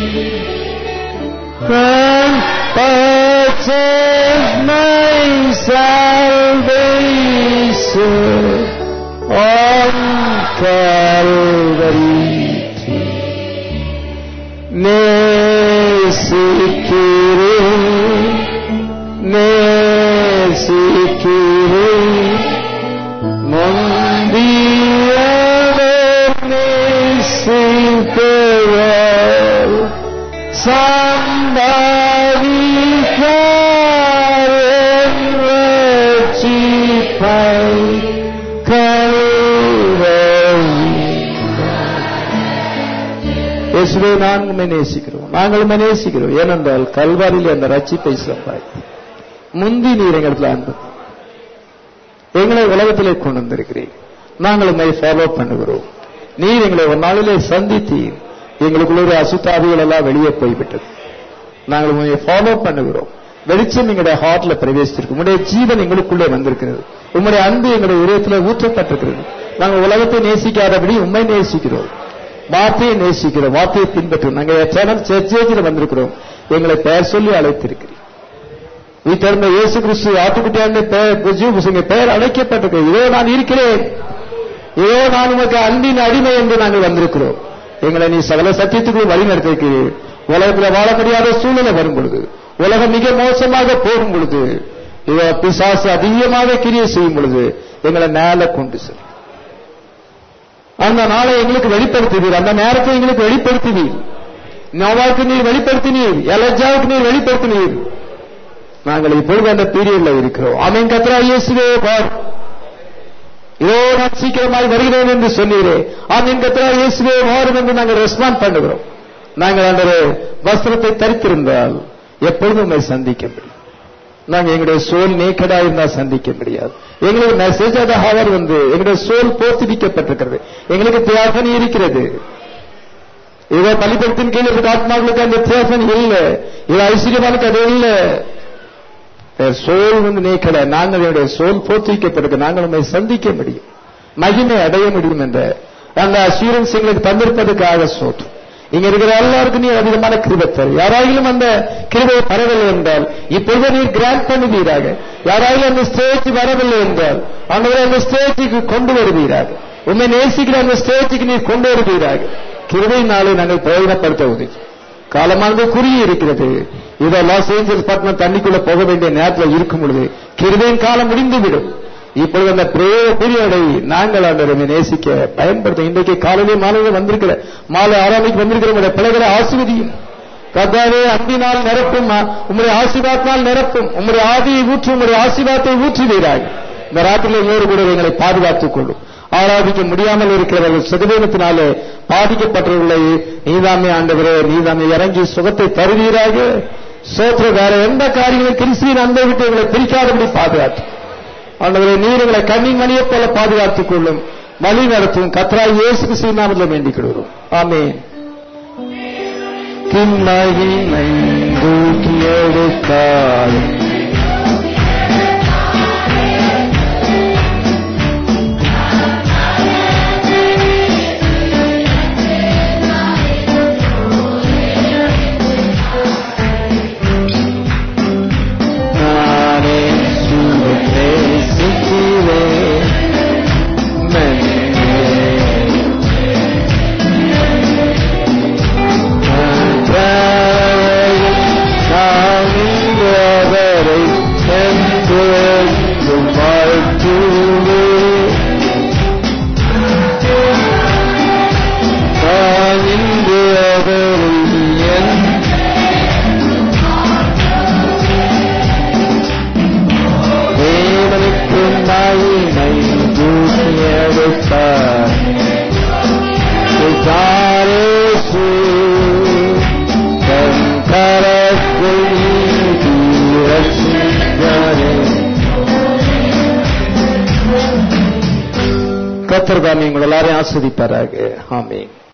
and purchased my salvation on Calvary. நேசிக்கிறேன் நேசிக்கிறேன் பெயர் சம்பாதிப்பாய் இயேசுவே நான் உண்மை நேசிக்கிறோம் நாங்கள் உண்மை நேசிக்கிறோம் ஏனென்றால் கல்வாரியில் அந்த ரட்சிப்பை சம்பாதி முந்தி நீர் எங்களுக்கு அன்பு எங்களை உலகத்திலே கொண்டு வந்திருக்கிறீர் நாங்கள் உண்மை ஃபாலோ பண்ணுகிறோம் நீர் எங்களை ஒரு நாளிலே சந்தித்தீர் எங்களுக்குள்ள ஒரு அசுத்தாவிகள் எல்லாம் வெளியே போய்விட்டது நாங்கள் உண்மையை ஃபாலோ பண்ணுகிறோம் வெளிச்சம் எங்களுடைய ஹார்ட்ல பிரவேசித்திருக்கு உங்களுடைய ஜீவன் எங்களுக்குள்ளே வந்திருக்கிறது உங்களுடைய அன்பு எங்களுடைய இதயத்தில் ஊற்றப்பட்டிருக்கிறது நாங்கள் உலகத்தை நேசிக்காதபடி உண்மை நேசிக்கிறோம் வார்த்தையை நேசிக்கிறோம் வார்த்தையை பின்பற்றும் நாங்கள் சேனல் சர்ச்சேஜில் வந்திருக்கிறோம் எங்களை பெயர் சொல்லி அழைத்திருக்கிறோம் வீட்டிருந்த இயேசு கிறிஸ்து ஆட்டுக்குட்டியான பெயர் பெயர் அழைக்கப்பட்டிருக்கிறது இதோ நான் இருக்கிறேன் இதோ நான் உமக்கு அன்பின் அடிமை என்று நாங்கள் வந்திருக்கிறோம் எங்களை நீ சகல சத்தியத்துக்குள் வழி நடத்திருக்கிறீர் உலகத்தில் வாழ முடியாத சூழ்நிலை வரும் பொழுது உலகம் மிக மோசமாக போகும் பொழுது இவ பிசாசு அதிகமாக கிரியை செய்யும் பொழுது எங்களை மேல கொண்டு செல்லும் அந்த நாளை எங்களுக்கு வெளிப்படுத்துவீர் அந்த நேரத்தை எங்களுக்கு வெளிப்படுத்துவீர் நோவாக்கு நீர் வெளிப்படுத்தினீர் எலஜாவுக்கு நீர் வெளிப்படுத்தினீர் நாங்கள் இப்பொழுது அந்த பீரியட்ல இருக்கிறோம் அவன் கத்ரா இயேசுவே பார் இதோ நான் சீக்கிரமாய் வருகிறேன் என்று சொன்னீரே ஆமீன் கத்ரா இயேசுவே மாறும் என்று நாங்கள் ரெஸ்பாண்ட் பண்ணுகிறோம் நாங்கள் அந்த வஸ்திரத்தை தரித்திருந்தால் எப்பொழுதும் உண்மை சந்திக்க முடியும் நாங்க எங்களுடைய சோல் நேக்கடா இருந்தா சந்திக்க முடியாது எங்களுக்கு மெசேஜ் ஆக ஹவர் வந்து எங்களுடைய சோல் போர்த்திவிக்கப்பட்டிருக்கிறது எங்களுக்கு தியாகனி இருக்கிறது இதோ பலிபடத்தின் கீழே இருக்க ஆத்மாக்களுக்கு அந்த தியாகனி இல்லை இது ஐஸ்வர்யமானுக்கு அது இல்லை சோல் வந்து நேக்கட நாங்கள் என்னுடைய சோல் போர்த்திவிக்கப்பட்டிருக்க நாங்கள் உண்மை சந்திக்க முடியும் மகிமை அடைய முடியும் என்ற அந்த அசூரன்ஸ் எங்களுக்கு தந்திருப்பதற்காக சோற்று இங்க இருக்கிற எல்லாருக்கும் நீ அதிகமான கிருபத்தர் யாராயிலும் அந்த கிருபை வரவில்லை என்றால் இப்பொழுது நீர் கிராண்ட் பண்ணுவீராக யாராயிலும் அந்த ஸ்டேஜ் வரவில்லை என்றால் அவங்களை அந்த ஸ்டேஜுக்கு கொண்டு வருவீராக உண்மை நேசிக்கிற அந்த ஸ்டேஜுக்கு நீர் கொண்டு வருவீராக கிருபை நாளை நாங்கள் பிரயோஜனப்படுத்த உதவி காலமானது குறுகி இருக்கிறது இதோ லாஸ் ஏஞ்சல்ஸ் பட்டணம் தண்ணிக்குள்ள போக வேண்டிய நேரத்தில் இருக்கும் பொழுது கிருபையின் காலம் முடிந்துவிடும் இப்பொழுது அந்த பீரியடை நாங்கள் அந்த நேசிக்க பயன்படுத்த இன்றைக்கு காலையிலே மாலையில வந்திருக்கிற மாலை ஆறாமைக்கு வந்திருக்கிற உங்களுடைய பிள்ளைகளை ஆசிர்வதியும் கர்த்தாவே அன்பினால் நிரப்பும் உங்களுடைய ஆசீர்வாதத்தினால் நிரப்பும் உங்களுடைய ஆதியை ஊற்றி உங்களுடைய ஆசீர்வாதத்தை ஊற்றுவீராக இந்த ராத்திரியில் இன்னொரு கூட எங்களை பாதுகாத்துக் கொள்ளும் ஆராதிக்க முடியாமல் இருக்கிறவர்கள் சதுவேனத்தினாலே பாதிக்கப்பட்டவர்களை நீதாமே ஆண்டவரே நீதாமே இறங்கி சுகத்தை தருவீராக சோற்ற வேற எந்த காரியங்களும் கிறிஸ்துவின் அன்பை விட்டு எங்களை பிரிக்காதபடி பாதுகாத்து ஆண்டவரே நீர் எங்களை கண்ணின் மணியை போல பாதுகாத்துக் கொள்ளும் வழி நடத்தும் கத்ரா இயேசு கிறிஸ்துவின் நாமத்தில் வேண்டிக் கொள்கிறோம் ஆமென் கிண்ணகினை தூக்கி எடுத்தால் நானே சுகத்தை சிக்கிறேன் மெல்லே சாமிந்தவரை சென்றெங்கும் வாழ்த்துவே சாமிந்தவரை என் தேவனுக்கு மகிமை தூக்கியெடுத்தார் விசாரேசு தன் கரத்தில் நீதி ரட்சித்தாரே. கர்த்தர் தாமே உங்கள் எல்லாரையும் ஆஸ்வதிப்பாராக ஆமென்